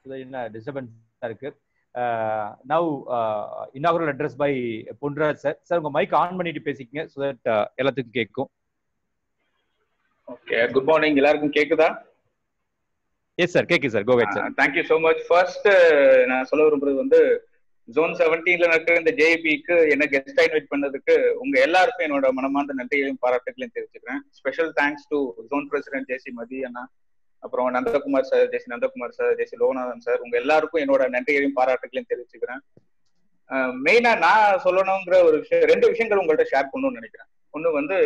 என்ன டிஸ்டர்பன்ஸ் இருக்கு now inaugural address by Ponraj sir sir உங்க மைக் ஆன் பண்ணிட்டு பேசிக்கங்க ஸோ தட் எல்லாத்துக்கும் கேட்கும் ஓகே குட் மார்னிங் எல்லாருக்கும் கேக்குதா எஸ் சார் கேக்கு சார் கோவேட் sir thank you so much first நான் சொல்ல விரும்புறது வந்து ஜோன் செவன்டீன்ல நடக்கிற இந்த ஜேபிக்கு என்ன கெஸ்டா இன்வைட் பண்ணதுக்கு உங்க எல்லாருக்கும் என்னோட மனமார்ந்த நன்றிகளையும் பாராட்டுகளையும் தெரிவிச்சுக்கிறேன் special thanks to zone president JC Mathi அண்ணா அப்புறம் Nandakumar sir JC Nandakumar sir JC Loganathan sir உங்க எல்லாருக்கும் என்னோட நன்றிகளையும் பாராட்டுகளையும் தெரிவிச்சுக்கிறேன் மெயினா நான் சொல்லணுங்கிற ஒரு விஷயம் ரெண்டு விஷயங்கள் உங்கள்ட்ட ஷேர் பண்ணணும்னு நினைக்கிறேன் ஒண்ணு வந்து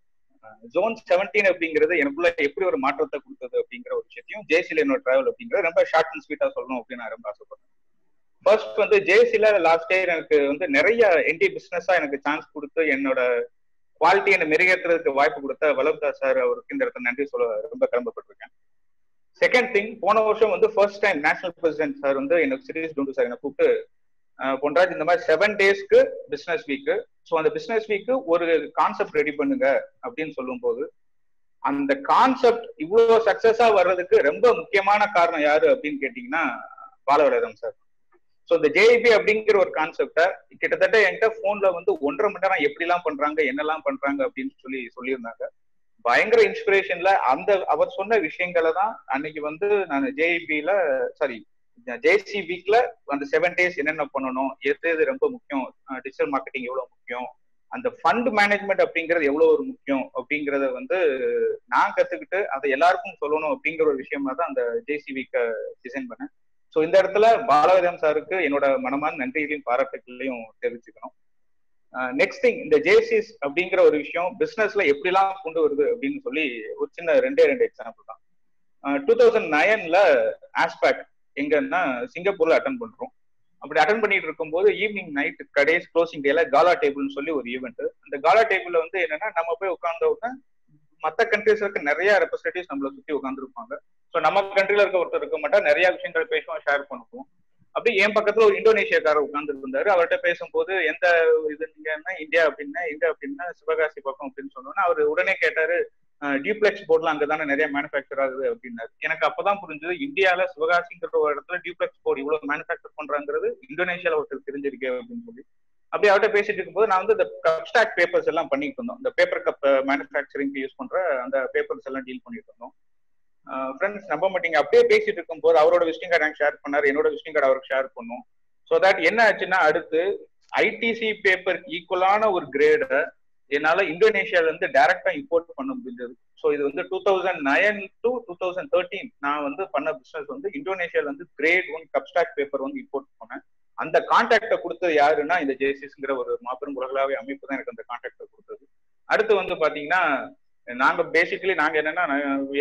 ஜோன் செவன்டீன் அப்படிங்கிறது எனக்குள்ள எப்படி ஒரு மாற்றத்தை கொடுத்தது அப்படிங்கிற ஒரு விஷயத்தையும் ஜேசில என்னோட டிராவல் அப்படிங்கிறது ரொம்ப ஷார்ட் அண்ட் ஸ்வீட்டா சொல்லணும் அப்படின்னு நான் ரொம்ப ஆசைப்படுறேன் ஃபர்ஸ்ட் வந்து ஜேசில லாஸ்ட் இயர் எனக்கு வந்து நிறைய என்டி பிசினஸா எனக்கு சான்ஸ் கொடுத்து என்னோட குவாலிட்டி என்ன மெருகேற்றுறதுக்கு வாய்ப்பு கொடுத்த வல்லப்தா சார் அவருக்கு இந்த இடத்துல நன்றி சொல்ல ரொம்ப கடமைப்பட்டிருக்கேன் செகண்ட் திங் போன வருஷம் வந்து first time national president sir வந்து எனக்கு சிரிஸ் டூண்டு சார் என்ன கூப்பிட்டு பொன்ராஜ் இந்த மாதிரி செவன் டேஸ்க்கு பிசினஸ் வீக்கு ஸோ அந்த பிசினஸ் வீக்கு ஒரு கான்செப்ட் ரெடி பண்ணுங்க அப்படின்னு சொல்லும் போது அந்த கான்செப்ட் இவ்வளவு சக்சஸா வர்றதுக்கு ரொம்ப முக்கியமான காரணம் யாரு அப்படின்னு கேட்டீங்கன்னா பாலவரதம் சார் ஸோ இந்த ஜேஐபி அப்படிங்கிற ஒரு கான்செப்டை கிட்டத்தட்ட என்கிட்ட போன்ல வந்து ஒன்றரை மணி நேரம் எப்படிலாம் பண்றாங்க என்னெல்லாம் பண்றாங்க அப்படின்னு சொல்லி சொல்லியிருந்தாங்க பயங்கர இன்ஸ்பிரேஷன்ல அந்த அவர் சொன்ன விஷயங்களை தான் அன்னைக்கு வந்து நான் ஜேஐபில சாரி ஜேசி வீக்ல அந்த செவன் டேஸ் என்னென்ன பண்ணணும் எது எது ரொம்ப முக்கியம் டிஜிட்டல் மார்க்கெட்டிங் எவ்வளவு முக்கியம் அந்த ஃபண்ட் மேனேஜ்மெண்ட் அப்படிங்கிறது எவ்வளவு ஒரு முக்கியம் அப்படிங்கறத வந்து நான் கத்துக்கிட்டு அதை எல்லாருக்கும் சொல்லணும் அப்படிங்கிற ஒரு விஷயமா தான் அந்த ஜேசி வீக்கை டிசைன் பண்ணேன் ஸோ இந்த இடத்துல பாலவேதம் சாருக்கு என்னோட மனமான நன்றிகளையும் பாராட்டுகளையும் தெரிவிச்சுக்கணும் நெக்ஸ்ட் திங் இந்த ஜேசிஸ் அப்படிங்கிற ஒரு விஷயம் பிசினஸ்ல எப்படிலாம் கொண்டு வருது அப்படின்னு சொல்லி ஒரு சின்ன ரெண்டே ரெண்டு எக்ஸாம்பிள் தான் டூ தௌசண்ட் நைன்ல ஆஸ்பேக் எங்கன்னா சிங்கப்பூர்ல அட்டன் பண்றோம் அப்படி அட்டன் பண்ணிட்டு இருக்கும்போது ஈவினிங் நைட் கடைஸ் க்ளோசிங் டேல காலா டேபிள்னு சொல்லி ஒரு ஈவெண்ட் அந்த காலா டேபிள்ல வந்து என்னன்னா நம்ம போய் உட்கார்ந்த உடனே மற்ற கண்ட்ரீஸ் இருக்க நிறைய ரெப்ரஸன்டேட்டிவ்ஸ் நம்மளை சுத்தி உட்காந்துருப்பாங்க ஸோ நம்ம கண்ட்ரில இருக்க ஒருத்தர் இருக்க மாட்டா நிறைய விஷயங்கள் பேசுவோம் ஷேர் பண்ணுவோம் அப்படி என் பக்கத்துல ஒரு இந்தோனேஷியாக்காரர் உட்கார்ந்து இருந்தாரு அவர்கிட்ட பேசும்போது எந்த இது நீங்கன்னா இந்தியா அப்படின்னா எங்க அப்படின்னா சிவகாசி பக்கம் அப்படின்னு சொன்னோன்னா அவர் உடனே கேட்டாரு டியூப்ளெக்ஸ் போர்ட்லாம் அங்கதானே நிறைய மேனுஃபேக்சர் ஆகுது அப்படின்னாரு எனக்கு அப்பதான் புரிஞ்சது இந்தியால சிவகாசிங்கிற ஒரு இடத்துல டியூப்ளெக்ஸ் போர்டு இவ்வளவு மேனுஃபேக்சர் பண்றாங்கிறது இந்தோனேஷியால ஒருத்தர் தெரிஞ்சிருக்கே அப்படின்னு சொல்லி அப்படி அவர்கிட்ட பேசிட்டு இருக்கும்போது நான் வந்து இந்த கப் ஸ்டாக் பேப்பர்ஸ் எல்லாம் பண்ணிட்டு இருந்தோம் இந்த பேப்பர் கப் மேனுஃபேக்சரிங் யூஸ் பண்ற அந்த பேப்பர்ஸ் எல்லாம் டீல் பண்ணிட்டு இருந்தோம் ஃப்ரெண்ட்ஸ் நம்ப மாட்டீங்க அப்படியே பேசிட்டு இருக்கும்போது அவரோட விசிட்டிங் கார்டு எனக்கு ஷேர் பண்ணாரு என்னோட விசிட்டிங் கார்டு அவருக்கு ஷேர் பண்ணும் ஸோ தட் என்ன ஆச்சுன்னா அடுத்து ஐடிசி பேப்பர் ஈக்குவலான ஒரு கிரேடை என்னால இந்தோனேஷியால இருந்து டைரக்டா இம்போர்ட் பண்ண முடிஞ்சது ஸோ இது வந்து two thousand nine to two thousand thirteen நான் வந்து பண்ண பிசினஸ் வந்து இந்தோனேஷியால இருந்து கிரேட் ஒன் கப்ஸ்டாக் பேப்பர் வந்து இம்போர்ட் பண்ணேன் அந்த கான்டாக்டை கொடுத்தது யாருன்னா இந்த ஜேசிஸ்ங்கிற ஒரு மாபெரும் உலகளாவிய அமைப்பு தான் எனக்கு அந்த கான்டாக்டை கொடுத்தது அடுத்து வந்து பாத்தீங்கன்னா நாங்க பேசிக்கலி நாங்க என்னன்னா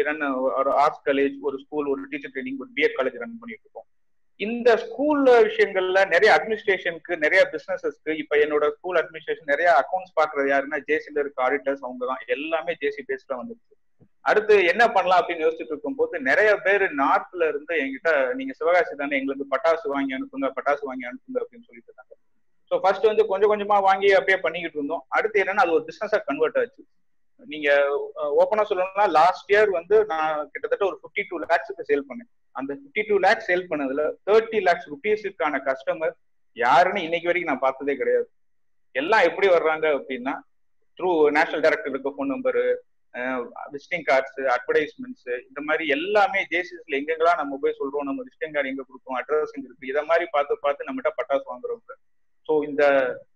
ஒரு ஆர்ட்ஸ் காலேஜ் ஒரு ஸ்கூல் ஒரு டீச்சர் ட்ரைனிங் ஒரு பிஎட் காலேஜ் ரன் பண்ணிட்டு இருக்கோம் இந்த ஸ்கூல்ல விஷயங்கள்ல நிறைய அட்மினிஸ்ட்ரேஷனுக்கு நிறைய பிசினஸஸ்க்கு இப்ப என்னோட ஸ்கூல் அட்மினிஸ்ட்ரேஷன் நிறைய அக்கௌண்ட்ஸ் பாக்குறது யாருன்னா ஜேசில இருக்க ஆடிட்டர்ஸ் அவங்க தான் எல்லாமே ஜேசி பேஸ்ல வந்துருச்சு அடுத்து என்ன பண்ணலாம் அப்படின்னு யோசிச்சுட்டு இருக்கும் போது நிறைய பேர் நார்த்ல இருந்து என்கிட்ட நீங்க சிவகாசி தானே எங்களுக்கு பட்டாசு வாங்கி அனுப்புங்க பட்டாசு வாங்கி அனுப்புங்க அப்படின்னு சொல்லிட்டு இருந்தாங்க ஸோ ஃபர்ஸ்ட் வந்து கொஞ்சம் கொஞ்சமா வாங்கி அப்படியே பண்ணிக்கிட்டு இருந்தோம் அடுத்து என்னன்னா அது ஒரு பிசினஸா கன்வெர்ட் ஆச்சு நீங்க ஓப்பனா சொல்லணும்னா லாஸ்ட் இயர் வந்து நான் கிட்டத்தட்ட ஒரு ஃபிஃப்டி டூ லேக்ஸுக்கு சேல் பண்ணேன் அந்த ஃபிஃப்டி டூ லேக்ஸ் சேல் பண்ணதுல தேர்ட்டி லேக்ஸ் ருபீஸுக்கான கஸ்டமர் யாருன்னு இன்னைக்கு வரைக்கும் நான் பார்த்ததே கிடையாது எல்லாம் எப்படி வர்றாங்க அப்படின்னா த்ரூ நேஷனல் டைரக்டர் இருக்க phone number visiting cards advertisements இந்த மாதிரி எல்லாமே ஜேசிஸ்ல எங்கெங்கெல்லாம் நம்ம போய் சொல்றோம் நம்ம விசிட்டிங் கார்டு எங்க கொடுப்போம் அட்ரஸ் எங்க இருக்கு இதை மாதிரி பார்த்து பார்த்து நம்மகிட்ட பட்டாசு வாங்குறவங்க ஸோ இந்த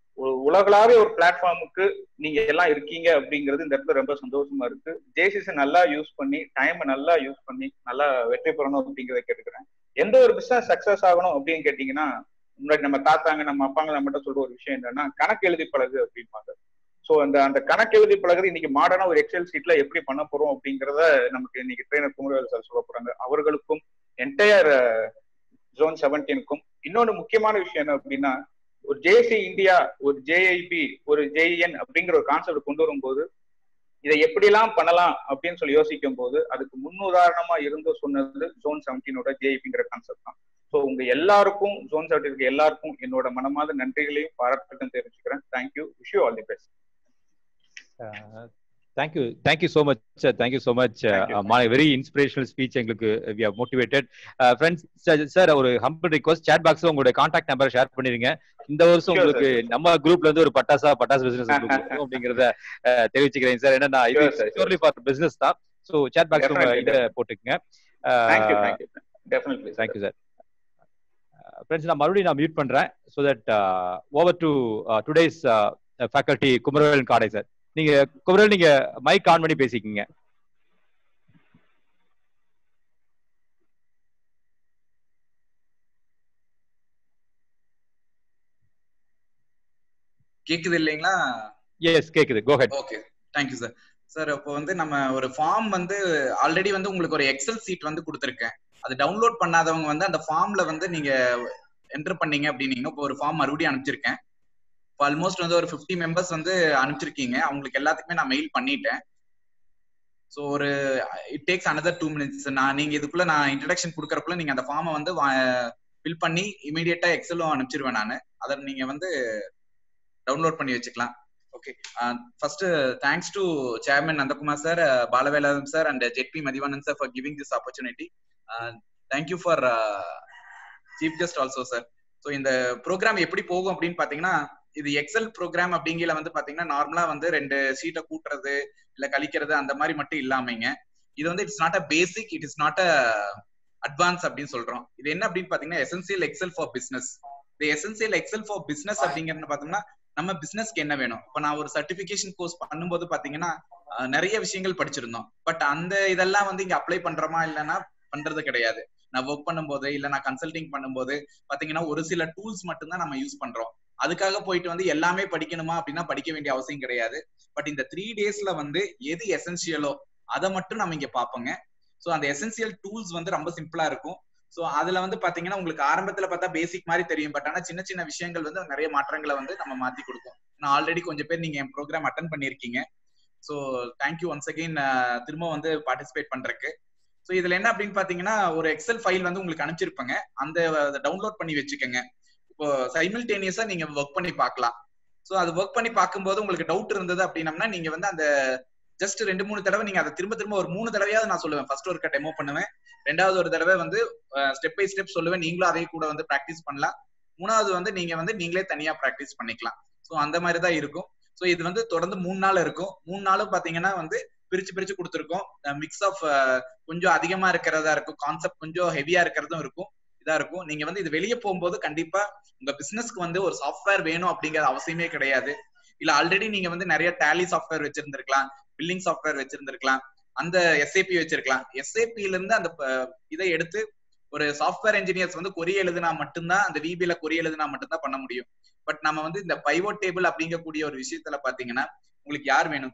உலகளாவே ஒரு பிளாட்ஃபார்முக்கு நீங்க எல்லாம் இருக்கீங்க அப்படிங்கிறது இந்த இடத்துல ரொம்ப சந்தோஷமா இருக்கு ஜேசிஸ் நல்லா யூஸ் பண்ணி டைம் நல்லா யூஸ் பண்ணி நல்லா வெற்றி பெறணும் அப்படிங்கிறத கேட்டுக்கிறேன் எந்த ஒரு பிசினஸ் சக்சஸ் ஆகணும் அப்படின்னு கேட்டீங்கன்னா முன்னாடி நம்ம தாத்தாங்க நம்ம அப்பாங்க நம்மகிட்ட சொல்ற ஒரு விஷயம் என்னன்னா கணக்கு எழுதி பழகு அப்படிம்பாங்க ஸோ அந்த அந்த கணக்கு எழுதி பழகுறது இன்னைக்கு மாடர்னா ஒரு எக்ஸல் சீட்ல எப்படி பண்ண போறோம் அப்படிங்கிறத நமக்கு இன்னைக்கு ட்ரெயினர் குமரவேல் சார் சொல்ல போறாங்க அவர்களுக்கும் என்டையர் ஜோன் செவன்டீனுக்கும் இன்னொன்று முக்கியமான விஷயம் என்ன அப்படின்னா ஒரு ஜேசி இந்தியா ஒரு ஜேஐபி ஒரு ஜேஇஎன் அப்படிங்கிற ஒரு கான்செப்ட் கொண்டு வரும்போது இதை எப்படிலாம் பண்ணலாம் அப்படின்னு சொல்லி யோசிக்கும் போது அதுக்கு முன்னுதாரணமா இருந்து சொன்னது ஜோன் செவன்டீனோட ஜேஐபிங்கிற கான்செப்ட் தான் ஸோ உங்க எல்லாருக்கும் ஜோன் செவன்டீனுக்கு எல்லாருக்கும் என்னோட மனமாத நன்றிகளையும் பாராட்டுகளையும் தெரிவிச்சுக்கிறேன் thank you wish you all the best thank you thank you so much sir thank you so much very inspirational speech எங்களுக்கு we are motivated friends sir ஒரு ஹம்பிள் ரிக்வஸ்ட் சேட் பாக்ஸ்ல உங்களுடைய கான்டாக்ட் நம்பர் ஷேர் பண்ணிருங்க இந்த வருஷம் Sure, உங்களுக்கு நம்ம குரூப்ல இருந்து ஒரு பட்டாசா பட்டாசு பிசினஸ் அப்படிங்கறத அஹ், தெரிவிச்சுக்கிறேன் சார் ஏன்னா இது Sure, sir, purely for business தான் ஸோ சேட் பாக்ஸ் உங்க Definitely, இதை போட்டுக்கங்க thank you thank you definitely thank you sir friends நான் மறுபடியும் நான் மியூட் பண்றேன் so that over to today's faculty Kumaravelan காடை சார் நீங்க குமரவேல் நீங்க மைக் ஆன் பண்ணி பேசிக்கிங்க கேக்குது இல்லைங்களா எஸ் கேக்குது go ahead okay thank you sir sir இப்போ வந்து நம்ம ஒரு ஃபார்ம் வந்து ஆல்ரெடி வந்து உங்களுக்கு ஒரு எக்ஸல் சீட் வந்து கொடுத்துருக்கேன் அது டவுன்லோட் பண்ணாதவங்க வந்து அந்த ஃபார்ம்ல வந்து நீங்க என்டர் பண்ணீங்க அப்படின்னீங்க இப்போ ஒரு ஃபார்ம் மறுபடியும் அனுப்பிச்சிருக்கேன் இப்போ ஆல்மோஸ்ட் வந்து ஒரு ஃபிஃப்டி மெம்பர்ஸ் வந்து அனுப்பிச்சிருக்கீங்க அவங்களுக்கு எல்லாத்துக்குமே நான் மெயில் பண்ணிட்டேன் ஸோ ஒரு it takes another two minutes நான் நீங்க இதுக்குள்ள நான் இன்ட்ரடக்ஷன் கொடுக்கறக்குள்ள நீங்க அந்த ஃபார்மை வந்து ஃபில் பண்ணி இமீடியட்டா எக்ஸலும் அனுப்பிச்சிருவேன் நான் அதை நீங்க வந்து டவுன்லோட் பண்ணி வச்சுக்கலாம் okay first thanks to chairman Nandakumar sir Balavelatham sir and ஜெட்பி Mathivanan sir for giving this opportunity thank you for chief guest also sir so இந்த ப்ரோக்ராம் எப்படி போகும் அப்படின்னு பாத்தீங்கன்னா இது எக்ஸல் ப்ரோக்ராம் அப்படிங்கிற வந்து பாத்தீங்கன்னா நார்மலா வந்து ரெண்டு சீட்டை கூட்டுறது இல்ல கழிக்கிறது அந்த மாதிரி மட்டும் இல்லாமங்க இது வந்து it's not a basic it is not a advance அப்படின்னு சொல்றோம் இது என்ன அப்படின்னு பாத்தீங்கன்னா எசென்சியல் எக்ஸல் ஃபார் பிசினஸ் இந்த எசென்சியல் எக்ஸல் ஃபார் பிசினஸ் அப்படிங்கறது பாத்தோம்னா நம்ம பிசினஸ்க்கு என்ன வேணும் இப்ப நான் ஒரு சர்டிபிகேஷன் கோர்ஸ் பண்ணும்போது பாத்தீங்கன்னா அஹ், நிறைய விஷயங்கள் படிச்சிருந்தோம் பட் அந்த இதெல்லாம் வந்து இங்க அப்ளை பண்றோமா இல்லைன்னா பண்றது கிடையாது நான் ஒர்க் பண்ணும்போது இல்ல நான் கன்சல்டிங் பண்ணும்போது பாத்தீங்கன்னா ஒரு சில டூல்ஸ் மட்டும்தான் நம்ம யூஸ் பண்றோம் அதுக்காக போயிட்டு வந்து எல்லாமே படிக்கணுமா அப்படின்னா படிக்க வேண்டிய அவசியம் கிடையாது பட் இந்த த்ரீ டேஸ்ல வந்து எது எசென்சியலோ அதை மட்டும் நம்ம இங்க பாப்போங்க சோ அந்த எசென்சியல் டூல்ஸ் வந்து ரொம்ப சிம்பிளா இருக்கும் சோ அதுல வந்து பாத்தீங்கன்னா உங்களுக்கு ஆரம்பத்துல பார்த்தா பேசிக் மாதிரி தெரியும் பட் ஆனா சின்ன சின்ன விஷயங்கள் வந்து நிறைய மாற்றங்களை வந்து நம்ம மாத்தி கொடுக்கும் நான் ஆல்ரெடி கொஞ்சம் பேர் நீங்க என் ப்ரோக்ராம் அட்டன் பண்ணிருக்கீங்க சோ தேங்க்யூ ஒன்ஸ் அகைன் திரும்ப வந்து பார்ட்டிசிபேட் பண்றதுக்கு சோ இதுல என்ன அப்படின்னு பாத்தீங்கன்னா ஒரு எக்ஸல் ஃபைல் வந்து உங்களுக்கு அனுப்பிச்சிருப்பாங்க அந்த டவுன்லோட் பண்ணி வச்சுக்கோங்க இப்போ சைமில்டேனியஸா நீங்க ஒர்க் பண்ணி பார்க்கலாம் சோ அது ஒர்க் பண்ணி பார்க்கும்போது உங்களுக்கு டவுட் இருந்தது அப்படின்னம்னா நீங்க வந்து அந்த ஜஸ்ட் ரெண்டு மூணு தடவை நீங்க அதை திரும்ப திரும்ப ஒரு மூணு தடவையாவது நான் சொல்லுவேன் ஃபர்ஸ்ட் ஒரு டெமோ பண்ணுவேன் ரெண்டாவது ஒரு தடவை வந்து ஸ்டெப் பை ஸ்டெப் சொல்லுவேன் நீங்களும் அதே கூட வந்து ப்ராக்டிஸ் பண்ணலாம் மூணாவது வந்து நீங்க வந்து நீங்களே தனியா ப்ராக்டிஸ் பண்ணிக்கலாம் ஸோ அந்த மாதிரி தான் இருக்கும் ஸோ இது வந்து தொடர்ந்து மூணு நாள் இருக்கும் மூணு நாளும் பாத்தீங்கன்னா வந்து பிரிச்சு பிரிச்சு கொடுத்துருக்கோம் மிக்ஸ் ஆஃப் கொஞ்சம் அதிகமா இருக்கிறதா இருக்கும் கான்செப்ட் கொஞ்சம் ஹெவியா இருக்கிறதும் இருக்கும் இதா இருக்கும் நீங்க வந்து இது வெளியே போகும்போது கண்டிப்பா உங்க பிசினஸ்க்கு வந்து ஒரு சாஃப்ட்வேர் வேணும் அப்படிங்கிற அவசியமே கிடையாது இல்ல ஆல்ரெடி நீங்க வந்து நிறைய டேலி சாஃப்ட்வேர் வச்சிருந்திருக்கலாம் பில்லிங் சாஃப்ட்வேர் வச்சிருந்திருக்கலாம் அந்த எஸ்ஏபி வச்சிருக்கலாம் எஸ்ஏபில இருந்து அந்த இதை எடுத்து ஒரு சாஃப்ட்வேர் இன்ஜினியர்ஸ் வந்து கொரி எழுதுனா மட்டும்தான் அந்த விபில கொரி எழுதுனா மட்டும்தான் பண்ண முடியும் பட் நம்ம வந்து இந்த பைவோட் டேபிள் அப்படிங்கக்கூடிய ஒரு விஷயத்துல பாத்தீங்கன்னா உங்களுக்கு யார் வேணும்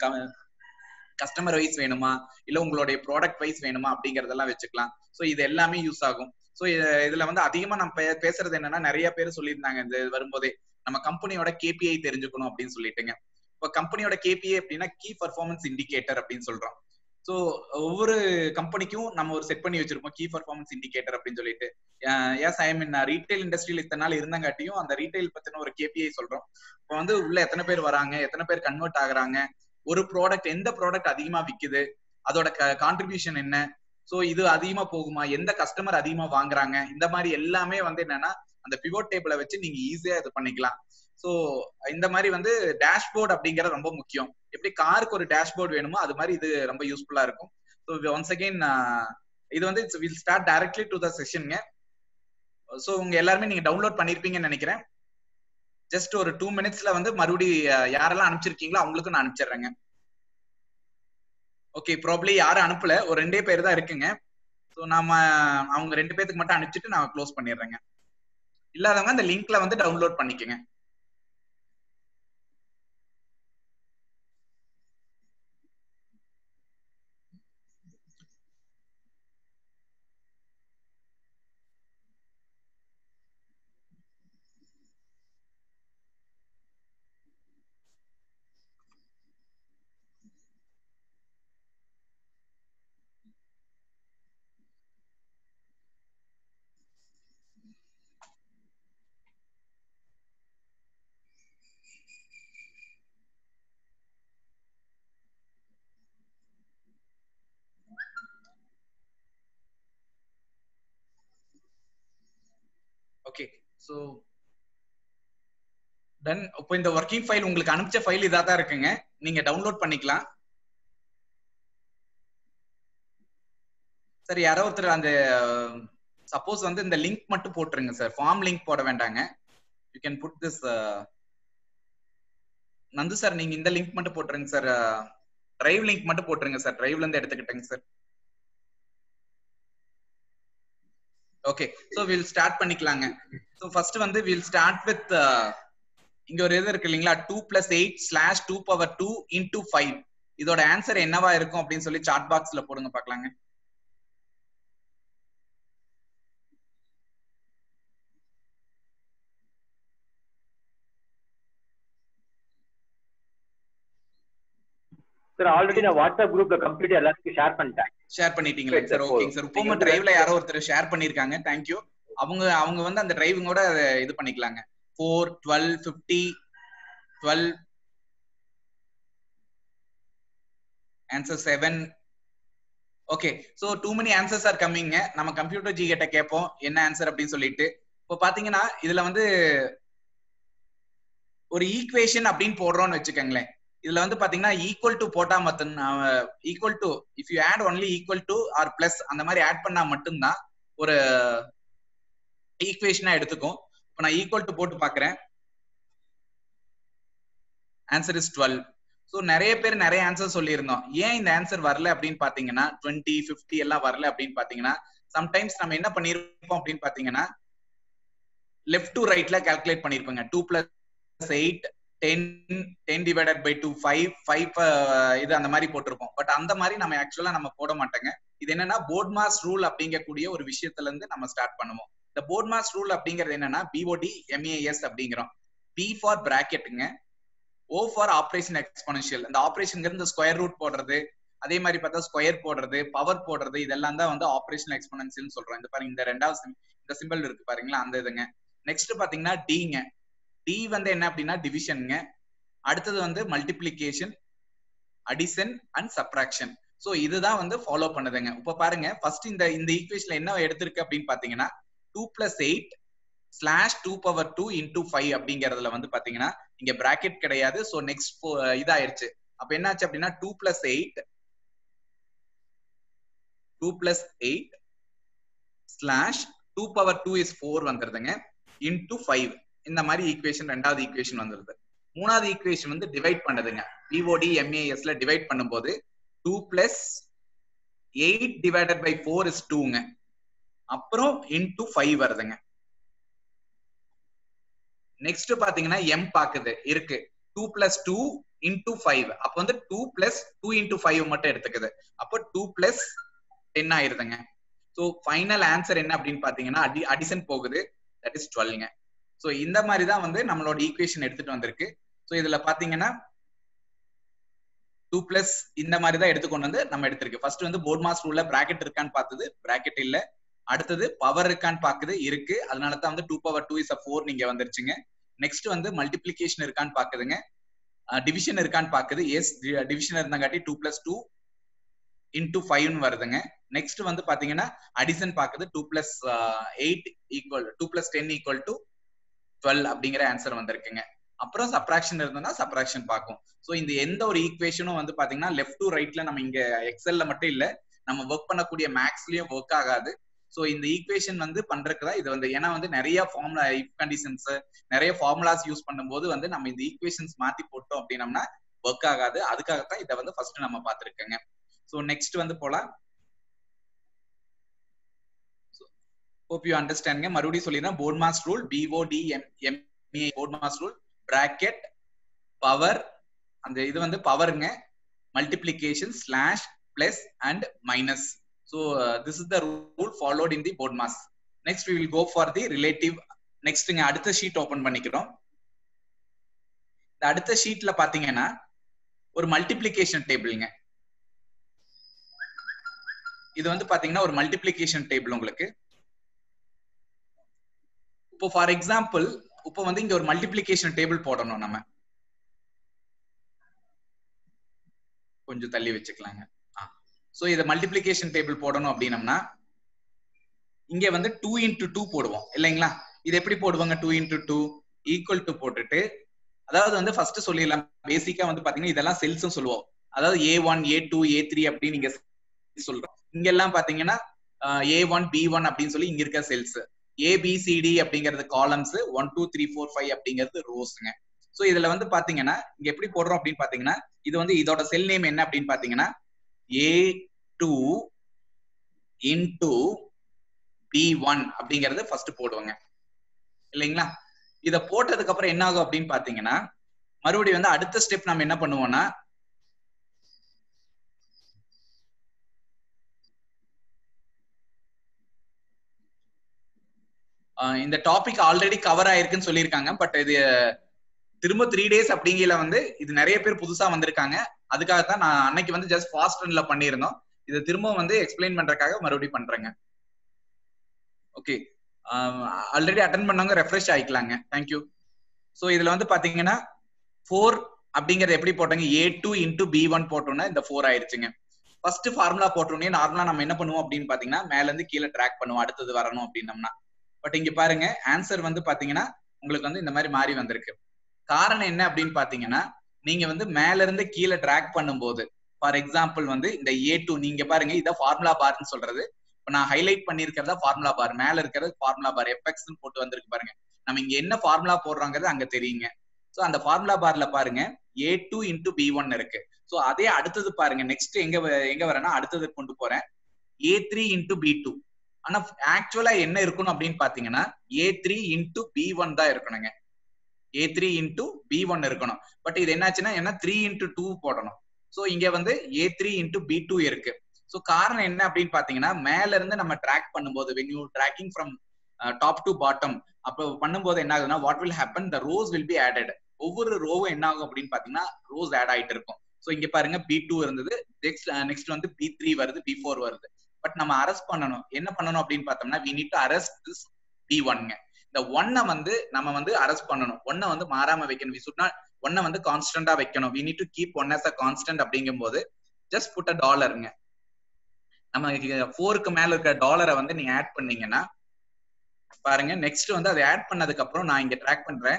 கஸ்டமர் வைஸ் வேணுமா இல்ல உங்களுடைய ப்ராடக்ட் வைஸ் வேணுமா அப்படிங்கறதெல்லாம் வச்சுக்கலாம் ஸோ இது எல்லாமே யூஸ் ஆகும் ஸோ இதுல வந்து அதிகமா நம்ம பேசுறது என்னன்னா நிறைய பேர் சொல்லியிருந்தாங்க இந்த வரும்போதே நம்ம கம்பெனியோட கேபிஐ தெரிஞ்சுக்கணும் அப்படின்னு சொல்லிட்டுங்க இப்போ கம்பெனியோட கேபிஐ அப்படின்னா கீ பர்ஃபார்மன்ஸ் இண்டிகேட்டர் அப்படின்னு சொல்றோம் ஸோ ஒவ்வொரு கம்பெனிக்கும் நம்ம ஒரு செட் பண்ணி வச்சிருப்போம் கீ பர்ஃபார்மன்ஸ் இண்டிகேட்டர் அப்படின்னு சொல்லிட்டு ஏஸ் ஐ மீன் ரீட்டைல் இண்டஸ்ட்ரியில் இத்தனை நாள் இருந்தங்காட்டியும் அந்த ரீட்டைல் பத்தின ஒரு கேபிஐ சொல்றோம் இப்போ வந்து உள்ள எத்தனை பேர் வராங்க எத்தனை பேர் கன்வெர்ட் ஆகுறாங்க ஒரு ப்ராடக்ட் எந்த ப்ராடக்ட் அதிகமா விக்குது அதோட கான்ட்ரிபியூஷன் என்ன சோ இது அதிகமா போகுமா எந்த கஸ்டமர் அதிகமா வாங்குறாங்க இந்த மாதிரி எல்லாமே வந்து என்னன்னா அந்த பிவோட் டேபிளை வச்சு நீங்க ஈஸியா இது பண்ணிக்கலாம் சோ இந்த மாதிரி வந்து டேஷ்போர்ட் அப்படிங்கறது ரொம்ப முக்கியம் எப்படி காருக்கு ஒரு டேஷ்போர்ட் வேணுமோ அது மாதிரி இது ரொம்ப யூஸ்ஃபுல்லா இருக்கும் ஸோ ஒன்ஸ் அகெயின் இது வந்து will start directly to the செஷனுங்க ஸோ உங்க எல்லாருமே நீங்க டவுன்லோட் பண்ணிருப்பீங்கன்னு நினைக்கிறேன் ஜஸ்ட் ஒரு டூ மினிட்ஸ்ல வந்து மறுபடி யாரெல்லாம் அனுப்பிச்சிருக்கீங்களோ அவங்களுக்கும் நான் அனுப்பிச்சிடுறேங்க ஓகே ப்ராப்ளி யாரும் அனுப்பல ஒரு ரெண்டே பேர் தான் இருக்குங்க ஸோ நாம அவங்க ரெண்டு பேத்துக்கு மட்டும் அனுப்பிச்சிட்டு நான் க்ளோஸ் பண்ணிடுறேங்க இல்லாதவங்க அந்த லிங்க்ல வந்து டவுன்லோட் பண்ணிக்கங்க ஓகே ஸோ தென் இப்போ இந்த ஒர்க்கிங் ஃபைல் உங்களுக்கு அனுப்பிச்ச ஃபைல் இதா தான் இருக்குங்க நீங்க டவுன்லோட் பண்ணிக்கலாம் சார் யாரோ ஒருத்தர் அந்த சப்போஸ் வந்து இந்த லிங்க் மட்டும் போட்டுருங்க சார் ஃபார்ம் லிங்க் போட வேண்டாங்க you can put this Nandu sir நீங்க இந்த லிங்க் மட்டும் போட்டுருங்க சார் டிரைவ் லிங்க் மட்டும் போட்டுருங்க சார் டிரைவ்ல இருந்து எடுத்துக்கிட்டேங்க sir okay so will start பண்ணிக்கலாங்க ஸோ ஃபர்ஸ்ட் வந்து வில் ஸ்டார்ட் வித் இங்க ஒரு இது இருக்கு இல்லைங்களா two plus eight slash two power two into five இதோட ஆன்சர் என்னவா இருக்கும் அப்படின்னு சொல்லி சாட் பாக்ஸ்ல போடுங்க பார்க்கலாங்க சார் ஆல்ரெடி நான் வாட்ஸ்அப் குரூப்ல கம்ப்ளீட் எல்லாருக்கும் ஷேர் பண்ணிட்டேன் ஷேர் பண்ணிட்டீங்களா சார் ஓகேங்க சார் இப்போ டிரைவ்ல யாரோ ஒருத்தர் ஷேர் பண்ணிருக்காங்க தேங்க்யூ அவங்க அவங்க வந்து அந்த டிரைவிங்கோட இது பண்ணிக்கலாங்க four twelve fifty twelve answer seven okay so too many answers are கம்மிங்க நம்ம கம்ப்யூட்டர் ஜி கிட்ட கேட்போம் என்ன ஆன்சர் அப்படின்னு சொல்லிட்டு இப்போ பாத்தீங்கன்னா இதுல வந்து ஒரு ஈக்குவேஷன் அப்படின்னு போடுறோம்னு வச்சுக்கோங்களேன் இதுல வந்து பாத்தீங்கன்னா ஈக்குவல் டு போட்டா மட்டும் equal to if you add only equal to or plus அந்த மாதிரி ஆட் பண்ணா மட்டும்தான் ஒரு ஈக்குவேஷனா எடுத்துக்கும் இப்போ நான் ஈக்குவல் டு போட்டு பாக்குறேன் ஆன்சர் இஸ் டுவெல் ஸோ நிறைய பேர் நிறைய ஆன்சர் சொல்லியிருந்தோம் ஏன் இந்த ஆன்சர் வரல அப்படின்னு பாத்தீங்கன்னா டுவெண்ட்டி ஃபிஃப்டி எல்லாம் வரல அப்படின்னு பாத்தீங்கன்னா சம்டைம்ஸ் நம்ம என்ன பண்ணிருப்போம் அப்படின்னு பாத்தீங்கன்னா லெஃப்ட் டு ரைட்ல கால்குலேட் பண்ணிருப்போங்க two plus eight ten ten divided by two five five இது அந்த மாதிரி போட்டிருப்போம் பட் அந்த மாதிரி நம்ம ஆக்சுவலா நம்ம போட மாட்டோங்க இது என்னன்னா போர்ட் மாஸ் ரூல் அப்படிங்கக்கூடிய ஒரு விஷயத்துல இருந்து நம்ம ஸ்டார்ட் பண்ணுவோம் இந்த போர்ட் மாஸ் ரூல் அப்படிங்கிறது என்னன்னா பிஓடி எம்ஏஎஸ் அப்படிங்கிறோம் பி ஃபார் பிராக்கெட்டுங்க ஓ ஃபார் ஆப்ரேஷன் எக்ஸ்பொனன்ஷியல் இந்த ஆப்ரேஷன் ஸ்கொயர் ரூட் போடுறது அதே மாதிரி பார்த்தா ஸ்கொயர் போடுறது பவர் போடுறது இதெல்லாம் தான் வந்து ஆப்ரேஷன் எக்ஸ்பொனன்ஷியல் சொல்றோம் இந்த பாருங்க இந்த ரெண்டாவது இந்த சிம்பிள் இருக்கு பாருங்களா அந்த இதுங்க நெக்ஸ்ட் பாத்தீங்கன்னா டிங்க டி வந்து என்ன அப்படின்னா டிவிஷனுங்க அடுத்தது வந்து multiplication addition and subtraction so இதுதான் வந்து ஃபாலோ பண்ணுதுங்க இப்போ பாருங்க ஃபர்ஸ்ட் இந்த இந்த ஈக்குவேஷன்ல என்ன எடுத்திருக்கு அப்படின்னு பாத்தீங்கன்னா two plus eight slash two power two into five அப்படிங்கறதுல வந்து பாத்தீங்கன்னா இங்க பிராக்கெட் கிடையாது ஸோ நெக்ஸ்ட் இதாயிருச்சு அப்ப என்னாச்சு அப்படின்னா two plus eight two plus eight slash two power two is four வந்துருதுங்க இன்டூ ஃபைவ் இந்த மாதிரி ஈக்குவேஷன் ரெண்டாவது ஈக்குவேஷன் வந்துருது மூணாவது ஈக்குவேஷன் வந்து டிவைட் பண்ணுதுங்க பிஓடி எம்ஏஎஸ்ல டிவைட் பண்ணும்போது two plus eight divided by four is டூங்க அப்புறம் இன்டூ ஃபைவ் வருதுங்க நெக்ஸ்ட் பாத்தீங்கன்னா எம் பாக்குது இருக்கு two plus two into five அப்போ வந்து two plus two into five மட்டும் எடுத்துக்குது அப்போ டூ பிளஸ் டென் ஆயிருதுங்க ஸோ ஃபைனல் ஆன்சர் என்ன அப்படின்னு பாத்தீங்கன்னா அடி அடிஷன் போகுது தட் இஸ் டுவெல்ங்க ஸோ இந்த மாதிரி தான் வந்து நம்மளோட ஈக்குவேஷன் எடுத்துட்டு வந்திருக்கு ஸோ இதுல பாத்தீங்கன்னா டூ பிளஸ் இந்த மாதிரி தான் எடுத்துக்கொண்டு வந்து நம்ம எடுத்திருக்கு ஃபர்ஸ்ட் வந்து போர்ட் மாஸ் ரூல்ல பிராக்கெட் இருக்கான்னு பார்த்தது பிராக்கெட் இல்ல அடுத்தது பவர் இருக்கான்னு பாக்குது இருக்கு அதனால தான் வந்து two power two is a four நீங்க வந்துருச்சுங்க நெக்ஸ்ட் வந்து மல்டிபிளிகேஷன் இருக்கான்னு பாக்குதுங்க டிவிஷன் இருக்கான்னு பாக்குது எஸ் டிவிஷன் இருந்தங்காட்டி டூ பிளஸ் டூ இன்டூ ஃபைவ்னு வருதுங்க நெக்ஸ்ட் வந்து பாத்தீங்கன்னா அடிஷன் பாக்குது two plus eight equal two plus ten equal to twelve அப்படிங்கிற ஆன்சர் வந்திருக்குங்க அப்புறம் சப்ராக்ஷன் இருந்ததுன்னா சப்ராக்ஷன் பார்க்கும் ஸோ இந்த எந்த ஒரு ஈக்குவேஷனும் வந்து பாத்தீங்கன்னா லெஃப்ட் டு ரைட்ல நம்ம இங்க எக்ஸல்ல மட்டும் இல்ல நம்ம ஒர்க் பண்ணக்கூடிய மேக்ஸ்லயும் ஒர்க் ஆகாது ஸோ இந்த ஈக்குவேஷன் வந்து பண்றதுக்கு தான் இது வந்து ஏன்னா வந்து நிறைய ஃபார்முலா இஃப் கண்டிஷன்ஸ் நிறைய ஃபார்முலாஸ் யூஸ் பண்ணும்போது வந்து நம்ம இந்த ஈக்குவேஷன்ஸ் மாத்தி போட்டோம் அப்படின்னம்னா ஒர்க் ஆகாது அதுக்காகத்தான் இதை வந்து ஃபர்ஸ்ட் நம்ம பார்த்துருக்கோங்க ஸோ நெக்ஸ்ட் வந்து போலாம் ஹோப் யூ அண்டர்ஸ்டாண்டுங்க மறுபடியும் சொல்லிடுறேன் BODMAS rule BOD M MA BODMAS rule bracket power அந்த இது வந்து பவருங்க multiplication slash plus and minus so this is the rule followed in the BODMAS next we will go for the relative நெக்ஸ்ட்ங்க அடுத்த sheet open பண்ணிக்கிறோம் இந்த அடுத்த ஷீட்ல பாத்தீங்கன்னா ஒரு மல்டிப்ளிகேஷன் டேபிள்ங்க இது வந்து பாத்தீங்கன்னா ஒரு மல்டிப்ளிகேஷன் டேபிள் உங்களுக்கு இப்போ ஃபார் எக்ஸாம்பிள் இப்போ வந்து இங்க ஒரு மல்டிப்ளிகேஷன் டேபிள் போடணும் நம்ம கொஞ்சம் தள்ளி வச்சுக்கலாங்க ஸோ இதை மல்டிப்ளிகேஷன் டேபிள் போடணும் அப்படின்னம்னா இங்க வந்து டூ இன்டூ டூ போடுவோம் இல்லைங்களா இது எப்படி போடுவாங்க two into two equal to போட்டுட்டு அதாவது வந்து ஃபர்ஸ்ட் சொல்லிடலாம் பேசிக்கா வந்து பாத்தீங்கன்னா இதெல்லாம் செல்ஸ் சொல்லுவோம் அதாவது A one A two A three அப்படின்னு நீங்க சொல்றோம் இங்க எல்லாம் பாத்தீங்கன்னா ஏ ஒன் பி ஒன் அப்படின்னு சொல்லி இங்க இருக்க செல்ஸ் ஏபிசிடி அப்படிங்கிறது columns one two three four five அப்படிங்கிறது ரோஸுங்க ஸோ இதுல வந்து பாத்தீங்கன்னா இங்க எப்படி போடுறோம் அப்படின்னு பாத்தீங்கன்னா இது வந்து இதோட செல் நேம் என்ன அப்படின்னு பாத்தீங்கன்னா A two into B one அப்படிங்கறது ஃபர்ஸ்ட் போடுவாங்க இல்லைங்களா இத போட்டதுக்கு அப்புறம் என்ன ஆகும் அப்படின்னு பாத்தீங்கன்னா மறுபடியும் வந்து அடுத்த ஸ்டெப் நம்ம என்ன பண்ணுவோம்னா இந்த டாபிக் ஆல்ரெடி கவர் ஆயிருக்குன்னு சொல்லியிருக்காங்க பட் இது திரும்ப த்ரீ டேஸ் அப்படிங்கிற வந்து இது நிறைய பேர் புதுசா வந்திருக்காங்க அதுக்காக தான் நான் அன்னைக்கு வந்து ஜஸ்ட் ஃபாஸ்ட் ரன்ல பண்ணியிருந்தோம் இதை திரும்ப வந்து எக்ஸ்பிளைன் பண்றதுக்காக மறுபடியும் பண்றேங்க ஓகே ஆல்ரெடி அட்டன் பண்ணவங்க ரெஃப்ரெஷ் ஆயிக்கலாங்க தேங்க்யூ ஸோ இதுல வந்து பாத்தீங்கன்னா ஃபோர் அப்படிங்கறது எப்படி போட்டாங்க A two into B one போட்டோம்னா இந்த ஃபோர் ஆயிருச்சுங்க ஃபர்ஸ்ட் ஃபார்முலா போட்டோன்னே நார்மலா நம்ம என்ன பண்ணுவோம் அப்படின்னு பாத்தீங்கன்னா மேல இருந்து கீழே ட்ராக் பண்ணுவோம் அடுத்தது வரணும் அப்படின்னம்னா பட் இங்க பாருங்க ஆன்சர் வந்து பாத்தீங்கன்னா உங்களுக்கு வந்து இந்த மாதிரி மாறி வந்திருக்கு காரணம் என்ன அப்படின்னு பாத்தீங்கன்னா நீங்க வந்து மேல இருந்து கீழே ட்ராக் பண்ணும்போது ஃபார் எக்ஸாம்பிள் வந்து இந்த ஏ டூ நீங்க பாருங்க இதை ஃபார்முலா பார்னு சொல்றது இப்போ நான் ஹைலைட் பண்ணிருக்கிறதா ஃபார்முலா பார் மேல இருக்கிறது ஃபார்முலா பார் எஃப்எக்ஸ் போட்டு வந்திருக்கு பாருங்க நம்ம இங்க என்ன ஃபார்முலா போடுறோங்கிறது அங்க தெரியுங்க ஸோ அந்த ஃபார்முலா பார்ல பாருங்க A two into B one இருக்கு ஸோ அதே அடுத்தது பாருங்க நெக்ஸ்ட் எங்க எங்க வரேன்னா அடுத்தது கொண்டு போறேன் A three into B two ஆனா ஆக்சுவலா என்ன இருக்கணும் அப்படின்னு பாத்தீங்கன்னா A three into B one தான் இருக்கணுங்க A three into B one இருக்கணும் பட் இது என்னாச்சுன்னா என்ன த்ரீ இன்டூ டூ போடணும் ஸோ இங்க வந்து A three into B two இருக்கு ஸோ காரணம் என்ன அப்படின்னு பாத்தீங்கன்னா மேல இருந்து நம்ம ட்ராக் பண்ணும்போது when you dragging from top to bottom அப்போ பண்ணும்போது என்ன ஆகுதுன்னா what will happen the rose will be added ஒவ்வொரு ரோவும் என்ன ஆகும் அப்படின்னு பாத்தீங்கன்னா ரோஸ் ஆட் ஆயிட்டு இருக்கும் ஸோ இங்க பாருங்க பி டூ இருந்தது நெக்ஸ்ட் நெக்ஸ்ட் வந்து பி த்ரீ வருது பி ஃபோர் வருது பட் நம்ம அரெஸ்ட் பண்ணணும் என்ன பண்ணணும் அப்படின்னு பார்த்தோம்னா we need to arrest this B ஒன்ங்க இந்த ஒன்னை வந்து நம்ம வந்து அரெஸ்ட் பண்ணணும் ஒன்னை வந்து மாறாம வைக்கணும் வி சுட் நாட் ஒன்னை வந்து கான்ஸ்டன்டா வைக்கணும் we need to keep one as a constant அப்படிங்கும் போது ஜஸ்ட் புட் அ டாலருங்க நம்ம ஃபோருக்கு மேல இருக்கிற டாலரை வந்து நீங்க ஆட் பண்ணீங்கன்னா பாருங்க நெக்ஸ்ட் வந்து அதை ஆட் பண்ணதுக்கு அப்புறம் நான் இங்க ட்ராக் பண்றேன்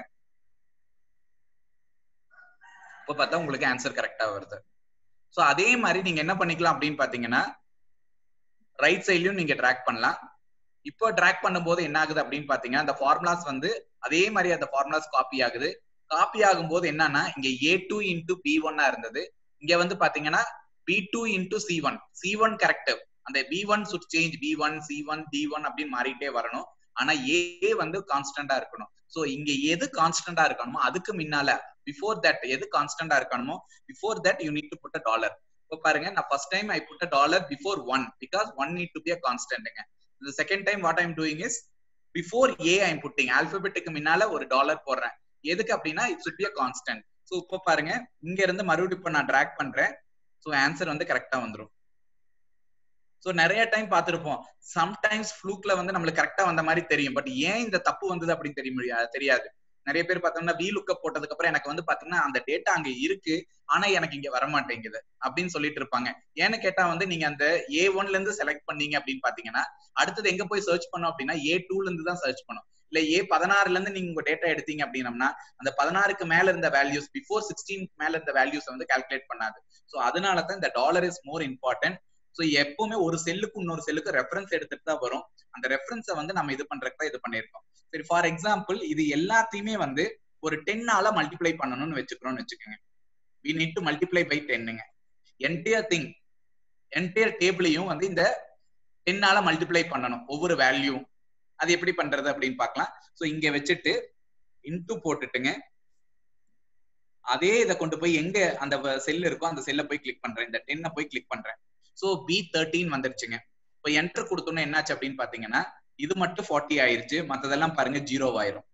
இப்போ பார்த்தா உங்களுக்கு ஆன்சர் கரெக்டா வருது ஸோ அதே மாதிரி நீங்க என்ன பண்ணிக்கலாம் அப்படின்னு பாத்தீங்கன்னா ரைட் சைட்லயும் நீங்க ட்ராக் பண்ணலாம் இப்போ ட்ராக் பண்ணும்போது என்ன ஆகுது அப்படின்னு பாத்தீங்கன்னா அந்த ஃபார்முலாஸ் வந்து அதே மாதிரி அந்த ஃபார்முலாஸ் காப்பி ஆகுது காப்பி ஆகும்போது என்னன்னா இங்க ஏ டூ இன்டூ பி ஒன்னா இருந்தது இங்க வந்து பாத்தீங்கன்னா B two into C one C one correct அந்த B one should change B one C one D one அப்படின்னு மாறிட்டே வரணும் ஆனா ஏ வந்து கான்ஸ்டன்டா இருக்கணும் சோ இங்க எது கான்ஸ்டன்டா இருக்கணுமோ அதுக்கு முன்னால பிஃபோர் தட் எது கான்ஸ்டன்டா இருக்கணுமோ before that you need to put a dollar இப்போ பாருங்க நான் first time I put a dollar before one because one need to be a கான்ஸ்டன்ட்ங்க இந்த second time what I'm doing is before A I'm putting ஆல்பபெட்டுக்கு முன்னால ஒரு dollar போடுறேன் எதுக்கு அப்படின்னா it should be a constant so இப்போ பாருங்க இங்க இருந்து மறுபடியும் இப்போ நான் ட்ராக் பண்றேன் ஸோ ஆன்சர் வந்து கரெக்டா வந்துடும் ஸோ நிறைய டைம் பார்த்துருப்போம் சம்டைம்ஸ் ஃப்ளூக்ல வந்து நம்மளுக்கு கரெக்டா வந்த மாதிரி தெரியும் பட் ஏன் இந்த தப்பு வந்தது அப்படின்னு தெரிய முடியாது தெரியாது நிறைய பேர் பார்த்தோம்னா வி லுக்கப் போட்டதுக்கு அப்புறம் எனக்கு வந்து பாத்தீங்கன்னா அந்த டேட்டா அங்க இருக்கு ஆனா எனக்கு இங்க வர மாட்டேங்குது அப்படின்னு சொல்லிட்டு இருப்பாங்க ஏன்னு கேட்டா வந்து நீங்க அந்த ஏ ஒன்ல இருந்து செலக்ட் பண்ணீங்க அப்படின்னு பாத்தீங்கன்னா அடுத்தது எங்க போய் சர்ச் பண்ணோம் அப்படின்னா ஏ டூல இருந்து தான் சர்ச் பண்ணும் இல்ல ஏ பதினாறுல இருந்து நீங்க உங்க டேட்டா எடுத்தீங்க அப்படின்னம்னா அந்த பதினாறுக்கு மேல இருந்த வேல்யூஸ் பிஃபோர் சிக்ஸ்டீன் மேல இருந்த வேல்யூஸ் வந்து கால்குலேட் பண்ணாது ஸோ அதனால தான் இந்த dollar is more important so எப்பவுமே ஒரு செல்லுக்கு இன்னொரு செல்லுக்கு ரெஃபரன்ஸ் எடுத்துட்டு தான் வரும் அந்த ரெஃபரன்ஸை வந்து நம்ம இது பண்றதுக்கு தான் இது பண்ணியிருக்கோம் சரி ஃபார் எக்ஸாம்பிள் இது எல்லாத்தையுமே வந்து ஒரு டென்னால மல்டிப்ளை பண்ணணும்னு வச்சுக்கிறோம்னு வச்சுக்கோங்க we need to multiply by டென்னுங்க என்டையர் திங் என்டையர் டேபிளையும் வந்து இந்த டென்னால மல்டிப்ளை பண்ணணும் ஒவ்வொரு வேல்யூ அது எப்படி பண்றது அப்படின்னு பார்க்கலாம் ஸோ இங்க வச்சுட்டு இன்டூ போட்டுட்டுங்க அதே இதை கொண்டு போய் எங்க அந்த செல் இருக்கோ அந்த செல்ல போய் கிளிக் பண்றேன் இந்த டென்னை போய் கிளிக் பண்றேன் ஸோ பி தேர்ட்டின் வந்துருச்சுங்க இப்போ என்டர் கொடுத்தோன்னே என்னாச்சு அப்படின்னு பாத்தீங்கன்னா இது மட்டும் ஃபார்ட்டி ஆயிருச்சு மத்ததெல்லாம் பாருங்க ஜீரோ ஆயிரும்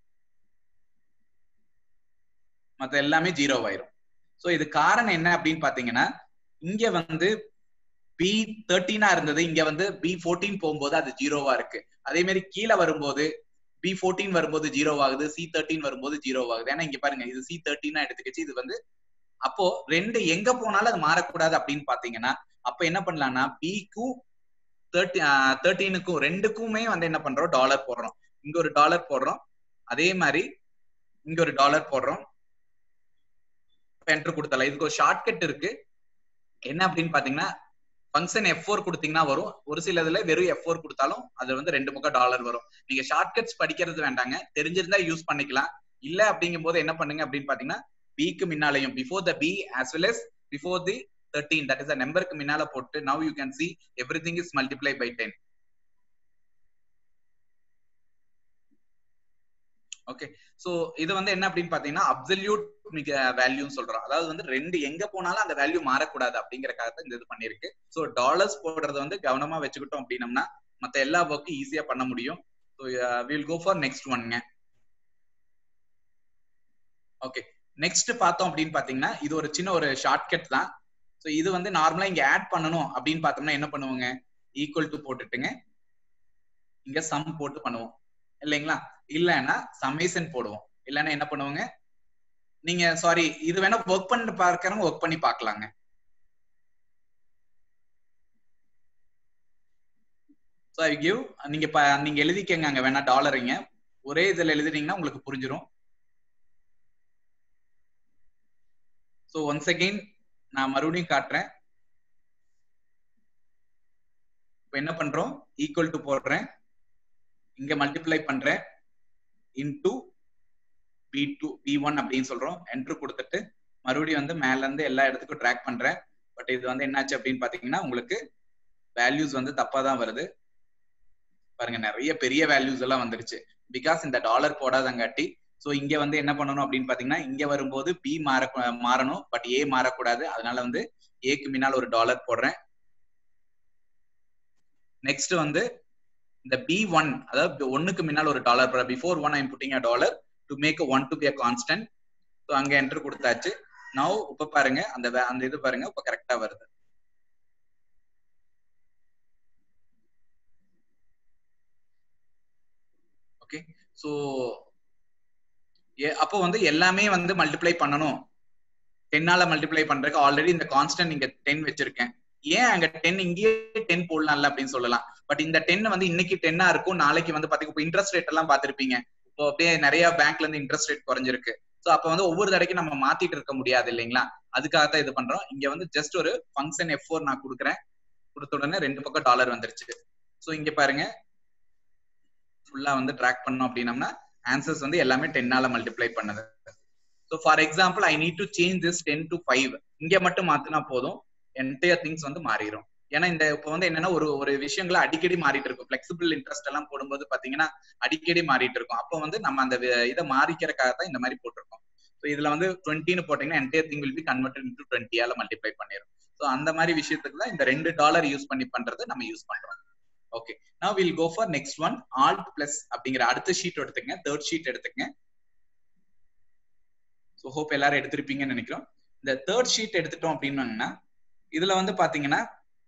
மத்த எல்லாமே ஜீரோ ஆயிரும் ஸோ இது காரணம் என்ன அப்படின்னு பாத்தீங்கன்னா இங்க வந்து பி தேர்ட்டீனா இருந்தது இங்க வந்து பி ஃபோர்டீன் போகும்போது அது ஜீரோவா இருக்கு அதே மாதிரி கீழே வரும்போது பி ஃபோர்டீன் வரும்போது ஜீரோ ஆகுது சி தேர்ட்டின் வரும்போது ஜீரோ ஆகுது ஏன்னா இங்க பாருங்க இது சி தேர்ட்டினா எடுத்துக்கிச்சு இது வந்து அப்போ ரெண்டு எங்க போனாலும் அது மாறக்கூடாது அப்படின்னு பாத்தீங்கன்னா அப்ப என்ன பண்ணலாம்னா பிக்கும் தேர்ட்டி தேர்ட்டீனுக்கும் ரெண்டுக்குமே வந்து என்ன பண்றோம் டாலர் போடுறோம் இங்க ஒரு டாலர் போடுறோம் அதே மாதிரி இங்க ஒரு டாலர் போடுறோம் என்ட்ரு கொடுத்தலாம் இதுக்கு ஒரு ஷார்ட்கட் இருக்கு என்ன அப்படின்னு பாத்தீங்கன்னா ஃபங்க்ஷன் எஃப் ஃபோர் கொடுத்தீங்கன்னா வரும் ஒரு சில இதுல வெறும் எஃப் ஃபோர் கொடுத்தாலும் அது வந்து ரெண்டு பக்கம் டாலர் வரும் நீங்க ஷார்ட்கட்ஸ் படிக்கிறது வேண்டாங்க தெரிஞ்சிருந்தா யூஸ் பண்ணிக்கலாம் இல்ல அப்படிங்கும் போது என்ன பண்ணுங்க அப்படின்னு பாத்தீங்கன்னா பிக்கு முன்னாலையும் before the B as well as before the thirteen that is நம்பருக்கு முன்னால போட்டு now you can see everything is multiply by ten okay so இது வந்து என்ன அப்படின்னு பாத்தீங்கன்னா அப்சல்யூட் வேல்யூன்னு சொல்றோம் அதாவது வந்து ரெண்டு எங்க போனாலும் அந்த வேல்யூ மாறக்கூடாது அப்படிங்கறக்காக இந்த இது பண்ணிருக்கு சோ டாலர்ஸ் போடுறது வந்து கவனமா வச்சுக்கிட்டோம் அப்படின்னம்னா மத்த எல்லா ஒர்க்கும் ஈஸியா பண்ண முடியும் so will go for next ஒன்ங்க ஓகே நெக்ஸ்ட் பார்த்தோம் அப்படின்னு பாத்தீங்கன்னா இது ஒரு சின்ன ஒரு ஷார்ட்கட் தான் ஸோ இது வந்து நார்மலா இங்க ஆட் பண்ணணும் அப்படின்னு பார்த்தோம்னா என்ன பண்ணுவோங்க ஈக்குவல் டு போட்டுட்டுங்க இங்க சம் போட்டு பண்ணுவோம் இல்லைங்களா இல்லைன்னா சமேசன் போடுவோம் இல்லைன்னா என்ன பண்ணுவோங்க நீங்க சாரி இது வேணா ஒர்க் பண்ணி பார்க்கறவங்க ஒர்க் பண்ணி பார்க்கலாங்க ஸோ ஐ கிவ் நீங்க நீங்க எழுதிக்கங்க அங்க வேணா டாலருங்க ஒரே இதுல எழுதுனீங்கன்னா உங்களுக்கு புரிஞ்சிடும் ஸோ ஒன்ஸ் அகெயின் நான் மறுபடியும் காட்டுறேன் இப்போ என்ன பண்றோம் ஈக்குவல் டு போடுறேன் இங்க மல்டிப்ளை பண்றேன் into B two B one அப்படின்னு சொல்றோம் என்ட்ரு கொடுத்துட்டு மறுபடியும் வந்து மேல இருந்து எல்லா இடத்துக்கும் ட்ராக் பண்றேன் பட் இது வந்து என்னாச்சு அப்படின்னு பாத்தீங்கன்னா உங்களுக்கு வேல்யூஸ் வந்து தப்பா தான் வருது பாருங்க நிறைய பெரிய வேல்யூஸ் எல்லாம் வந்துருச்சு பிகாஸ் இந்த டாலர் போடாதங்காட்டி ஸோ இங்க வந்து என்ன பண்ணணும் அப்படின்னு பாத்தீங்கன்னா இங்க வரும்போது பி மாற மாறணும் பட் ஏ மாறக்கூடாது அதனால வந்து ஏக்கு முன்னால் ஒரு டாலர் போடுறேன் நெக்ஸ்ட் வந்து இந்த பி ஒன் அதாவது ஒன்னுக்கு முன்னால் ஒரு டாலர் போடுற before one I'm putting a dollar to make one to be a constant so அங்க என்டர் கொடுத்தாச்சு நவ் இப்ப பாருங்க அந்த அந்த இது பாருங்க இப்ப கரெக்டா வருது ஓகே ஸோ அப்போ வந்து எல்லாமே வந்து மல்டிப்ளை பண்ணணும் டென்னால மல்டிப்ளை பண்றதுக்கு ஆல்ரெடி இந்த கான்ஸ்டன்ட் இங்க டென் வச்சிருக்கேன் ஏன் அங்க டென் இங்கேயே டென் போடலாம்ல அப்படின்னு சொல்லலாம் பட் இந்த டென் வந்து இன்னைக்கு டென்னா இருக்கும் நாளைக்கு வந்து பாத்தீங்கன்னா இப்போ இன்ட்ரெஸ்ட் ரேட் எல்லாம் பாத்திருப்பீங்க இப்போ அப்படியே நிறைய பேங்க்ல இருந்து இன்ட்ரெஸ்ட் ரேட் குறைஞ்சிருக்கு ஸோ அப்ப வந்து ஒவ்வொரு தடைக்கும் நம்ம மாத்திட்டு இருக்க முடியாது இல்லைங்களா அதுக்காக தான் இது பண்றோம் இங்க வந்து ஜஸ்ட் ஒரு ஃபங்க்ஷன் எஃப் ஃபோர் நான் கொடுக்குறேன் கொடுத்த உடனே ரெண்டு பக்கம் டாலர் வந்துருச்சு ஸோ இங்க பாருங்க ஃபுல்லா வந்து ட்ராக் பண்ணோம் அப்படின்னம்னா ஆன்சர்ஸ் வந்து எல்லாமே டென்னால மல்டிப்ளை பண்ணது so for example I need to change this ten to five இங்க மட்டும் மாத்தினா போதும் என்டையர் திங்ஸ் வந்து மாறிடும் ஏன்னா இந்த இப்போ வந்து என்னன்னா ஒரு ஒரு விஷயங்களை அடிக்கடி மாறிட்டு இருக்கும் பிளெக்சிபிள் இன்ட்ரெஸ்ட் எல்லாம் போடும்போது பாத்தீங்கன்னா அடிக்கடி மாறிட்டு இருக்கும் அப்போ வந்து நம்ம அந்த இதை மாறிக்கிறக்காக தான் இந்த மாதிரி போட்டிருக்கோம் ஸோ இதுல வந்து டுவெண்ட்டின்னு போட்டீங்கன்னா entire thing will be converted into டுவெண்ட்டியால மல்டிப்ளை பண்ணிடும் ஸோ அந்த மாதிரி விஷயத்துக்கு தான் இந்த ரெண்டு டாலர் யூஸ் பண்ணி பண்றது நம்ம யூஸ் பண்றோம் ஓகே நான் will go for next one alt plus அப்படிங்கிற அடுத்த ஷீட் எடுத்துக்கங்க தேர்ட் ஷீட் எடுத்துக்கங்க ஸோ ஹோப் எல்லாரும் எடுத்திருப்பீங்கன்னு நினைக்கிறோம் இந்த தேர்ட் ஷீட் எடுத்துட்டோம் அப்படின்னா இதுல வந்து பாத்தீங்கன்னா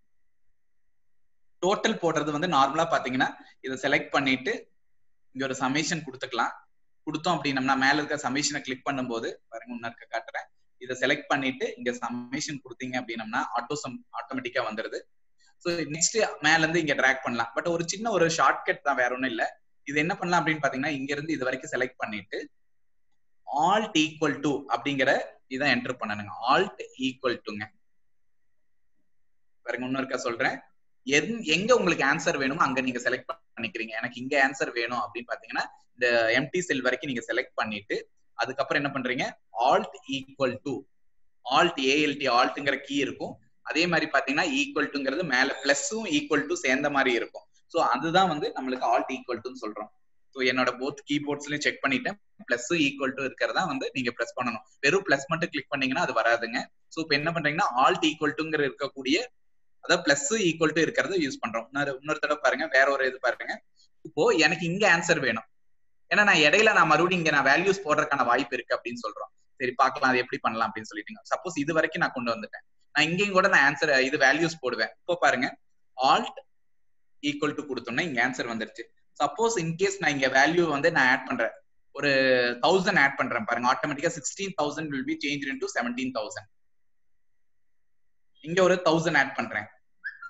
டோட்டல் போடுறது வந்து நார்மலா பாத்தீங்கன்னா இதை செலக்ட் பண்ணிட்டு இங்க ஒரு சமேஷன் கொடுத்துக்கலாம் கொடுத்தோம் அப்படின்னம்னா மேல இருக்க சமேஷனை கிளிக் பண்ணும்போது பாருங்க முன்ன இருக்க காட்டுறேன் இதை செலக்ட் பண்ணிட்டு இங்க சமேஷன் கொடுத்தீங்க அப்படின்னம்னா ஆட்டோ சம் ஆட்டோமேட்டிக்கா வந்துருது ஸோ நெக்ஸ்ட் மேல இருந்து இங்க ட்ராக் பண்ணலாம் பட் ஒரு சின்ன ஒரு ஷார்ட்கட் தான் வேற ஒன்றும் இல்ல இது என்ன பண்ணலாம் அப்படின்னு பாத்தீங்கன்னா இங்க இருந்து இது வரைக்கும் செலக்ட் பண்ணிட்டு ஆல்ட் ஈக்குவல் டு அப்படிங்கிற இதை என்டர் பண்ணணுங்க ஆல்ட் ஈக்குவல் டுங்க பாருங்க இன்னும் இருக்கா சொல்றேன் எங்க உங்களுக்கு ஆன்சர் வேணுமோ அங்க நீங்க செலக்ட் பண்ணிக்கிறீங்க எனக்கு இங்க ஆன்சர் வேணும் அப்படின்னு பாத்தீங்கன்னா இந்த எம்டி செல் வரைக்கும் நீங்க செலக்ட் பண்ணிட்டு அதுக்கப்புறம் என்ன பண்றீங்க alt equal to alt ALT ஆல்ட்ங்கிற கீ இருக்கும் அதே மாதிரி பாத்தீங்கன்னா ஈக்குவல் டுங்கிறது மேல பிளஸும் ஈக்குவல் டு சேர்ந்த மாதிரி இருக்கும் ஸோ அதுதான் வந்து நம்மளுக்கு ஆல்ட் ஈக்குவல் டுன்னு சொல்றோம் ஸோ என்னோட போத் கீபோர்ட்ஸ்லயும் செக் பண்ணிட்டேன் பிளஸ் ஈக்குவல் டு இருக்கிறதா வந்து நீங்க பிளஸ் பண்ணணும் வெறும் பிளஸ் மட்டும் கிளிக் பண்ணீங்கன்னா அது வராதுங்க ஸோ இப்போ என்ன பண்றீங்கன்னா ஆல்ட் ஈக்குவல் டுங்கிற இருக்கக்கூடிய அதாவது பிளஸ் ஈக்குவல் டு இருக்கிறத யூஸ் பண்றோம் இன்னொரு இன்னொரு தடவை பாருங்க வேற ஒரு இது பாருங்க இப்போ எனக்கு இங்க ஆன்சர் வேணும் ஏன்னா நான் இடையில நான் மறுபடியும் இங்க நான் வேல்யூஸ் போடுறதுக்கான வாய்ப்பு இருக்கு அப்படின்னு சொல்றோம் சரி பார்க்கலாம் அது எப்படி பண்ணலாம் அப்படின்னு சொல்லிட்டீங்க சப்போஸ் இது வரைக்கும் நான் கொண்டு வந்துட்டேன் நான் இங்கேயும் கூட நான் ஆன்சர் இது வேல்யூஸ் போடுவேன் இப்போ பாருங்க ஆல்ட் ஈக்குவல் டு கொடுத்தோம்னா இங்க ஆன்சர் வந்துருச்சு சப்போஸ் இன்கேஸ் நான் இங்க வேல்யூ வந்து நான் ஆட் பண்றேன் ஒரு தௌசண்ட் ஆட் பண்றேன் பாருங்க ஆட்டோமேட்டிக்கா sixteen thousand will be change into seventeen thousand இங்க ஒரு தௌசண்ட் ஆட் பண்றேன்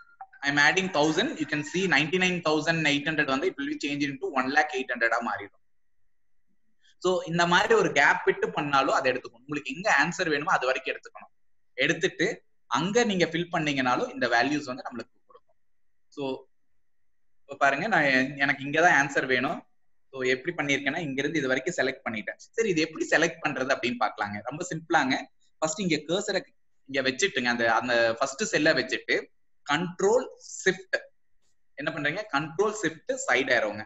I'm adding thousand you can see ninety nine thousand eight hundred வந்து it will change into one lakh eight ஹண்ட்ரடா மாறிடும் ஸோ இந்த மாதிரி ஒரு கேப் விட்டு பண்ணாலும் அதை எடுத்துக்கணும் உங்களுக்கு எங்க ஆன்சர் வேணுமோ அது வரைக்கும் எடுத்துக்கணும் எடுத்துட்டு அங்க நீங்க ஃபில் பண்ணீங்கனாலும் இந்த வேல்யூஸ் வந்து நம்மளுக்கு கொடுக்கும் ஸோ இப்போ பாருங்க நான் எனக்கு இங்கதான் ஆன்சர் வேணும் ஸோ எப்படி பண்ணியிருக்கேன்னா இங்க இருந்து இது வரைக்கும் செலக்ட் பண்ணிட்டேன் சரி இது எப்படி செலக்ட் பண்றது அப்படின்னு பாக்கலாங்க ரொம்ப சிம்பிளாங்க ஃபர்ஸ்ட் இங்க கேர்சரை இங்க வச்சுட்டுங்க அந்த அந்த ஃபர்ஸ்ட் செல்ல வச்சுட்டு கண்ட்ரோல் ஷிஃப்ட் என்ன பண்றீங்க கண்ட்ரோல் ஷிஃப்ட் சைட் ஆயிருங்க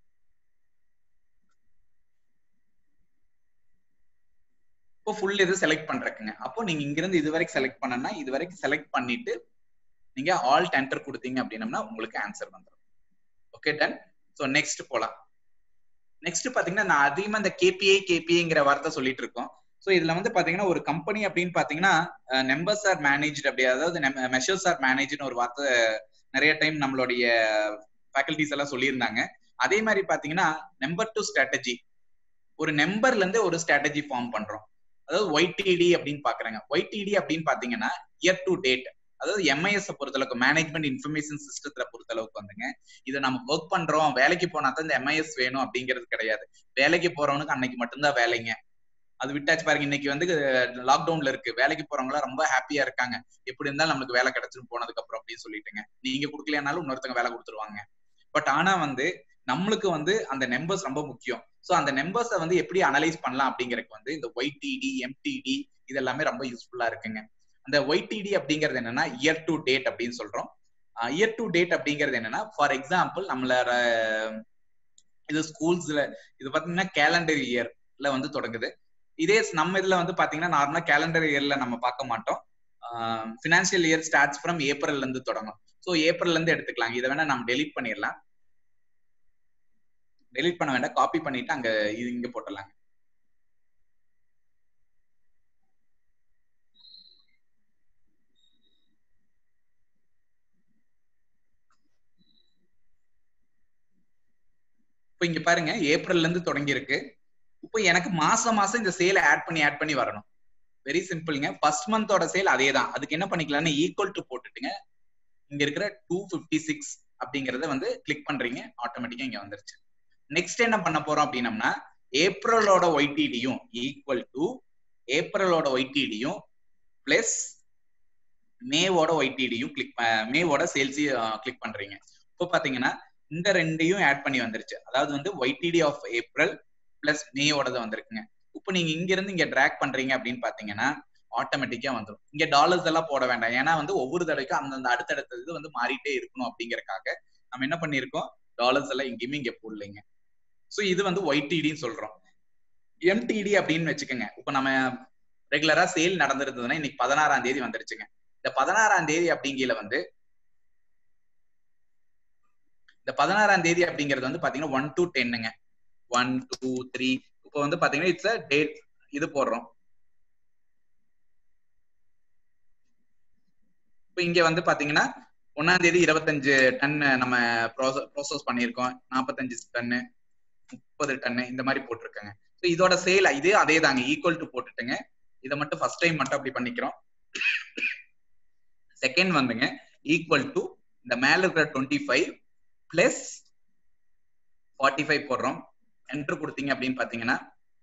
இப்போ ஃபுல் இது செலக்ட் பண்றதுங்க அப்போ நீங்க இங்க இருந்து இது வரைக்கும் செலக்ட் பண்ணனா இது வரைக்கும் செலக்ட் பண்ணிட்டு நீங்க ஆல் டென்டர் கொடுத்தீங்க அப்படின்னம்னா உங்களுக்கு ஆன்சர் வந்துடும் ஓகே டன் ஸோ நெக்ஸ்ட் போலாம் நெக்ஸ்ட் பாத்தீங்கன்னா நான் அதிகமா இந்த கேபிஐ கேபிஐங்கிற வார்த்தை சொல்லிட்டு இருக்கோம் ஸோ இதுல வந்து பாத்தீங்கன்னா ஒரு கம்பெனி அப்படின்னு பாத்தீங்கன்னா நம்பர்ஸ் ஆர் மேனேஜ் அப்படி அதாவது மெஷர்ஸ் ஆர் மேனேஜ்னு ஒரு வார்த்தை நிறைய டைம் நம்மளுடைய ஃபேக்கல்டிஸ் எல்லாம் சொல்லியிருந்தாங்க அதே மாதிரி பாத்தீங்கன்னா நம்பர் டு ஸ்ட்ராட்டஜி ஒரு நம்பர்ல இருந்து ஒரு ஸ்ட்ராட்டஜி ஃபார்ம் பண்றோம் அதாவது ஒய்டிடி அப்படின்னு பாக்குறாங்க ஒய்டிடி அப்படின்னு பாத்தீங்கன்னா இயர் டு டேட் அதாவது எம்ஐஎஸ் பொறுத்தளவுக்கு மேனேஜ்மெண்ட் இன்ஃபர்மேஷன் சிஸ்டத்துல பொறுத்தளவுக்கு வந்துங்க இதை நம்ம ஒர்க் பண்றோம் வேலைக்கு போனா தான் இந்த எம்ஐஎஸ் வேணும் அப்படிங்கிறது கிடையாது வேலைக்கு போறவனுக்கு அன்னைக்கு மட்டும்தான் வேலைங்க அது விட்டாச்சு பாருங்க இன்னைக்கு வந்து லாக்டவுன்ல இருக்கு வேலைக்கு போறவங்க ரொம்ப ஹாப்பியா இருக்காங்க எப்படி இருந்தாலும் நம்மளுக்கு வேலை கிடைச்சிரும் போனதுக்கு அப்புறம் அப்படின்னு சொல்லிட்டுங்க நீங்க கொடுக்கலனாலும் இன்னொருத்தங்க வேலை கொடுத்துருவாங்க பட் ஆனா வந்து நம்மளுக்கு வந்து அந்த நம்பர்ஸ் ரொம்ப முக்கியம் ஸோ அந்த நம்பர்ஸை வந்து எப்படி அனலைஸ் பண்ணலாம் அப்படிங்கறதுக்கு வந்து இந்த ஒய்டிடி எம்டிடி இது எல்லாமே ரொம்ப யூஸ்ஃபுல்லா இருக்குங்க அந்த ஒய்டிடி அப்படிங்கிறது என்னன்னா இயர் டு டேட் அப்படின்னு சொல்றோம் இயர் டு டேட் அப்படிங்கிறது என்னன்னா ஃபார் எக்ஸாம்பிள் நம்மளோட இது ஸ்கூல்ஸ்ல இது பாத்தீங்கன்னா கேலண்டர் இயர்ல வந்து தொடங்குது இதே நம்ம இதுல வந்து பாத்தீங்கன்னா நார்மலா கேலண்டர் இயர்ல நம்ம பார்க்க மாட்டோம் பினான்சியல் இயர் ஸ்டார்ட்ஸ் ஃப்ரம் ஏப்ரல்ல இருந்து தொடங்கும் ஸோ ஏப்ரல்ல இருந்து எடுத்துக்கலாம் இதை வேணா நம்ம டெலிட் பண்ணிடலாம் டெலிட் பண்ண வேண்டாம் காப்பி பண்ணிட்டு அங்க இது இங்க போட்டுடலாங்க இப்போ இங்க பாருங்க ஏப்ரல்ல இருந்து தொடங்கி இருக்கு இப்போ எனக்கு மாசம் மாசம் இந்த சேலை ஆட் பண்ணி ஆட் பண்ணி வரணும் வெரி சிம்பிள்ங்க ஃபர்ஸ்ட் மந்தோட சேல் அதே தான் அதுக்கு என்ன பண்ணிக்கலாம்னு ஈக்குவல் டு போட்டுட்டுங்க இங்க இருக்கிற டூ பிப்டி சிக்ஸ் அப்படிங்கறத வந்து கிளிக் பண்றீங்க ஆட்டோமேட்டிக்கா இங்க வந்துருச்சு நெக்ஸ்ட் என்ன பண்ண போறோம் அப்படின்னம்னா ஏப்ரலோட ஒய்டிடியும் ஈக்குவல் டு ஏப்ரலோட ஒய்டிடியும் பிளஸ் மேவோட ஒய்டிடியும் கிளிக் மேவோட சேல்ஸையும் கிளிக் பண்றீங்க இப்போ பாத்தீங்கன்னா இந்த ரெண்டையும் ஆட் பண்ணி வந்துருச்சு அதாவது வந்து ஒய்டிடி ஆஃப் ஏப்ரல் பிளஸ் மேயோடது வந்திருக்குங்க இப்போ நீங்க இங்க இருந்து இங்க ட்ராக் பண்றீங்க அப்படின்னு பாத்தீங்கன்னா ஆட்டோமேட்டிக்கா வந்துடும் இங்க டாலர்ஸ் எல்லாம் போட வேண்டாம் ஏன்னா வந்து ஒவ்வொரு தடவைக்கும் அந்தந்த அடுத்தடுத்த இது வந்து மாறிட்டே இருக்கணும் அப்படிங்கறக்காக நம்ம என்ன பண்ணிருக்கோம் டாலர்ஸ் எல்லாம் எங்கேயுமே இங்க போடலைங்க ஸோ இது வந்து ஒய்டிடின்னு சொல்றோம் எம்டிடி அப்படின்னு வச்சுக்கோங்க இப்போ நம்ம ரெகுலரா சேல் நடந்திருந்ததுன்னா இன்னைக்கு பதினாறாம் தேதி வந்துருச்சுங்க இந்த பதினாறாம் தேதி அப்படிங்கிற வந்து இந்த பதினாறாம் தேதி அப்படிங்கிறது வந்து பாத்தீங்கன்னா ஒன் டு டென்னுங்க ஒன் டூ த்ரீ இப்போ வந்து பாத்தீங்கன்னா இட்ஸ் அ டேட் இது போடுறோம் இப்போ இங்க வந்து பாத்தீங்கன்னா ஒன்னாம் தேதி இருபத்தஞ்சு டன் நம்ம ப்ரோசஸ் பண்ணியிருக்கோம் நாற்பத்தஞ்சு டன்னு முப்பது டன்னு இந்த மாதிரி போட்டிருக்காங்க ஸோ இதோட சேல் இதே அதே தாங்க ஈக்குவல் டு போட்டுட்டுங்க இதை மட்டும் ஃபர்ஸ்ட் டைம் மட்டும் அப்படி பண்ணிக்கிறோம் செகண்ட் வந்துங்க ஈக்குவல் டு இந்த மேல இருக்கிற twenty five plus forty five போடுறோம் என்ட்ரு கொடுத்தீங்க அப்படின்னு பாத்தீங்கன்னா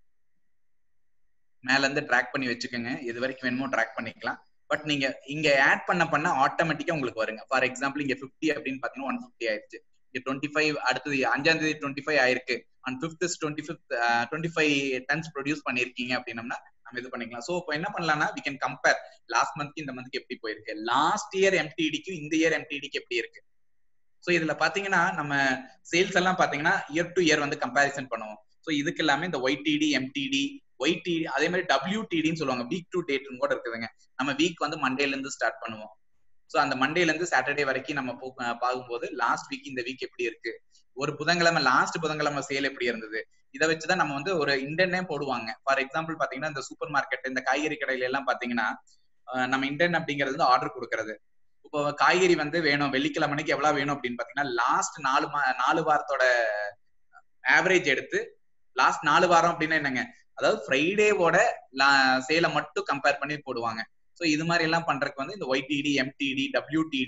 மேல இருந்து ட்ராக் பண்ணி வச்சுக்கோங்க எது வரைக்கும் வேணுமோ ட்ராக் பண்ணிக்கலாம் பட் நீங்க இங்க ஆட் பண்ண பண்ண ஆட்டோமேட்டிக்கா உங்களுக்கு வருங்க ஃபார் எக்ஸாம்பிள் இங்க பிப்டி அப்படின்னு பாத்தீங்கன்னா ஒன் பிப்டி ஆயிருச்சு இங்க டுவெண்ட்டி ஃபைவ் அடுத்தது அஞ்சாம் தேதி டுவெண்ட்டி ஃபைவ் ஆயிருக்கு and fifth twenty fifth twenty five tons produce பண்ணிருக்கீங்க அப்படின்னம்னா நம்ம இது பண்ணிக்கலாம் ஸோ இப்போ என்ன பண்ணலாம்னா வி கேன் கம்பேர் லாஸ்ட் மந்த்க்கு இந்த மந்த்க்கு எப்படி போயிருக்கு லாஸ்ட் இயர் எம்டிடிக்கும் இந்த இயர் எம்டிடிக்கு எப்படி இருக்கு ஸோ இதுல பாத்தீங்கன்னா நம்ம சேல்ஸ் எல்லாம் பாத்தீங்கன்னா இயர் டு இயர் வந்து கம்பேரிசன் பண்ணுவோம் ஸோ இதுக்கு எல்லாமே இந்த ஒய்டிடி எம்டிடி ஒய்டிடி அதே மாதிரி டபிள்யூடிடின்னு சொல்லுவாங்க வீக் டு டேட்னு கூட இருக்குதுங்க நம்ம வீக் வந்து மண்டேல இருந்து ஸ்டார்ட் பண்ணுவோம் ஸோ அந்த மண்டேல இருந்து சாட்டர்டே வரைக்கும் நம்ம பார்க்கும்போது லாஸ்ட் வீக் இந்த வீக் எப்படி இருக்கு ஒரு புதன்கிழமை லாஸ்ட் புதன்கிழமை சேல் எப்படி இருந்தது இதை வச்சுதான் நம்ம வந்து ஒரு இண்டனே போடுவாங்க ஃபார் எக்ஸாம்பிள் பாத்தீங்கன்னா இந்த சூப்பர் மார்க்கெட் இந்த காய்கறி கடையில எல்லாம் பாத்தீங்கன்னா நம்ம இண்டன் அப்படிங்கிறது வந்து ஆர்டர் கொடுக்கறது இப்போ காய்கறி வந்து வேணும் வெள்ளிக்கிழமைக்கு எவ்வளவு வேணும் அப்படின்னு பாத்தீங்கன்னா லாஸ்ட் நாலு மா நாலு வாரத்தோட ஆவரேஜ் எடுத்து லாஸ்ட் நாலு வாரம் அப்படின்னா என்னங்க அதாவது ஃப்ரைடேவோட சேலை மட்டும் கம்பேர் பண்ணி போடுவாங்க ஸோ இது மாதிரி எல்லாம் பண்றதுக்கு வந்து இந்த ஒய்டிடி எம்டிடி டபிள்யூடிடி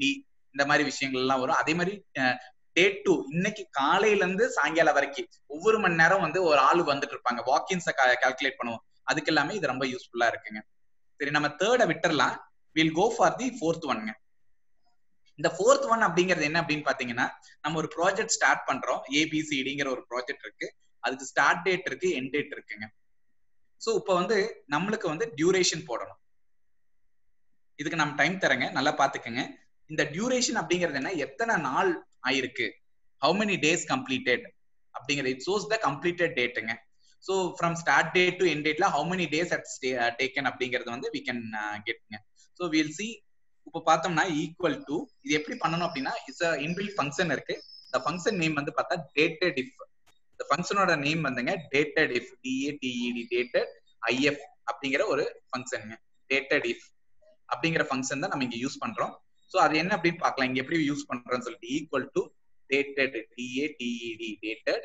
இந்த மாதிரி விஷயங்கள் எல்லாம் வரும் அதே மாதிரி டே டூ இன்னைக்கு காலையில இருந்து சாயங்காலம் வரைக்கும் ஒவ்வொரு மணி நேரம் வந்து ஒரு ஆள் வந்துட்டு இருப்பாங்க வாக்கின்ஸை கால்குலேட் பண்ணுவோம் அதுக்கு எல்லாமே இது ரொம்ப யூஸ்ஃபுல்லா இருக்குங்க சரி நம்ம தேர்டை விட்டுறலாம் will go for the fourth ஒன்ங்க இந்த ஃபோர்த் ஒன் அப்படிங்கிறது என்ன அப்படின்னு பாத்தீங்கன்னா நம்ம ஒரு ப்ராஜெக்ட் ஸ்டார்ட் பண்றோம் ஏபிசிடிங்கிற ஒரு ப்ராஜெக்ட் இருக்கு அதுக்கு ஸ்டார்ட் டேட் இருக்கு எண்ட் டேட் இருக்குங்க ஸோ இப்போ வந்து நம்மளுக்கு வந்து டியூரேஷன் போடணும் இதுக்கு நம்ம டைம் தரேங்க நல்லா பாத்துக்கோங்க இந்த டியூரேஷன் அப்படிங்கிறது என்ன எத்தனை நாள் ஆயிருக்கு ஹவு மெனி டேஸ் கம்ப்ளீட்டட் அப்படிங்கிறது இட் சோஸ் த கம்ப்ளீட்டட் டேட்டுங்க so from start date to end டேட்ல how many days at taken அப்படிங்கிறது வந்து வி கேன் கெட்ங்க ஸோ வில் சி இப்போ பார்த்தோம்னா ஈக்குவல் டு இது எப்படி பண்ணணும் அப்படின்னா இட்ஸ் இன்பில் ஃபங்க்ஷன் இருக்கு இந்த ஃபங்க்ஷன் நேம் வந்து பார்த்தா டேட்டட் இஃப் இந்த ஃபங்க்ஷனோட நேம் வந்துங்க DATEDIF D A T E D DATEDIF அப்படிங்கிற ஒரு ஃபங்க்ஷனுங்க டேட்டட் இஃப் அப்படிங்கிற ஃபங்க்ஷன் தான் நம்ம இங்க யூஸ் பண்றோம் ஸோ அது என்ன அப்படின்னு பார்க்கலாம் இங்க எப்படி யூஸ் பண்றோம்னு சொல்லிட்டு equal to dated D A T E D 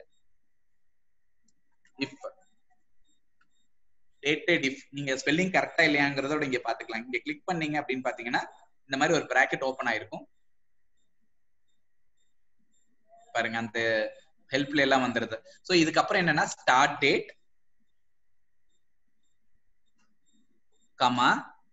DATEDIF DATEDIF நீங்க ஸ்பெல்லிங் கரெக்டா இல்லையாங்கிறதோட இங்க பாத்துக்கலாம் இங்க கிளிக் பண்ணீங்க அப்படின்னு பாத்தீங்கன்னா இந்த மாதிரி ஒரு பிராக்கெட் ஓபன் ஆயிருக்கும் பாருங்க அந்த ஹெல்ப்ல எல்லாம் வந்துருது சோ இதுக்கப்புறம் என்னன்னா start date comma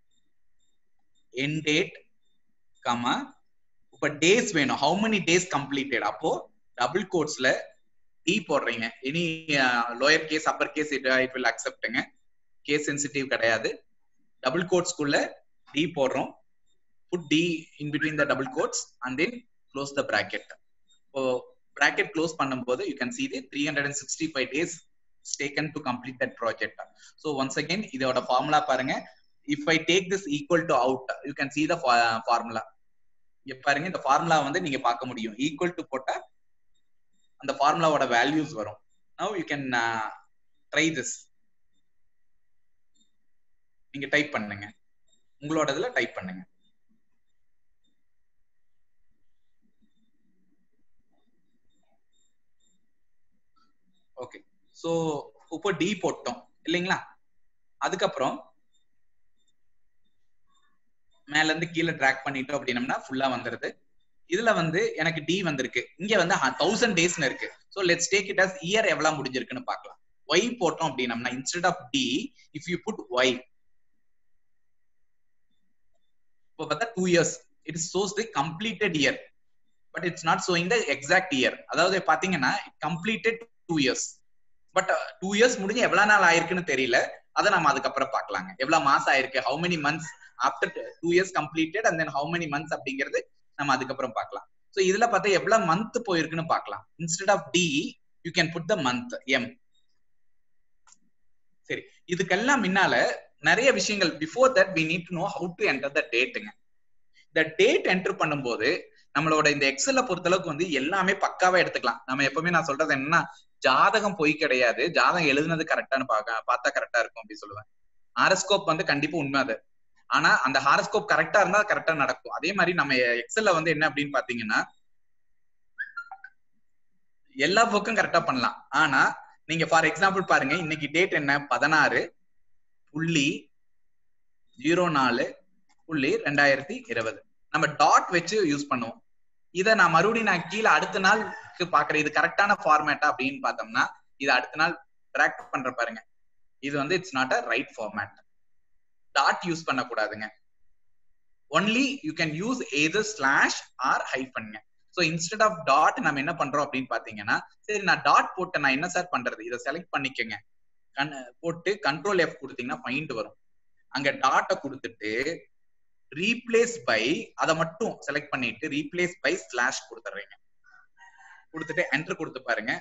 end date comma இப்ப டேஸ் வேணும் ஹவு மெனி டேஸ் கம்ப்ளீட்டட் அப்போ டபுள் கோட்ஸ்ல டி போடுறீங்க any lower case upper case it it will அக்செப்டுங்க கேஸ் சென்சிட்டிவ் கிடையாது டபுள் கோட்ஸ்க்குள்ள டி போடுறோம் put D in between the double quotes and then close the bracket இப்போ bracket close பண்ணும்போது you can see the three hundred and sixty five days taken to complete that project so once again இதோட formula பாருங்க if I take this equal to out you can see the formula இங்க பாருங்க இந்த formula வந்து நீங்க பார்க்க முடியும் equal to போட்டா அந்த ஃபார்முலாவோட வேல்யூஸ் வரும் now you can try this நீங்க டைப் பண்ணுங்க உங்களோட இதுல டைப் பண்ணுங்க ஓகே சோ இப்போ டி போட்டோம் இல்லைங்களா அதுக்கப்புறம் மேல இருந்து கீழே ட்ராக் பண்ணிட்டோம் அப்படின்னம்னா ஃபுல்லா வந்துருது இதுல வந்து எனக்கு டி வந்திருக்கு இங்க வந்து தௌசண்ட் டேஸ்னு இருக்கு so let's take it as year எவ்வளவு முடிஞ்சிருக்குன்னு பார்க்கலாம் ஒய் போட்டோம் அப்படின்னம்னா instead of D if you put Y இப்போ பார்த்தா two years it is shows the completed year but it's not showing the exact year அதாவது பாத்தீங்கன்னா completed two years but two years முடிஞ்சு எவ்வளவு நாள் ஆயிருக்குன்னு தெரியல அதை நம்ம அதுக்கப்புறம் பார்க்கலாங்க எவ்வளவு மாசம் ஆயிருக்கு how many months after two years completed and then how many months அப்படிங்கிறது நம்ம அதுக்கப்புறம் பார்க்கலாம் ஸோ இதுல பார்த்தா எவ்வளவு மந்த் போயிருக்குன்னு பார்க்கலாம் instead of D you can put the month M சரி இதுக்கெல்லாம் முன்னால நிறைய விஷயங்கள் before that we need to know how to enter the டேட்டுங்க இந்த டேட் என்டர் பண்ணும்போது நம்மளோட இந்த எக்ஸல்ல பொறுத்தளவுக்கு வந்து எல்லாமே பக்காவா எடுத்துக்கலாம் நம்ம எப்பவுமே நான் சொல்றது என்னன்னா ஜாதகம் பொய் கிடையாது ஜாதகம் எழுதுனது கரெக்டான்னு பார்க்க பார்த்தா கரெக்டா இருக்கும் அப்படின்னு சொல்லுவேன் ஆரஸ்கோப் வந்து கண்டிப்பா உண்மை அது ஆனா அந்த ஹாரஸ்கோப் கரெக்டா இருந்தா கரெக்டா நடக்கும் அதே மாதிரி நம்ம எக்ஸல்ல வந்து என்ன அப்படின்னு பாத்தீங்கன்னா எல்லா புக்கும் கரெக்டா பண்ணலாம் ஆனா நீங்க ஃபார் எக்ஸாம்பிள் பாருங்க இன்னைக்கு டேட் என்ன பதினாறு புள்ளி ஜீரோ நாலு புள்ளி ரெண்டாயிரத்தி இருபது நம்ம டாட் வச்சு யூஸ் பண்ணுவோம் இதை நான் மறுபடியும் நான் கீழே அடுத்த நாளுக்கு பாக்குறேன் இது கரெக்டான ஃபார்மேட்டா அப்படின்னு பார்த்தோம்னா இது அடுத்த நாள் ட்ராக் பண்ற பாருங்க இது வந்து it's not a right format dot use பண்ணக்கூடாதுங்க ஒன்லி யூ கேன் யூஸ் எது ஸ்லாஷ் ஆர் ஹைஃபன்ங்க ஸோ இன்ஸ்டெட் ஆஃப் டாட் நம்ம என்ன பண்றோம் அப்படின்னு பாத்தீங்கன்னா சரி நான் டாட் போட்டு நான் என்ன சார் பண்றது இதை செலக்ட் பண்ணிக்கங்க கண் போட்டு கண்ட்ரோல் எஃப் கொடுத்தீங்கன்னா ஃபைண்ட் வரும் அங்க டாட்டை கொடுத்துட்டு ரீப்ளேஸ் பை அதை மட்டும் செலக்ட் பண்ணிட்டு ரீப்ளேஸ் பை ஸ்லாஷ் கொடுத்துட்றீங்க கொடுத்துட்டு என்டர் கொடுத்து பாருங்க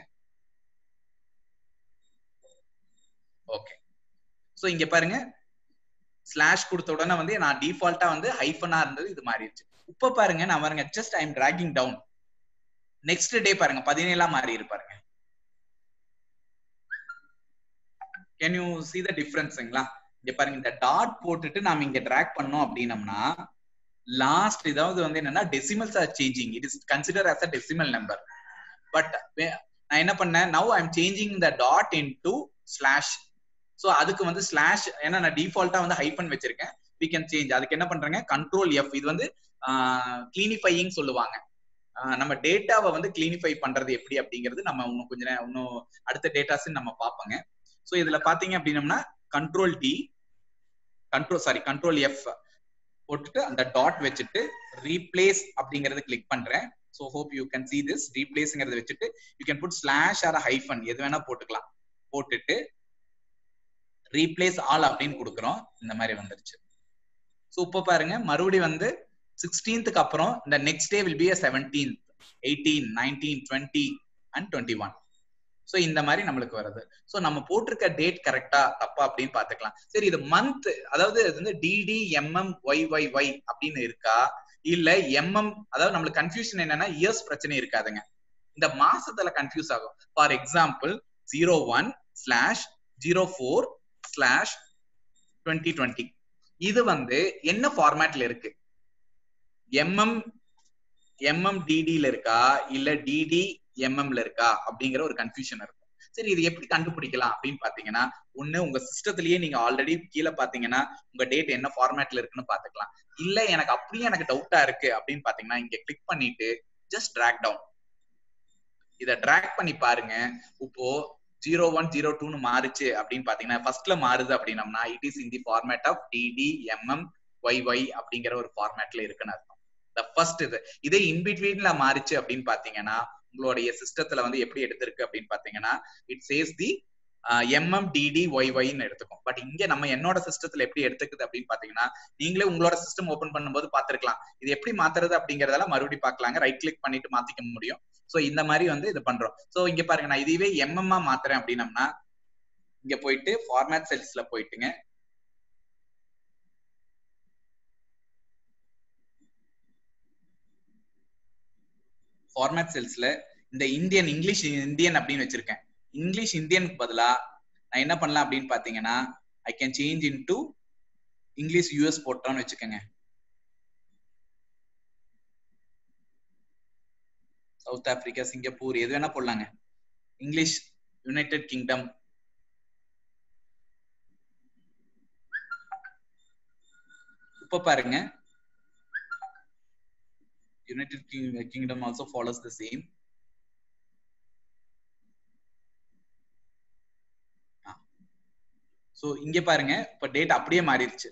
ஓகே ஸோ இங்க பாருங்க ஸ்லாஷ் கொடுத்த உடனே வந்து நான் டிஃபால்ட்டா வந்து ஹைஃபனா இருந்தது இது மாறிடுச்சு இப்ப பாருங்க நான் பாருங்க just I am dragging down next day பாருங்க பதினேழாம் மாறி இருப்பாருங்க கேன் யூ சி த டிஃபரன்ஸுங்களா இங்க பாருங்க இந்த டாட் போட்டுட்டு நாம இங்க டிராக் பண்ணோம் அப்படின்னம்னா லாஸ்ட் இதாவது வந்து என்னன்னா decimals are changing it is consider as a decimal number but நான் என்ன பண்ணேன் now I am changing the dot into slash so அதுக்கு வந்து ஸ்லாஷ் ஏன்னா நான் டிஃபால்ட்டா வந்து ஹைப்பன் வச்சிருக்கேன் வி கேன் சேஞ்ச் அதுக்கு என்ன பண்றாங்க கண்ட்ரோல் எஃப் இது வந்து கிளீனிஃபையிங் சொல்லுவாங்க நம்ம டேட்டாவை வந்து கிளீனிஃபை பண்றது எப்படி அப்படிங்கிறது நம்ம இன்னும் கொஞ்ச நேரம் இன்னும் அடுத்த டேட்டாஸ் நம்ம பார்ப்போங்க ஸோ இதுல பாத்தீங்க அப்படின்னம்னா control D control sorry control F போட்டுட்டு அந்த டாட் வச்சுட்டு ரீப்ளேஸ் அப்படிங்கறது கிளிக் பண்றேன் so hope you can see this ரீப்ளேஸ்ங்கிறத வச்சுட்டு you can put slash or hyphen எது வேணா போட்டுக்கலாம் போட்டுட்டு ரீப்ளேஸ் ஆல் அப்படின்னு கொடுக்குறோம் இந்த மாதிரி வந்துருச்சு ஸோ இப்போ பாருங்க மறுபடியும் வந்து சிக்ஸ்டீன்த்துக்கு அப்புறம் இந்த next day will be seventeenth eighteen nineteen twenty and twenty one so இந்த மாதிரி நம்மளுக்கு வருது ஸோ நம்ம போட்டிருக்க டேட் கரெக்டா தப்பா அப்படின்னு பாத்துக்கலாம் சரி இது மந்த் அதாவது இது வந்து DD MM Y Y Y அப்படின்னு இருக்கா இல்ல எம்எம் அதாவது நம்மளுக்கு கன்ஃபியூஷன் என்னன்னா இயர்ஸ் பிரச்சனை இருக்காதுங்க இந்த மாசத்துல கன்ஃபியூஸ் ஆகும் for example zero one slash zero four slash twenty twenty இது வந்து என்ன ஃபார்மேட்ல இருக்கு எம்எம் எம்எம் டிடில இருக்கா இல்ல டிடி எம்எம்ல இருக்கா அப்படிங்கிற ஒரு கன்ஃபியூஷன் இருக்கும் சரி இது எப்படி கண்டுபிடிக்கலாம் அப்படின்னு பாத்தீங்கன்னா ஒண்ணு உங்க சிஸ்டத்திலேயே நீங்க ஆல்ரெடி கீழே பாத்தீங்கன்னா உங்க டேட் என்ன ஃபார்மேட்ல இருக்குன்னு பாத்துக்கலாம் இல்ல எனக்கு அப்படியே எனக்கு டவுட்டா இருக்கு அப்படின்னு பாத்தீங்கன்னா இங்க கிளிக் பண்ணிட்டு ஜஸ்ட் ட்ராக் டவுன் இத ட்ராக் பண்ணி பாருங்க இப்போ ஜீரோ ஒன் ஜீரோ டூன்னு மாறுச்சு அப்படின்னு பாத்தீங்கன்னா ஃபர்ஸ்ட்ல மாறுது அப்படின்னம்னா it is in the format of DD MM Y Y அப்படிங்கிற ஒரு ஃபார்மேட்ல இருக்குன்னு அர்த்தம் த ஃபர்ஸ்ட் இது இதே இன்பிட்வீன்ல மாறிச்சு அப்படின்னு பாத்தீங்கன்னா உங்களுடைய சிஸ்டத்துல வந்து எப்படி எடுத்திருக்கு அப்படின்னு பாத்தீங்கன்னா it says the MM DD Y ஒய்ன்னு எடுத்துக்கும் பட் இங்க நம்ம என்னோட சிஸ்டத்துல எப்படி எடுத்துக்குது அப்படின்னு பாத்தீங்கன்னா நீங்களே உங்களோட சிஸ்டம் ஓபன் பண்ணும்போது பாத்துருக்கலாம் இது எப்படி மாத்துறது அப்படிங்கறதெல்லாம் மறுபடியும் பாக்கலாங்க ரைட் கிளிக் பண்ணிட்டு மாத்திக்க முடியும் சோ இந்த மாதிரி வந்து இது பண்றோம் சோ இங்க பாருங்க நான் இதுவே எம்எம் மாத்துறேன் அப்படின்னம்னா இங்க போயிட்டு ஃபார்மேட் செல்ஸ்ல போயிட்டுங்க ஃபார்மேட் செல்ஸ்ல இந்த இந்தியன் இங்கிலீஷ் இந்தியன் அப்படின்னு வச்சிருக்கேன் இங்கிலீஷ் இந்தியனுக்கு பதிலா நான் என்ன பண்ணலாம் அப்படின்னு பாத்தீங்கன்னா I can change into English US போட்டோம்னு வச்சுக்கோங்க சவுத் ஆப்பிரிக்கா சிங்கப்பூர் எது வேணா போடலாங்க இங்கிலீஷ் யுனைடெட் கிங்டம் இப்ப பாருங்க United Kingdom also follows the same so இங்க பாருங்க இப்ப டேட் அப்படியே மாறிடுச்சு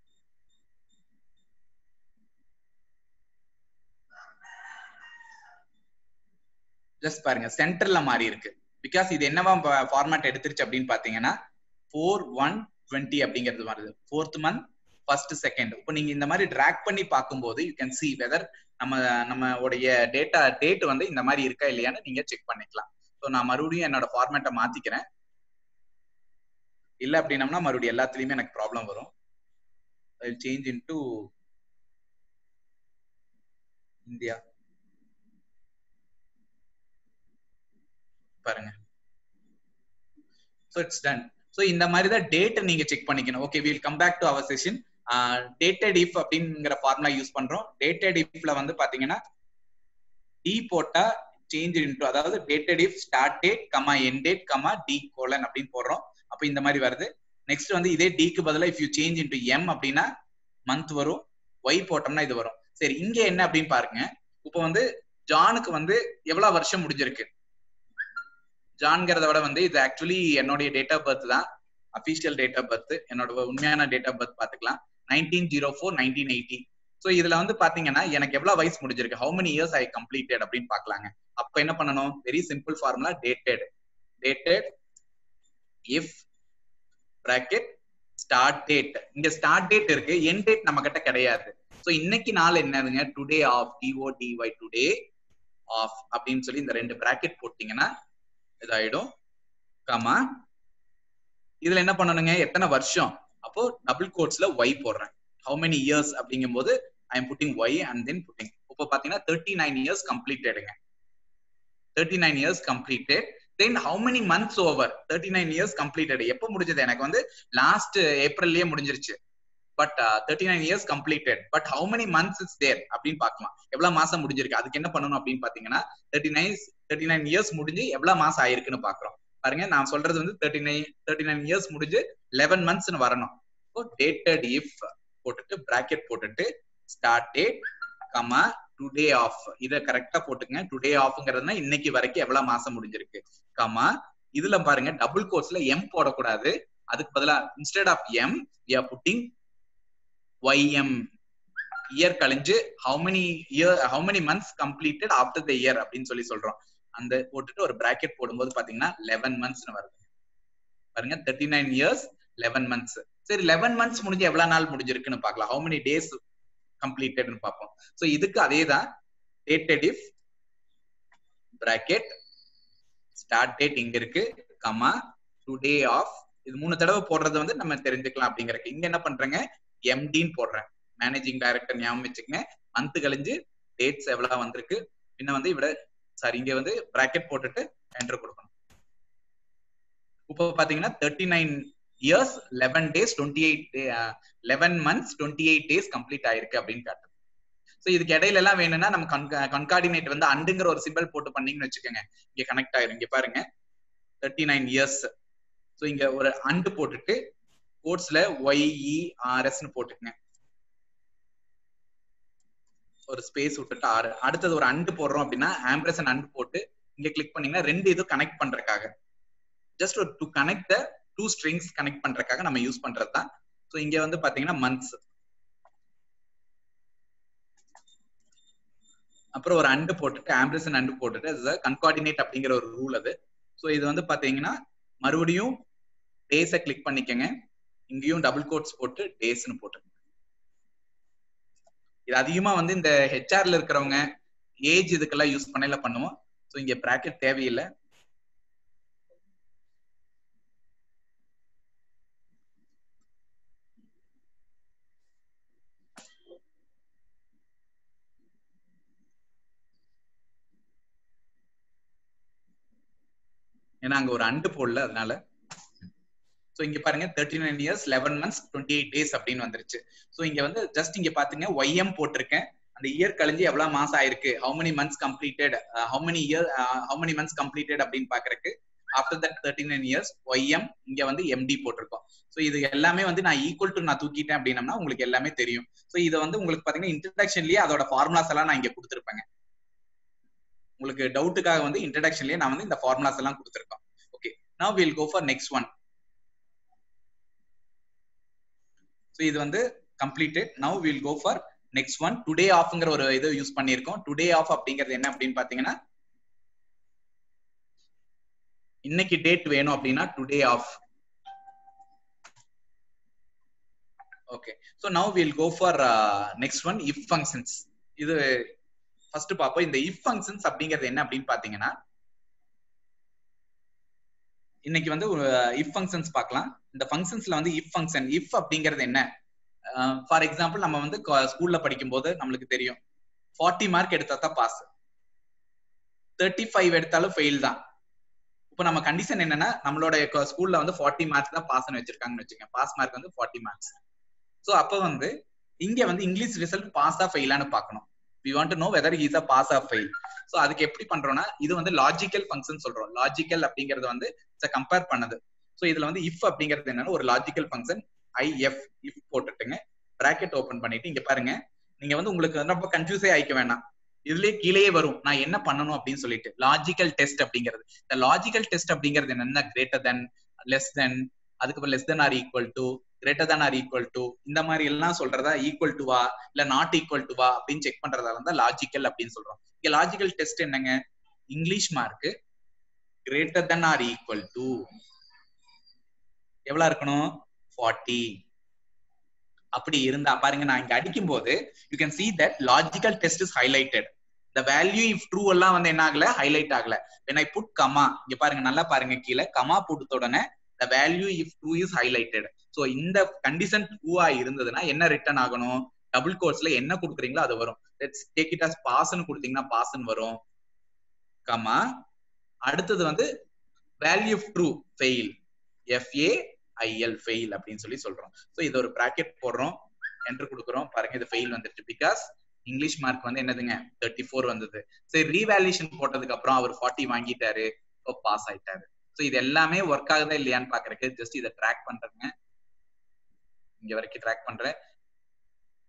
ஜஸ்ட் பாருங்க சென்டர்ல மாறி இருக்கு பிகாஸ் இது என்னவா ஃபார்மேட் எடுத்துருச்சு அப்படின்னு பாத்தீங்கன்னா ஃபோர் ஒன் டுவெண்ட்டி அப்படிங்கிறது வருது ஃபோர்த் மந்த் ஃபர்ஸ்ட் செகண்ட் இப்போ நீங்க இந்த மாதிரி ட்ராக் பண்ணி பார்க்கும்போது யூ கேன் சி வெதர் நம்ம நம்ம உடைய டேட்டா டேட் வந்து இந்த மாதிரி இருக்கா இல்லையான்னு நீங்க செக் பண்ணிக்கலாம் ஸோ நான் மறுபடியும் என்னோட ஃபார்மேட்டை மாத்திக்கிறேன் இல்ல அப்படின்னம்னா மறுபடியும் எல்லாத்துலயுமே எனக்கு ப்ராப்ளம் வரும் I change into India பாருங்க ஸோ இட்ஸ் டன் ஸோ இந்த மாதிரி தான் டேட்டை நீங்க செக் பண்ணிக்கணும் okay will come back to our session dated if அப்படிங்கிற ஃபார்முலா யூஸ் பண்றோம் டேட்டட் இஃப்ல வந்து பாத்தீங்கன்னா டி போட்டா சேஞ்ச் இன்டு அதாவது dated if start date comma end date comma D colon அப்படின்னு போடுறோம் அப்போ இந்த மாதிரி வருது நெக்ஸ்ட் வந்து இதே டிக்கு பதிலாக if you change into M அப்படின்னா மந்த் வரும் ஒய் போட்டோம்னா இது வரும் சரி இங்க என்ன அப்படின்னு பாருங்க இப்போ வந்து ஜானுக்கு வந்து எவ்வளவு வருஷம் முடிஞ்சிருக்கு ஜான்கிறத விட வந்து இது ஆக்சுவலி என்னுடைய டேட் ஆஃப் பர்த் தான் அபிஷியல் டேட் ஆஃப் பர்த் என்னோட உண்மையான டேட் ஆஃப் பர்த் பாத்துக்கலாம் nineteen zero four nineteen eighty so இதுல வந்து பாத்தீங்கன்னா எனக்கு எவ்வளவு வயசு முடிஞ்சிருக்கு how many years I completed அப்படின்னு பாக்கலாங்க அப்ப என்ன பண்ணணும் very simple formula dated dated if bracket start date இங்க ஸ்டார்ட் டேட் இருக்கு என் டேட் நம்ம கிட்ட கிடையாது ஸோ இன்னைக்கு நாள் என்னதுங்க today of TO DY today of அப்படின்னு சொல்லி இந்த ரெண்டு பிராக்கெட் போட்டீங்கன்னா இதாயிடும் கமா இதுல என்ன பண்ணணுங்க எத்தனை வருஷம் அப்போ டபுள் கோட்ஸ்ல ஒய் போடுறேன் ஹவு மெனி இயர்ஸ் அப்படிங்கும் போது I am putting Y and then putting இப்போ பாத்தீங்கன்னா தேர்ட்டி நைன் இயர்ஸ் கம்ப்ளீட்டடுங்க thirty nine years completed then how many months over thirty nine years completed எப்போ முடிஞ்சது எனக்கு வந்து லாஸ்ட் ஏப்ரல்லயே முடிஞ்சிருச்சு but thirty nine years completed but how many months is there அப்படின்னு பார்க்கலாம் எவ்வளவு மாசம் முடிஞ்சிருக்கு அதுக்கு என்ன பண்ணணும் அப்படின்னு பாத்தீங்கன்னா thirty nine thirty nine years முடிஞ்சு எவ்வளவு மாசம் ஆயிருக்குன்னு பாக்குறோம் பாருங்க நான் சொல்றது வந்து thirty nine thirty nine years முடிஞ்சு லெவன் மந்த்ஸ்னு வரணும் டேட்டட் இஃப் போட்டுட்டு பிராக்கெட் போட்டுட்டு start date comma today of இத கரெக்டா போட்டுங்க டுடே ஆஃப்ங்கிறதுனா இன்னைக்கு வரைக்கும் எவ்வளவு மாசம் முடிஞ்சிருக்கு கமா இதுல பாருங்க டபுள் கோட்ஸ்ல எம் போடக்கூடாது அதுக்கு பதிலா instead of M we are putting Y M year கழிஞ்சு how many year how many months completed after the year அப்படின்னு சொல்லி சொல்றோம் அந்த போட்டுட்டு ஒரு பிராக்கெட் போடும்போது பாத்தீங்கன்னா லெவன் மந்த்ஸ்னு வருது பாருங்க thirty nine years eleven months சரி லெவன் மந்த்ஸ் முடிஞ்சு எவ்வளவு நாள் முடிஞ்சிருக்குன்னு பார்க்கலாம் ஹவு மெனி டேஸ் கம்ப்ளீட்டட்னு பார்ப்போம் ஸோ இதுக்கு அதே தான் dated if bracket start date இங்க இருக்கு கமா டுடே ஆஃப் இது மூணு தடவை போடுறது வந்து நம்ம தெரிஞ்சுக்கலாம் அப்படிங்கறக்கு இங்க என்ன பண்றேங்க எம்டின்னு போடுறேன் மேனேஜிங் டைரக்டர் ஞாபகம் வச்சுக்கங்க மந்த் கழிஞ்சு டேட்ஸ் எவ்வளவு வந்திருக்கு பின்ன வந்து இவிட சாரி இங்க வந்து பிராக்கெட் போட்டுட்டு என்டர் கொடுக்கணும் இப்போ பாத்தீங்கன்னா thirty nine years eleven days twenty eight eleven months twenty eight days complete ஆயிருக்கு அப்படின்னு காட்டுது ஸோ இதுக்கு இடையில எல்லாம் வேணும்னா நம்ம கன்கார்டினேட் வந்து அண்டுங்கிற ஒரு சிம்பிள் போட்டு பண்ணீங்கன்னு வச்சுக்கோங்க இங்க கனெக்ட் ஆயிரும் இங்க பாருங்க தேர்ட்டி நைன் இயர்ஸ் ஸோ இங்க ஒரு அண்டு போட்டுட்டு கோட்ஸ்ல ஒய்இஆர்எஸ்னு போட்டுக்கங்க ஒரு ஸ்பேஸ் விட்டுட்டு ஆறு அடுத்தது ஒரு அண்டு போடுறோம் அப்படின்னா ஆம்பிரசன் அண்டு போட்டு இங்க கிளிக் பண்ணீங்கன்னா ரெண்டு இது கனெக்ட் பண்றதுக்காக ஜஸ்ட் ஒரு to connect the two strings connect பண்றதுக்காக நம்ம யூஸ் பண்றது தான் ஸோ இங்க வந்து பாத்தீங்கன்னா மந்த்ஸ் அப்புறம் ஒரு அண்டு போட்டுட்டு ஆம்பிரசன் அண்டு போட்டுட்டு அது கன்கார்டினேட் அப்படிங்கிற ஒரு ரூல் அது ஸோ இது வந்து பாத்தீங்கன்னா மறுபடியும் டேஸை கிளிக் பண்ணிக்கங்க இங்கேயும் டபுள் கோட்ஸ் போட்டு டேஸ்னு போட்டுருங்க இது அதிகமா வந்து இந்த ஹெச்ஆர்ல இருக்கிறவங்க ஏஜ் இதுக்கெல்லாம் யூஸ் பண்ணல பண்ணுவோம் ஸோ இங்க பிராக்கெட் தேவையில்லை ஏன்னா அங்க ஒரு அண்டு போடல அதனால ஸோ இங்க பாருங்க thirty nine years eleven months twenty eight days அப்படின்னு வந்துருச்சு ஸோ இங்க வந்து ஜஸ்ட் இங்க பாத்துங்க ஒய்எம் போட்டிருக்கேன் அந்த இயர் கழிஞ்சு எவ்வளவு மாசம் ஆயிருக்கு how many months completed how many year how many months completed அப்படின்னு பாக்குறதுக்கு after that thirty nine years YM இங்க வந்து எம்டி போட்டிருக்கோம் ஸோ இது எல்லாமே வந்து நான் ஈக்குவல் டு நான் தூக்கிட்டேன் அப்படின்னம்னா உங்களுக்கு எல்லாமே தெரியும் ஸோ இதை வந்து உங்களுக்கு பாத்தீங்கன்னா இன்ட்ரடக்ஷன்லயே அதோட ஃபார்முலாஸ் எல்லாம் நான் இங்க கொடுத்துருப்பேங்க உங்களுக்கு டவுட்டுக்காக வந்து இன்ட்ரடக்ஷன்லயே நான் வந்து இந்த ஃபார்முலாஸ் எல்லாம் கொடுத்துருக்கோம் okay now will go for next one so இது வந்து completed now will go for next one today ஆஃப்ங்கிற ஒரு இது யூஸ் பண்ணியிருக்கோம் டுடே ஆஃப் அப்படிங்கிறது என்ன அப்படின்னு பாத்தீங்கன்னா இன்னைக்கு டேட் வேணும் அப்படின்னா today of okay so now will go for next one if functions இது ஃபர்ஸ்ட் பார்ப்போம் இந்த இஃப் ஃபங்க்ஷன்ஸ் அப்படிங்கிறது என்ன அப்படின்னு பாத்தீங்கன்னா இன்னைக்கு வந்து இஃப் ஃபங்க்ஷன்ஸ் பார்க்கலாம் இந்த ஃபங்க்ஷன்ஸ்ல வந்து இஃப் ஃபங்க்ஷன் இஃப் அப்படிங்கிறது என்ன ஃபார் எக்ஸாம்பிள் நம்ம வந்து ஸ்கூல்ல படிக்கும் போது நம்மளுக்கு தெரியும் ஃபார்ட்டி மார்க் எடுத்தா தான் பாஸ் தேர்ட்டி ஃபைவ் எடுத்தாலும் ஃபெயில் தான் இப்போ நம்ம கண்டிஷன் என்னன்னா நம்மளோட ஸ்கூல்ல வந்து ஃபார்ட்டி மார்க்ஸ் தான் பாஸ்னு வச்சிருக்காங்கன்னு வச்சுக்கோங்க பாஸ் மார்க் வந்து ஃபார்ட்டி மார்க்ஸ் ஸோ அப்போ வந்து இங்க வந்து இங்கிலீஷ் ரிசல்ட் பாஸா ஃபெயிலான்னு பார்க்கணும் we want to know whether is a pass of fail so அதுக்கு எப்படி பண்றோம்னா இது வந்து லாஜிக்கல் ஃபங்க்ஷன் சொல்றோம் லாஜிக்கல் அப்படிங்கிறது வந்து கம்பேர் பண்ணது ஸோ இதுல வந்து இஃப் அப்படிங்கிறது என்னன்னா ஒரு logical function I F if போட்டுட்டுங்க பிராக்கெட் ஓபன் பண்ணிட்டு இங்க பாருங்க நீங்க வந்து உங்களுக்கு ரொம்ப கன்ஃபியூஸே ஆயிக்க வேணாம் இதுலயே கீழே வரும் நான் என்ன பண்ணணும் அப்படின்னு சொல்லிட்டு லாஜிக்கல் டெஸ்ட் அப்படிங்கிறது இந்த லாஜிக்கல் டெஸ்ட் அப்படிங்கிறது என்னன்னா கிரேட்டர் தென் லெஸ் தென் அதுக்கப்புறம் less than or equal to greater than or equal to இந்த மாதிரி எல்லாம் சொல்றதா ஈக்குவல் டுவா இல்ல நாட் ஈக்குவல் டுவா அப்படின்னு செக் பண்றதா இருந்தா லாஜிக்கல் அப்படின்னு சொல்றோம் இங்க லாஜிக்கல் டெஸ்ட் என்னங்க English mark greater than or equal to எவ்வளவு இருக்கணும் ஃபார்ட்டி அப்படி இருந்தா பாருங்க நான் இங்க அடிக்கும் போது you can see that logical test is highlighted the value if true எல்லாம் வந்து என்ன ஆகல ஹைலைட் ஆகல வென் ஐ புட் கமா இங்க பாருங்க நல்லா பாருங்க கீழே கமா போட்டு உடனே the value if true is highlighted so இந்த கண்டிஷன் ட்ரூவா இருந்ததுன்னா என்ன ரிட்டர்ன் ஆகணும் டபுள் கோர்ஸ்ல என்ன கொடுக்குறீங்களோ அது வரும் லெட்ஸ் டேக் இட் அஸ் பாஸ்னு கொடுத்தீங்கன்னா பாஸ்னு வரும் கமா அடுத்தது வந்து value of true fail FA IL fail அப்படின்னு சொல்லி சொல்றோம் ஸோ இது ஒரு பிராக்கெட் போடுறோம் என்டர் கொடுக்குறோம் பாருங்க இது ஃபெயில் வந்துருச்சு பிகாஸ் இங்கிலீஷ் மார்க் வந்து என்னதுங்க தேர்ட்டி ஃபோர் வந்தது சரி ரீவேல்யூஷன் போட்டதுக்கு அப்புறம் அவர் ஃபார்ட்டி வாங்கிட்டாரு பாஸ் ஆயிட்டாரு ஸோ இது எல்லாமே ஒர்க் ஆகுதா இல்லையான்னு பாக்குறதுக்கு ஜஸ்ட் இதை ட்ராக் பண்றேங்க இங்க வரைக்கும் ட்ராக் பண்றேன்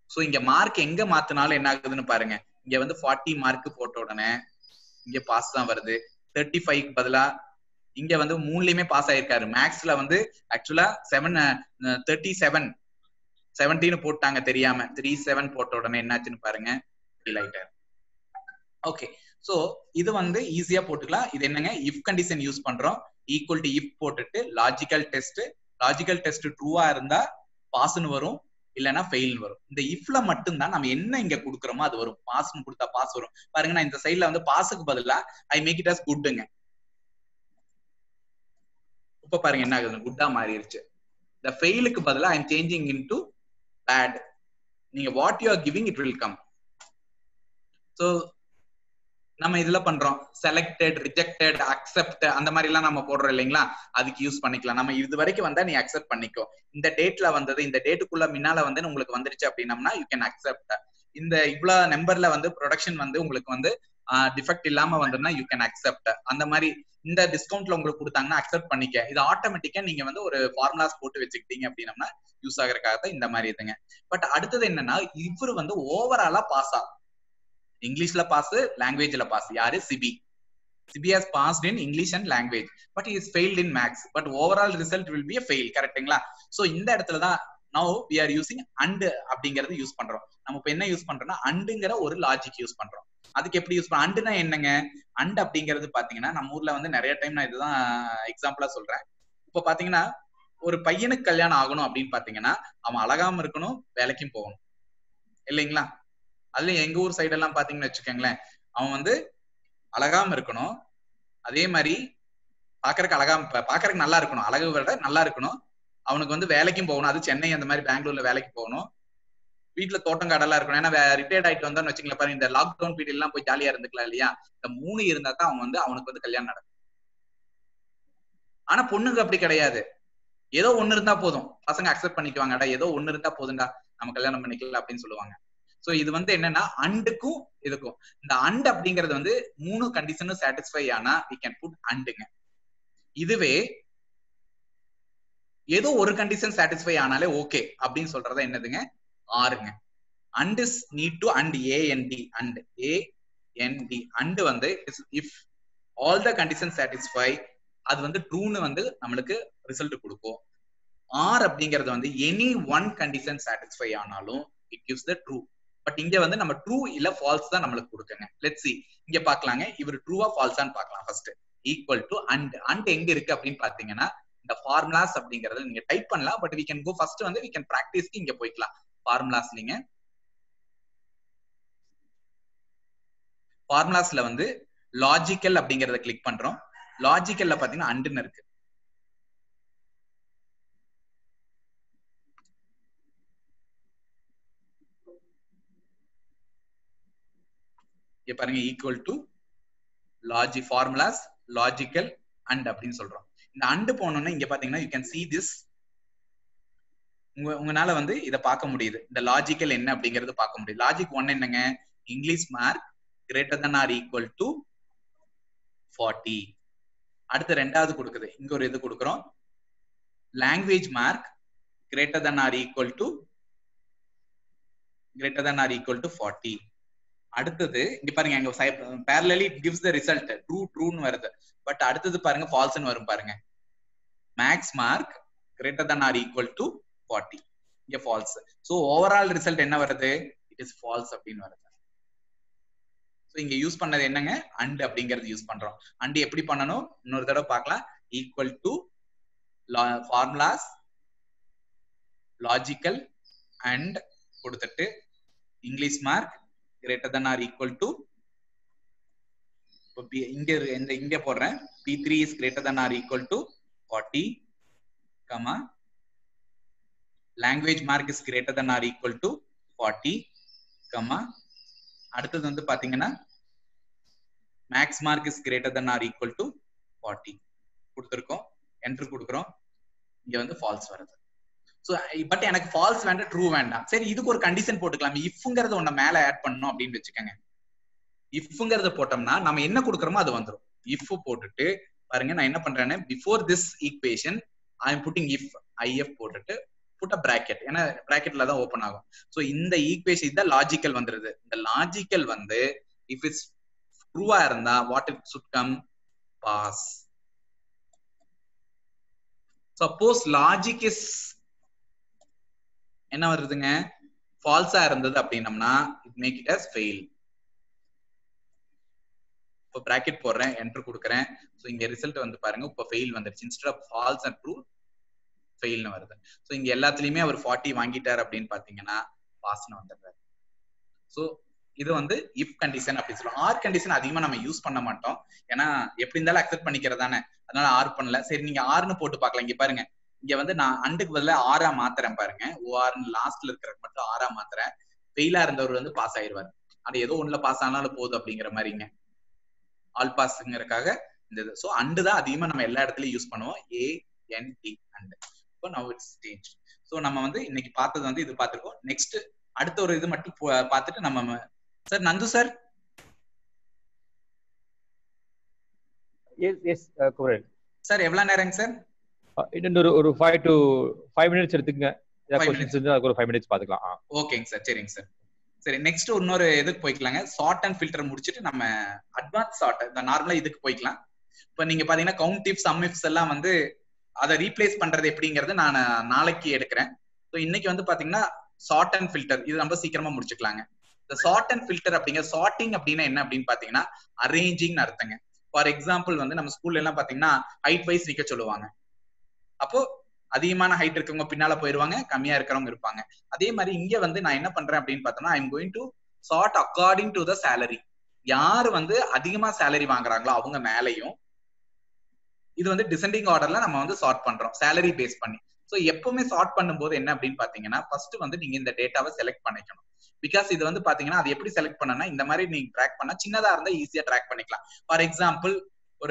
சோ இங்க மார்க் எங்க மாத்தினாலும் என்ன ஆகுதுன்னு பாருங்க இங்க வந்து ஃபார்ட்டி மார்க் போட்ட உடனே இங்க பாஸ் தான் வருது தேர்ட்டி ஃபைவ் பதிலா இங்க வந்து மூணுலயுமே பாஸ் ஆயிருக்காரு மேக்ஸ்ல வந்து ஆக்சுவலா செவன் தேர்ட்டி செவன் செவன்டீன் போட்டாங்க தெரியாம த்ரீ செவன் போட்ட உடனே என்னாச்சுன்னு பாருங்க ஃபீல் ஆயிட்டாரு ஓகே சோ இது வந்து ஈஸியா போட்டுக்கலாம் இது என்னங்க இஃப் கண்டிஷன் யூஸ் பண்றோம் ஈக்குவல் டு இஃப் போட்டுட்டு லாஜிக்கல் டெஸ்ட் லாஜிக்கல் டெஸ்ட் ட்ரூவா இருந்தா பாஸ்னு வரும் இல்லைன்னா ஃபெயில் வரும் இந்த இஃப்ல மட்டும்தான் நம்ம என்ன இங்க கொடுக்குறோமோ அது வரும் பாஸ்னு கொடுத்தா பாஸ் வரும் பாருங்க நான் இந்த சைட்ல வந்து பாஸுக்கு பதிலா ஐ மேக் இட் அஸ் குட்டுங்க இப்ப பாருங்க என்ன ஆகுது குட்டா மாறிடுச்சு இந்த ஃபெயிலுக்கு பதிலா I am changing into bad நீங்க what you are giving it will come so நம்ம இதுல பண்றோம் செலக்டட் ரிஜெக்டட் அக்செப்ட் அந்த மாதிரி எல்லாம் நம்ம போடுறோம் இல்லைங்களா அதுக்கு யூஸ் பண்ணிக்கலாம் நம்ம இது வரைக்கும் வந்தா நீ அக்செப்ட் பண்ணிக்கோ இந்த டேட்ல வந்தது இந்த டேட்டுக்குள்ள முன்னால வந்து உங்களுக்கு வந்துருச்சு அப்படின்னம்னா யூ கேன் அக்செப்ட் இந்த இவ்வளவு நம்பர்ல வந்து ப்ரொடக்ஷன் வந்து உங்களுக்கு வந்து டிஃபெக்ட் இல்லாம வந்ததுன்னா யூ கேன் அக்செப்ட் அந்த மாதிரி இந்த டிஸ்கவுண்ட்ல உங்களுக்கு கொடுத்தாங்கன்னா அக்செப்ட் பண்ணிக்க இது ஆட்டோமேட்டிக்கா நீங்க வந்து ஒரு ஃபார்முலாஸ் போட்டு வச்சுக்கிட்டீங்க அப்படின்னம்னா யூஸ் ஆகிறதுக்காக தான் இந்த மாதிரி இதுங்க பட் அடுத்தது என்னன்னா இவரு வந்து ஓவராலா பாஸ் ஆ இங்கிலீஷ்ல பாஸ் லாங்குவேஜ்ல பாஸ் யாரு CB CB has passed in English and language but is failed in maths but overall result will be fail கரெக்ட்டுங்களா சோ இந்த இடத்துல தான் now we are using and அப்படிங்கறது யூஸ் பண்றோம் நம்ம இப்ப என்ன யூஸ் பண்றோம்னா அண்டுங்கிற ஒரு லாஜிக் யூஸ் பண்றோம் அதுக்கு எப்படி யூஸ் பண்ண அண்டுனா என்னங்க அண்ட் அப்படிங்கிறது பாத்தீங்கன்னா நம்ம ஊர்ல வந்து நிறைய டைம் நான் இதுதான் எக்ஸாம்பிளா சொல்றேன் இப்ப பாத்தீங்கன்னா ஒரு பையனுக்கு கல்யாணம் ஆகணும் அப்படின்னு பாத்தீங்கன்னா அவன் அழகாம இருக்கணும் வேலைக்கும் போகணும் இல்லைங்களா அதுல எங்க ஊர் சைடு எல்லாம் பாத்தீங்கன்னு வச்சுக்கோங்களேன் அவன் வந்து அழகாம இருக்கணும் அதே மாதிரி பாக்குறதுக்கு அழகா பாக்குறதுக்கு நல்லா இருக்கணும் அழகு விட நல்லா இருக்கணும் அவனுக்கு வந்து வேலைக்கும் போகணும் அது சென்னை அந்த மாதிரி பெங்களூர்ல வேலைக்கு போகணும் வீட்டுல தோட்டம் காடெல்லாம் இருக்கணும் ஏன்னா ரிட்டையர்ட் ஆயிட்டு வந்தோம்னு வச்சுக்கலாம் பாருங்க இந்த லாக்டவுன் பீரியட் எல்லாம் போய் ஜாலியா இருந்துக்கலாம் இல்லையா இந்த மூணு இருந்தா தான் அவன் வந்து அவனுக்கு வந்து கல்யாணம் நடக்கும் ஆனா பொண்ணுங்க அப்படி கிடையாது ஏதோ ஒண்ணு இருந்தா போதும் பசங்க அக்செப்ட் பண்ணிக்குவாங்கடா ஏதோ ஒண்ணு இருந்தா போதும்டா நம்ம கல்யாணம் பண்ணிக்கலாம் அப்படின்னு சொல்லுவாங்க சோ இது வந்து என்னன்னா அண்டுக்கும் இதுக்கும் இந்த அண்ட் அப்படிங்கறது வந்து மூணு கண்டிஷனும் சாட்டிஸ்ஃபை ஆனா வி கேன் புட் அண்டுங்க இதுவே ஏதோ ஒரு கண்டிஷன் சாட்டிஸ்ஃபை ஆனாலே ஓகே அப்படின்னு சொல்றதா என்னதுங்க ஆறுங்க and is need to and A N D and A N D and வந்து if all the condition satisfy அது வந்து ட்ரூன்னு வந்து நம்மளுக்கு ரிசல்ட் கொடுக்கும் ஆர் அப்படிங்கிறது வந்து எனி ஒன் கண்டிஷன் சாட்டிஸ்ஃபை ஆனாலும் it gives the true but இங்க வந்து நம்ம ட்ரூ இல்ல ஃபால்ஸ் தான் நம்மளுக்கு கொடுக்குங்க லெட் சி இங்க பாக்கலாங்க இவர் ட்ரூவா ஃபால்ஸான்னு பாக்கலாம் first equal to and and எங்க இருக்கு அப்படின்னு பாத்தீங்கன்னா இந்த ஃபார்முலாஸ் அப்படிங்கறத நீங்க டைப் பண்ணலாம் but we can go first வந்து வி கேன் ப்ராக்டிஸ்க்கு இங்க போய்க்கலாம் ஃபார்முலாஸ் நீங்க ஃபார்முலாஸ்ல வந்து லாஜிக்கல் அப்படிங்கறத கிளிக் பண்றோம் லாஜிக்கல்ல பாத்தீங்கன்னா அண்டுன்னு இருக்கு இங்க பாருங்க ஈக்குவல் டு லாஜி ஃபார்முலாஸ் லாஜிக்கல் அண்ட் அப்படின்னு சொல்றோம் இந்த அண்டு போனோம்னா இங்க பாத்தீங்கன்னா யூ கேன் சி திஸ் உங்க உங்களால வந்து இதை பார்க்க முடியுது இந்த லாஜிக்கல் என்ன அப்படிங்கறது பார்க்க முடியுது லாஜிக் ஒன் என்னங்க English mark greater than or equal to forty அடுத்து ரெண்டாவது கொடுக்குது இங்க ஒரு இது கொடுக்குறோம் language mark greater than or equal to greater than or equal to forty அடுத்தது இங்க பாருங்க எங்க parallelly it gives the result true ட்ரூன்னு வருது பட் அடுத்தது பாருங்க ஃபால்ஸ்னு வரும் பாருங்க maths mark greater than or equal to forty இங்க ஃபால்ஸ் ஸோ ஓவரால் ரிசல்ட் என்ன வருது இட் இஸ் ஃபால்ஸ் அப்படின்னு வருது ஸோ இங்க யூஸ் பண்ணது என்னங்க அண்ட் அப்படிங்கறது யூஸ் பண்றோம் அண்ட் எப்படி பண்ணணும் இன்னொரு தடவை பார்க்கலாம் equal to formulas logical and கொடுத்துட்டு English mark greater than or equal to இங்க இந்த இங்க போடுறேன் B three is greater than or equal to forty comma language mark is greater than or equal to forty comma அடுத்தது வந்து பாத்தீங்கன்னா maths mark is greater than or equal to forty கொடுத்துருக்கோம் enter கொடுக்குறோம் இங்க வந்து ஃபால்ஸ் வருது so but எனக்கு false வேண்டாம் ட்ரூ வேண்டாம் சரி இதுக்கு ஒரு கண்டிஷன் போட்டுக்கலாம் இஃப்ங்கிறத ஒன்ன மேல ஆட் பண்ணணும் அப்படின்னு வச்சுக்கோங்க இஃப்ங்கிறத போட்டோம்னா நம்ம என்ன கொடுக்குறோமோ அது வந்துடும் இஃப் போட்டுட்டு பாருங்க நான் என்ன பண்றேன்னு before this equation I am putting if IF போட்டுட்டு புட் அ பிராக்கெட் ஏன்னா பிராக்கெட்ல தான் ஓப்பன் ஆகும் ஸோ இந்த ஈக்குவேஷன் இந்த லாஜிக்கல் வந்துருது இந்த லாஜிக்கல் வந்து இஃப் இட்ஸ் ட்ரூவா இருந்தா what it should come pass suppose logic is என்ன வருதுங்க ஃபால்ஸா இருந்தது அப்படின்னம்னா it make it as fail இப்போ பிராக்கெட் போடுறேன் என்டர் கொடுக்குறேன் ஸோ இங்க ரிசல்ட் வந்து பாருங்க இப்போ ஃபெயில் வந்துருச்சு instead of false and true ஃபெயில்னு வருது ஸோ இங்க எல்லாத்துலயுமே அவர் ஃபார்ட்டி வாங்கிட்டார் அப்படின்னு பாத்தீங்கன்னா பாஸ்னு வந்துடுறாரு ஸோ இது வந்து இஃப் கண்டிஷன் அப்படின்னு சொல்லுவோம் ஆர் கண்டிஷன் அதிகமா நம்ம யூஸ் பண்ண மாட்டோம் ஏன்னா எப்படி இருந்தாலும் அக்செப்ட் பண்ணிக்கிறதானே அதனால ஆர் பண்ணல சரி நீங்க ஆர்னு போட்டு பார்க்கலாம் இங்க பாருங்க இங்க வந்து நான் அண்டுக்கு பதிலா ஆறா மாத்துறேன் பாருங்க ஓஆர்னு லாஸ்ட்ல இருக்கிற மட்டும் ஆறா மாத்துறேன் ஃபெயிலா இருந்தவர் வந்து பாஸ் ஆயிருவாரு அது ஏதோ ஒண்ணுல பாஸ் ஆனாலும் போகுது அப்படிங்கிற மாதிரிங்க ஆல் பாஸ்ங்கிறதுக்காக இந்த இது ஸோ அண்டு தான் அதிகமா நம்ம எல்லா இடத்துலயும் யூஸ் பண்ணுவோம் ஏ என் டி அண்டு இப்போ நவ் இட்ஸ் சேஞ்ச் ஸோ நம்ம வந்து இன்னைக்கு பார்த்தது வந்து இது பார்த்துருக்கோம் நெக்ஸ்ட் அடுத்த ஒரு இது மட்டும் பார்த்துட்டு நம்ம sir Nandu sir S S Kumaran sir எவ்வளவு நேரங்க சார் இன்னொரு ஒரு ஃபைவ் டு ஃபைவ் மினிட்ஸ் எடுத்துக்கங்க ஏதாவது Five கொஸ்டின்ஸ் இருந்தால் அதுக்கு ஒரு ஃபைவ் மினிட்ஸ் பார்த்துக்கலாம் ஆ ஓகேங்க சார் சரிங்க சார் சரி நெக்ஸ்ட் இன்னொரு இதுக்கு போய்க்கலாங்க ஷார்ட் அண்ட் ஃபில்டர் முடிச்சுட்டு நம்ம அட்வான்ஸ் ஷார்ட் இந்த நார்மலா இதுக்கு போய்க்கலாம் இப்போ நீங்க பாத்தீங்கன்னா கவுண்ட் இஃப் சம் இஃப்ஸ் எல்லாம் வந்து அதை ரீப்ளேஸ் பண்றது எப்படிங்கறது நான் நாளைக்கு எடுக்கிறேன் ஸோ இன்னைக்கு வந்து பாத்தீங்கன்னா ஷார்ட் அண்ட் ஃபில்டர் இது ரொம்ப சீக்கிரமா முடிச்சுக்கலாங்க இந்த ஷார்ட் அண்ட் ஃபில்டர் அப்படிங்கிற ஷார்ட்டிங் அப்படின்னா என்ன அப்படின்னு பாத்தீங்கன்னா அரேஞ்சிங் அர்த்தங்க ஃபார் எக்ஸாம்பிள் வந்து நம்ம ஸ்கூல்ல எல்லாம் பாத்தீங்கன்னா ஹைட் வைஸ் நிக்க சொல்லுவாங்க அப்போ அதிகமான ஹைட் இருக்கவங்க பின்னால போயிருவாங்க கம்மியா இருக்கிறவங்க இருப்பாங்க அதே மாதிரி இங்க வந்து நான் என்ன பண்றேன் அப்படின்னு பார்த்தோம்னா I am going to sort according to the salary யாரு வந்து அதிகமா சேலரி வாங்குறாங்களோ அவங்க மேலையும் இது வந்து டிசெண்டிங் ஆர்டர்ல நம்ம வந்து சார்ட் பண்றோம் சேலரி பேஸ் பண்ணி ஸோ எப்பவுமே சார்ட் பண்ணும்போது என்ன அப்படின்னு பாத்தீங்கன்னா ஃபர்ஸ்ட் வந்து நீங்க இந்த டேட்டாவை செலக்ட் பண்ணிக்கணும் பிகாஸ் இது வந்து பாத்தீங்கன்னா அது எப்படி செலக்ட் பண்ணனா இந்த மாதிரி நீங்க ட்ராக் பண்ணா சின்னதா இருந்தா ஈஸியா ட்ராக் பண்ணிக்கலாம் ஃபார் எக்ஸாம்பிள் ஒரு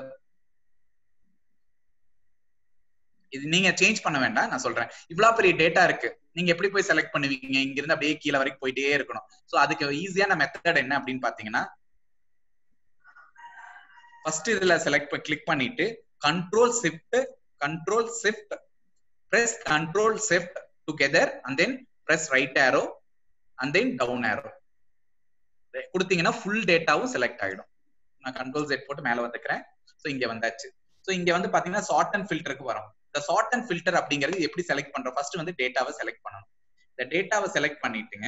இது நீங்க சேஞ்ச் பண்ண வேண்டாம் நான் சொல்றேன் இவ்வளவு பெரிய டேட்டா இருக்கு நீங்க எப்படி போய் செலக்ட் பண்ணுவீங்க இங்க இருந்து அப்படியே கீழே வரைக்கும் போயிட்டே இருக்கணும் சோ அதுக்கு ஈஸியான மெத்தட் என்ன அப்படின்னு பாத்தீங்கன்னா ஃபர்ஸ்ட் இதுல செலக்ட் கிளிக் பண்ணிட்டு control shift control shift press control shift together and then press right arrow and then down arrow கொடுத்தீங்கன்னா ஃபுல் டேட்டாவும் செலக்ட் ஆயிடும் நான் கண்ட்ரோல் செட் போட்டு மேல வந்துக்கிறேன் ஸோ இங்க வந்தாச்சு ஸோ இங்க வந்து பாத்தீங்கன்னா ஷார்ட் அண்ட் ஃபில்டருக்கு வரும் இந்த ஷார்ட் அண்ட் ஃபில்டர் அப்படிங்கிறது எப்படி செலக்ட் பண்றோம் ஃபர்ஸ்ட் வந்து டேட்டாவை செலக்ட் பண்ணணும் இந்த டேட்டாவை செலக்ட் பண்ணிட்டுங்க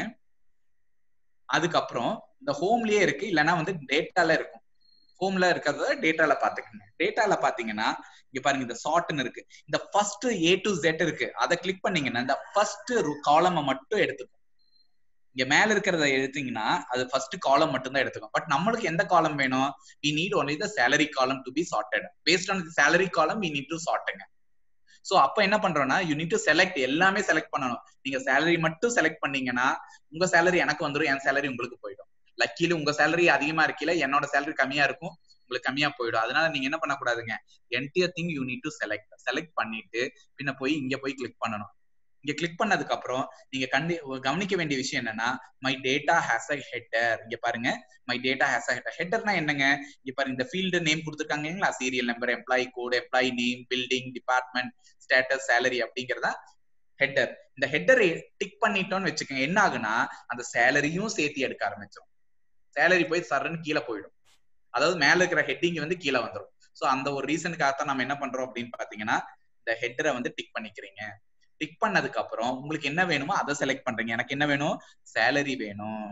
அதுக்கப்புறம் இந்த ஹோம்லயே இருக்கு இல்லைன்னா வந்து டேட்டால இருக்கும் ஹோம்ல இருக்கிறத டேட்டால பாத்துக்கோங்க டேட்டால பாத்தீங்கன்னா இங்க பாருங்க இந்த ஷார்ட்னு இருக்கு இந்த ஃபர்ஸ்ட் ஏ டு ஜெட் இருக்கு அதை கிளிக் பண்ணீங்கன்னா இந்த ஃபர்ஸ்ட் காலமை மட்டும் எடுத்துக்கும் இங்க மேல இருக்கிறத எடுத்தீங்கன்னா அது ஃபர்ஸ்ட் காலம் மட்டும் தான் எடுத்துக்கும் பட் நம்மளுக்கு எந்த காலம் வேணும் we need only the salary column to be sorted based on salary column we need to சார்ட்டுங்க சோ அப்ப என்ன பண்றோம்னா யூ நீட் டு செலக்ட் எல்லாமே செலக்ட் பண்ணணும் நீங்க சேலரி மட்டும் செலக்ட் பண்ணீங்கன்னா உங்க சேலரி எனக்கு வந்துடும் என் சேலரி உங்களுக்கு போயிடும் லக்கில உங்க சேலரி அதிகமா இருக்கல என்னோட சேலரி கம்மியா இருக்கும் உங்களுக்கு கம்மியா போயிடும் அதனால நீங்க என்ன பண்ணக்கூடாதுங்க entire thing you need to select select பண்ணிட்டு பின்ன போய் இங்க போய் கிளிக் பண்ணணும் இங்க கிளிக் பண்ணதுக்கு அப்புறம் நீங்க கண்டி கவனிக்க வேண்டிய விஷயம் என்னன்னா my data has a header இங்க பாருங்க my data has a header ஹெட்டர்னா என்னங்க இங்க பாருங்க இந்த ஃபீல்டு நேம் கொடுத்துருக்காங்க இல்லைங்களா serial number employee code employee name building department status salary அப்படிங்கறதா ஹெட்டர் இந்த ஹெட்டரை டிக் பண்ணிட்டோம்னு வச்சுக்கோங்க என்ன ஆகுனா அந்த சேலரியும் சேர்த்து எடுக்க ஆரம்பிச்சோம் சேலரி போய் சரன்னு கீழே போயிடும் அதாவது மேல இருக்கிற ஹெட்டிங் வந்து கீழே வந்துடும் சோ அந்த ஒரு ரீசனுக்காக தான் நம்ம என்ன பண்றோம் அப்படின்னு பாத்தீங்கன்னா இந்த ஹெட்டரை வந்து டிக் பண்ணிக்கிறீங்க டிக் பண்ணதுக்கு அப்புறம் உங்களுக்கு என்ன வேணுமோ அதை செலக்ட் பண்றீங்க எனக்கு என்ன வேணும் சேலரி வேணும்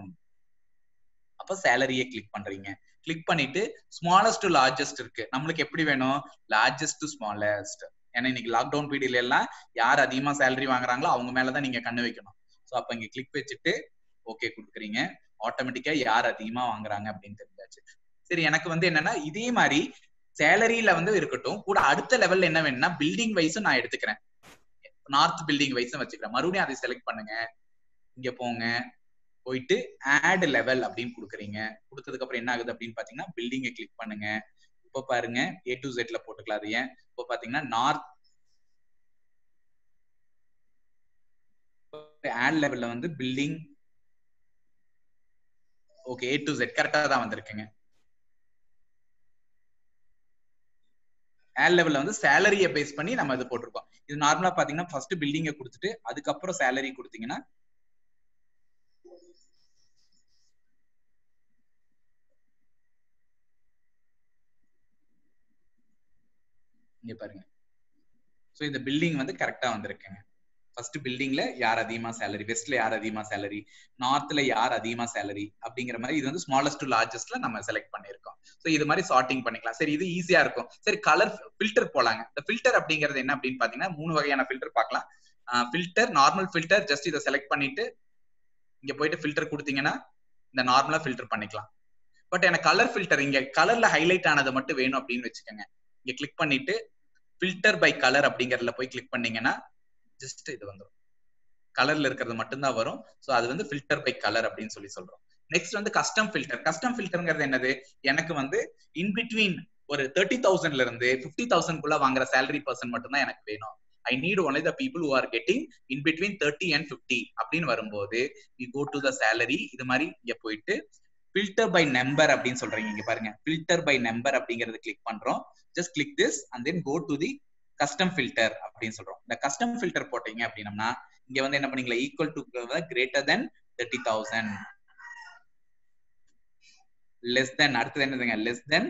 அப்ப சேலரியை கிளிக் பண்றீங்க கிளிக் பண்ணிட்டு ஸ்மாலஸ்ட் டு லார்ஜஸ்ட் இருக்கு நம்மளுக்கு எப்படி வேணும் லார்ஜஸ்ட் டு ஸ்மாலஸ்ட் ஏன்னா இன்னைக்கு லாக்டவுன் பீரியட்ல எல்லாம் யார் அதிகமா சேலரி வாங்குறாங்களோ அவங்க மேலதான் நீங்க கண்ணு வைக்கணும் ஸோ அப்ப இங்க கிளிக் வச்சுட்டு ஓகே கொடுக்குறீங்க ஆட்டோமேட்டிக்கா யார் அதிகமா வாங்குறாங்க அப்படின்னு தெரிஞ்சாச்சு சரி எனக்கு வந்து என்னன்னா இதே மாதிரி சேலரியில வந்து இருக்கட்டும் கூட அடுத்த லெவல்ல என்ன வேணும்னா பில்டிங் வைஸும் நான் எடுத்துக்கிறேன் நார்த் பில்டிங் வைஸும் வச்சுக்கிறேன் மறுபடியும் அதை செலக்ட் பண்ணுங்க இங்க போங்க போயிட்டு ஆட் லெவல் அப்படின்னு கொடுக்குறீங்க கொடுத்ததுக்கு அப்புறம் என்ன ஆகுது அப்படின்னு பாத்தீங்கன்னா பில்டிங்கை கிளிக் பண்ணுங்க இப்போ பாருங்க ஏ டு ஜெட்ல போட்டுக்கலாம் அது ஏன் இப்போ பாத்தீங்கன்னா நார்த் ஆட் லெவல்ல வந்து building okay A to Z கரெக்டா தான் வந்திருக்குங்க மேல் லெவல்ல வந்து சேலரியை பேஸ் பண்ணி நம்ம இது போட்டிருக்கோம் இது நார்மலா பாத்தீங்கன்னா ஃபர்ஸ்ட் பில்டிங்கை கொடுத்துட்டு அதுக்கப்புறம் சேலரி கொடுத்தீங்கன்னா இங்க பாருங்க ஸோ இந்த பில்டிங் வந்து கரெக்டா வந்திருக்குங்க ஃபர்ஸ்ட் பில்டிங்ல யார் அதிகமா சேலரி வெஸ்ட்ல யார் அதிகமா சேலரி நார்த்ல யார் அதிகமா சேலரி அப்படிங்கிற மாதிரி இது வந்து ஸ்மாலஸ்ட் டு லார்ஜஸ்ட்ல நம்ம செலக்ட் பண்ணிருக்கோம் ஸோ இது மாதிரி சார்ட்டிங் பண்ணிக்கலாம் சரி இது ஈஸியா இருக்கும் சரி கலர் ஃபில்டர் போலாங்க இந்த ஃபில்டர் அப்படிங்கிறது என்ன அப்படின்னு பாத்தீங்கன்னா மூணு வகையான ஃபில்டர் பார்க்கலாம் ஃபில்டர் நார்மல் ஃபில்டர் ஜஸ்ட் இதை செலக்ட் பண்ணிட்டு இங்க போயிட்டு ஃபில்டர் கொடுத்தீங்கன்னா இந்த நார்மலா ஃபில்டர் பண்ணிக்கலாம் பட் எனக்கு கலர் ஃபில்டர் இங்க கலர்ல ஹைலைட் ஆனது மட்டும் வேணும் அப்படின்னு வச்சுக்கோங்க இங்க கிளிக் பண்ணிட்டு ஃபில்டர் பை கலர் அப்படிங்கறதுல போய் கிளிக் பண்ணீங்கன்னா ஜஸ்ட் இது வந்துடும் கலர்ல இருக்கிறது மட்டும்தான் வரும் ஸோ அது வந்து ஃபில்டர் பை கலர் அப்படின்னு சொல்லி சொல்றோம் நெக்ஸ்ட் வந்து கஸ்டம் ஃபில்டர் கஸ்டம் ஃபில்டர்ங்கிறது என்னது எனக்கு வந்து இன் பிட்வீன் ஒரு தேர்ட்டி தௌசண்ட்ல இருந்து ஃபிஃப்டி தௌசண்ட்குள்ள வாங்குற சேலரி பர்சன் மட்டும்தான் எனக்கு வேணும் I need only the people who are getting in between thirty and fifty அப்படின்னு வரும்போது we go to the salary இது மாதிரி இங்க போயிட்டு ஃபில்டர் பை நம்பர் அப்படின்னு சொல்றீங்க இங்க பாருங்க ஃபில்டர் பை நம்பர் அப்படிங்கறது கிளிக் பண்றோம் just click this and then go to the custom filter அப்படின்னு சொல்றோம் இந்த கஸ்டம் ஃபில்டர் போட்டீங்க அப்படின்னம்னா இங்க வந்து என்ன பண்ணீங்களா equal to greater then thirty thousand less then அடுத்தது என்னதுங்க லெஸ் தென்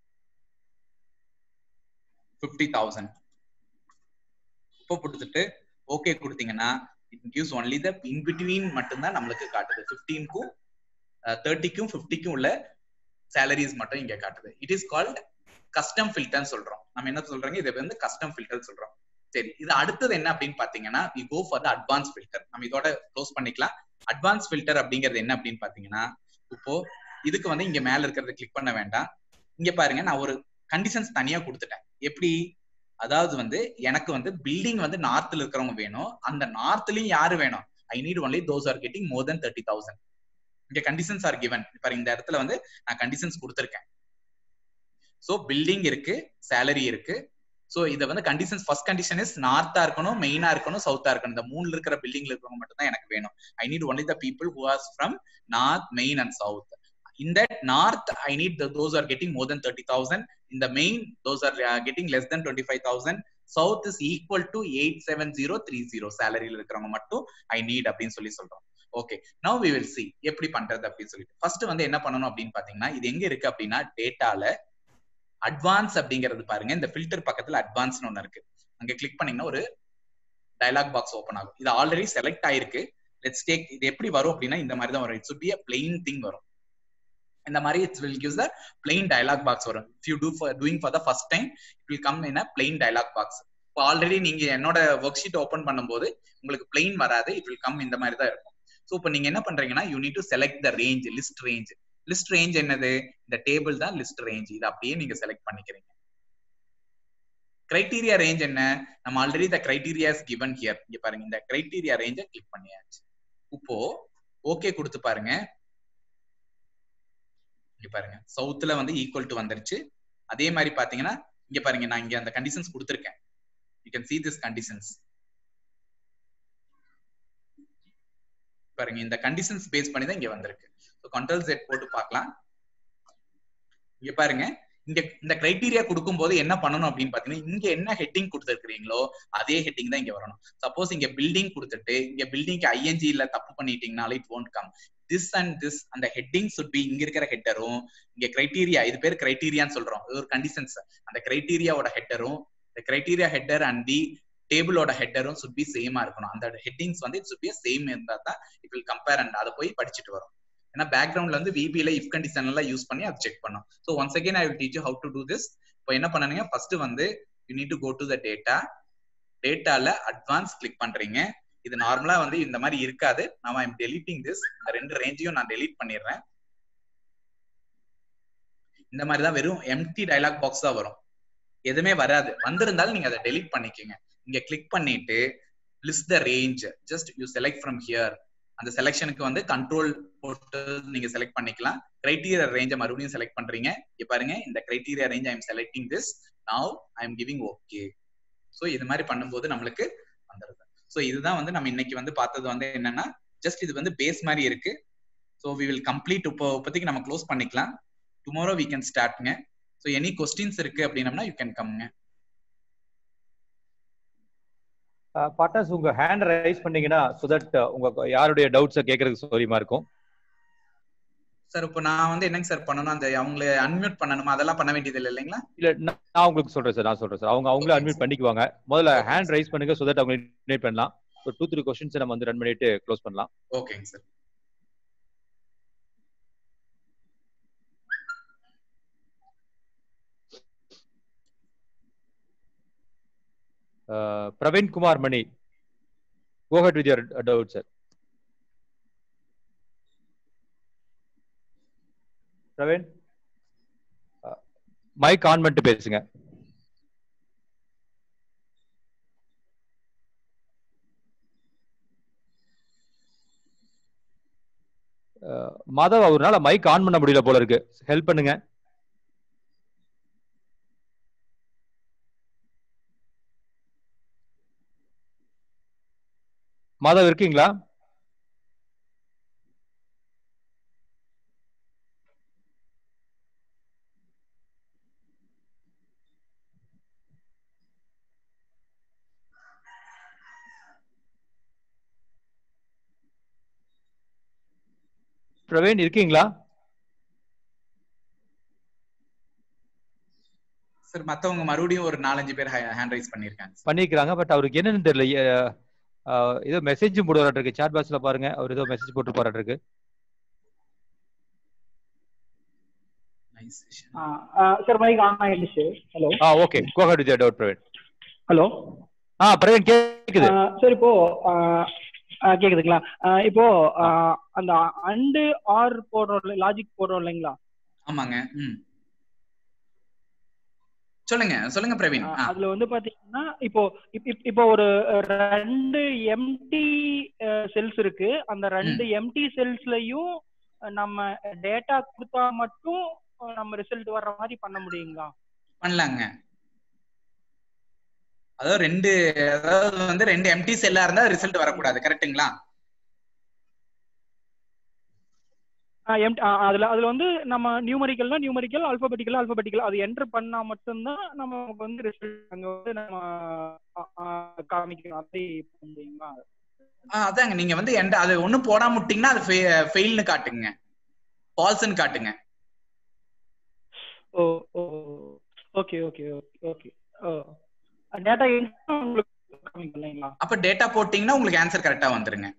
ஃபிஃப்டி தௌசண்ட் இப்போ கொடுத்துட்டு ஓகே கொடுத்தீங்கன்னா it gives only the in between மட்டும்தான் நம்மளுக்கு காட்டுது ஃபிஃப்டீனுக்கும் தேர்ட்டிக்கும் ஃபிஃப்டிக்கும் உள்ள சேலரிஸ் மட்டும் இங்க காட்டுது இட் இஸ் கால்ட் கஸ்டம் ஃபில்டர்னு சொல்றோம் நம்ம என்ன சொல்றோங்க இதை வந்து கஸ்டம் ஃபில்டர் சொல்றோம் சரி இது அடுத்தது என்ன அப்படின்னு பாத்தீங்கன்னா we go for the advance filter நம்ம இதோட க்ளோஸ் பண்ணிக்கலாம் அட்வான்ஸ் ஃபில்டர் அப்படிங்கிறது என்ன அப்படின்னு பாத்தீங்கன்னா இப்போ இதுக்கு வந்து இங்க மேல இருக்கிறத கிளிக் பண்ண வேண்டாம் இங்க பாருங்க நான் ஒரு கண்டிஷன்ஸ் தனியா கொடுத்துட்டேன் எப்படி அதாவது வந்து எனக்கு வந்து பில்டிங் வந்து நார்த்ல இருக்கிறவங்க வேணும் அந்த நார்த்லயும் யாரு வேணும் I need only those are getting more then thirty thousand இங்க கண்டிஷன்ஸ் ஆர் கிவன் பாருங்க இந்த இடத்துல வந்து நான் கண்டிஷன்ஸ் கொடுத்துருக்கேன் சோ பில்டிங் இருக்கு சேலரி இருக்கு சோ இத வந்து கண்டிஷன்ஸ் ஃபர்ஸ்ட் கண்டிஷன் இஸ் நார்த்தா இருக்கணும் மெயினா இருக்கணும் சவுத்தா இருக்கணும் இந்த மூணுல இருக்கிற பில்டிங்ல இருக்கிறவங்க மட்டும் தான் எனக்கு வேணும் I need only the people who are from north main and south in that north i need the, those are getting more than 30000 in the main those are uh, getting less than 25000 south is equal to 87030 salary இருக்கிறவங்க மட்டும் i need அப்படின்னு சொல்லி சொல்றோம் okay now we will see எப்படி பண்றது அப்படின்னு சொல்லிட்டு first வந்து என்ன பண்ணணும் அப்படின்னு பாத்தீங்கன்னா இது எங்க இருக்கு அப்படின்னா டேட்டால அட்வான்ஸ் அப்படிங்கிறது பாருங்க இந்த ஃபில்டர் பக்கத்துல அட்வான்ஸ்னு ஒண்ணு இருக்கு அங்க கிளிக் பண்ணீங்கன்னா ஒரு டயலாக் பாக்ஸ் ஓப்பன் ஆகும் இது ஆல்ரெடி செலக்ட் ஆயிருக்கு லெட்ஸ் டேக் இது எப்படி வரும் அப்படின்னா இந்த மாதிரி தான் வரும் it's be a plain thing வரும் இந்த மாதிரி it's will gives the plain dialog box வரும் if you do for doing for the first time it will come in a plain dialog box இப்போ ஆல்ரெடி நீங்க என்னோட ஒர்க் ஷீட் ஓப்பன் பண்ணும்போது உங்களுக்கு plain வராது இட் வில் கம் இந்த மாதிரி தான் இருக்கும் ஸோ இப்போ நீங்க என்ன பண்றீங்கன்னா you need to select the range list range list range என்னது இந்த டேபிள் தான் லிஸ்ட் ரேஞ்ச் இது அப்படியே நீங்க செலக்ட் பண்ணிக்கிறீங்க கிரைட்டீரியா ரேஞ்ச் என்ன நம்ம already the criterias given here இங்க பாருங்க இந்த கிரைட்டீரியா ரேஞ்சை கிளிக் பண்ணியாச்சு இப்போ ஓகே கொடுத்து பாருங்க இங்க பாருங்க சவுத்துல வந்து ஈக்குவல் டு வந்துருச்சு அதே மாதிரி பாத்தீங்கன்னா இங்க பாருங்க நான் இங்க அந்த கண்டிஷன்ஸ் கொடுத்துருக்கேன் you can see this conditions பாருங்க இந்த கண்டிஷன்ஸ் பேஸ் பண்ணி தான் இங்க வந்திருக்கு ஸோ கண்ட்ரோல் செட் போட்டு பார்க்கலாம் இங்க பாருங்க இங்க இந்த கிரைட்டீரியா கொடுக்கும் போது என்ன பண்ணணும் அப்படின்னு பாத்தீங்கன்னா இங்க என்ன ஹெட்டிங் கொடுத்துருக்கீங்களோ அதே ஹெட்டிங் தான் இங்க வரணும் சப்போஸ் இங்க பில்டிங் கொடுத்துட்டு இங்க பில்டிங்க்கு ஐஎன்ஜி இல்ல தப்பு பண்ணிட்டீங்கனால it won't come this and this அந்த ஹெட்டிங் சுட் பி இங்க இருக்கிற ஹெட்டரும் இங்க கிரைட்டீரியா இது பேர் கிரைட்டீரியான்னு சொல்றோம் இது ஒரு கண்டிஷன்ஸ் அந்த கிரைட்டீரியாவோட ஹெட்டரும் இந்த கிரைட்டீரியா ஹெட்டர் அண்ட் தி டேபிளோட ஹெட்டரும் சுட் பி சேமா இருக்கணும் அந்த ஹெட்டிங்ஸ் வந்து இட் சுட் பி சேம் இருந்தா தான் இட் வில் கம்பேர் அண்ட் அதை போய் படிச்சுட்டு வரும் ஏன்னா பேக்ரவுண்ட்ல வந்து விபில இஃப் கண்டிஷன் எல்லாம் யூஸ் பண்ணி அதை செக் பண்ணும் so once again I will teach how to do this இப்போ என்ன பண்ணுங்க ஃபர்ஸ்ட் வந்து you need to go to the data டேட்டால அட்வான்ஸ் கிளிக் பண்றீங்க இது நார்மலா வந்து இந்த மாதிரி இருக்காது நான் ஐம் டெலிட்டிங் திஸ் இந்த ரெண்டு ரேஞ்சையும் நான் டெலீட் பண்ணிடுறேன் இந்த மாதிரி தான் வெறும் எம்டி டைலாக் பாக்ஸ் தான் வரும் எதுவுமே வராது வந்திருந்தாலும் நீங்க அதை டெலீட் பண்ணிக்கோங்க இங்க கிளிக் பண்ணிட்டு list the range just you select from here அந்த செலெக்ஷனுக்கு வந்து கண்ட்ரோல் போட்டு நீங்க செலக்ட் பண்ணிக்கலாம் கிரைட்டீரியா ரேஞ்சை மறுபடியும் செலக்ட் பண்றீங்க இங்க பாருங்க இந்த criteria range I am selecting this now I am giving okay so இது மாதிரி பண்ணும்போது நம்மளுக்கு வந்துருது ஸோ இதுதான் வந்து நம்ம இன்னைக்கு வந்து பார்த்தது வந்து என்னன்னா ஜஸ்ட் இது வந்து பேஸ் மாதிரி இருக்கு ஸோ வி வில் கம்ப்ளீட் இப்போ இப்போதைக்கு நம்ம க்ளோஸ் பண்ணிக்கலாம் டுமாரோ வி கேன் ஸ்டார்ட்ங்க ஸோ எனி கொஸ்டின்ஸ் இருக்கு அப்படின்னம்னா யூ கேன் கம்ங்க பார்ட்னர்ஸ் உங்க ஹேண்ட் ரைஸ் பண்ணீங்கன்னா so that uh, உங்க யாருடைய டவுட்ஸை கேட்கறதுக்கு சௌரியமா இருக்கும் சார் இப்போ நான் வந்து என்னங்க சார் பண்ணணும் அந்த அவங்கள அன்மியூட் பண்ணணுமா அதெல்லாம் பண்ண வேண்டியது இல்லை இல்லைங்களா இல்ல நான் நான் உங்களுக்கு சொல்றேன் சார் நான் சொல்றேன் சார் அவங்க அவங்களே அட்மிட் பண்ணிக்குவாங்க முதல்ல ஹேண்ட் ரைஸ் பண்ணுங்க so that அவங்க இன்வைட் பண்ணலாம் ஒரு டூ த்ரீ கொஸ்டின்ஸ் நம்ம வந்து ரன் பண்ணிட்டு க்ளோஸ் பண்ணலாம் ஓகேங்க sir Uh, Praveen Kumar Mani go ahead with your uh, doubt sir Praveen mic on பண்ணிட்டு பேசுங்க அஹ், மாதவ் அவர்னால மைக் ஆன் பண்ண முடியல போல இருக்கு ஹெல்ப் பண்ணுங்க மாதவ் இருக்கீங்களா பிரவீன் இருக்கீங்களா சார் மத்தவங்க மறுபடியும் ஒரு நாலஞ்சு பேர் ஹேண்ட் ரைஸ் பண்ணிருக்காங்க sir. பண்ணிக்கிறாங்க பட் அவருக்கு என்னன்னு தெரியல அஹ், அஹ், ஏதோ மெசேஜ் போடுவாராட்டு இருக்கு சாட் பாக்ஸ்ல பாருங்க அவர் ஏதோ மெசேஜ் போட்டு போறாட்டு இருக்கு Nice session. Sir mic on ஆயிடுச்சு hello ah okay go ahead with doubt Praveen hello ah Praveen கேக்குது சார் இப்போ ஆ, ஆ, கேக்குதுங்களா ஆ, இப்போ ஆ, அந்த அண்டு ஆர் போடுறோம் லாஜிக் போடுறோம் இல்லைங்களா ஆமாங்க ம் சொல்லுங்க சொல்லுங்க பிரவீன் ஆ, ஆ, அதுல வந்து பாத்தீங்கன்னா இப்போ இப்- இப்- இப்போ ஒரு ரெண்டு எம்டி செல்ஸ் இருக்கு அந்த ரெண்டு எம்டி செல்ஸ்லயும் நம்ம டேட்டா கொடுத்தா மட்டும் நம்ம ரிசல்ட் வர்ற மாதிரி பண்ண முடியுங்களா பண்ணலாங்க அதாவது ரெண்டு அதாவது வந்து ரெண்டு எம்டி செல்லா இருந்தா ரிசல்ட் வரக்கூடாது கரெக்ட்டுங்களா ஆ, empty- ஆ, அதுல அதுல வந்து நம்ம நியூமரிக்கல்னா நியூமரிக்கல் ஆல்பபெட்டிக்கல் ஆல்பபெட்டிக்கல் அது என்டர் பண்ணா மட்டும்தான் நமக்கு வந்து ரிசல்ட் அங்க வந்து நம்ம ஆ, ஆ, காமிக்கணும் அப்படி பண்ண முடியுங்களா ஆ, அதாங்க நீங்க வந்து எந்த அது ஒண்ணும் போடாம விட்டீங்கன்னா அது ஃபெயில்னு காட்டுங்க ஃபால்ஸ்னு காட்டுங்க oh oh okay okay okay okay oh data உங்களுக்கு காமிக்கும் இல்லைங்களா அப்ப டேட்டா போட்டீங்கன்னா உங்களுக்கு ஆன்சர் கரெக்டா வந்துருங்க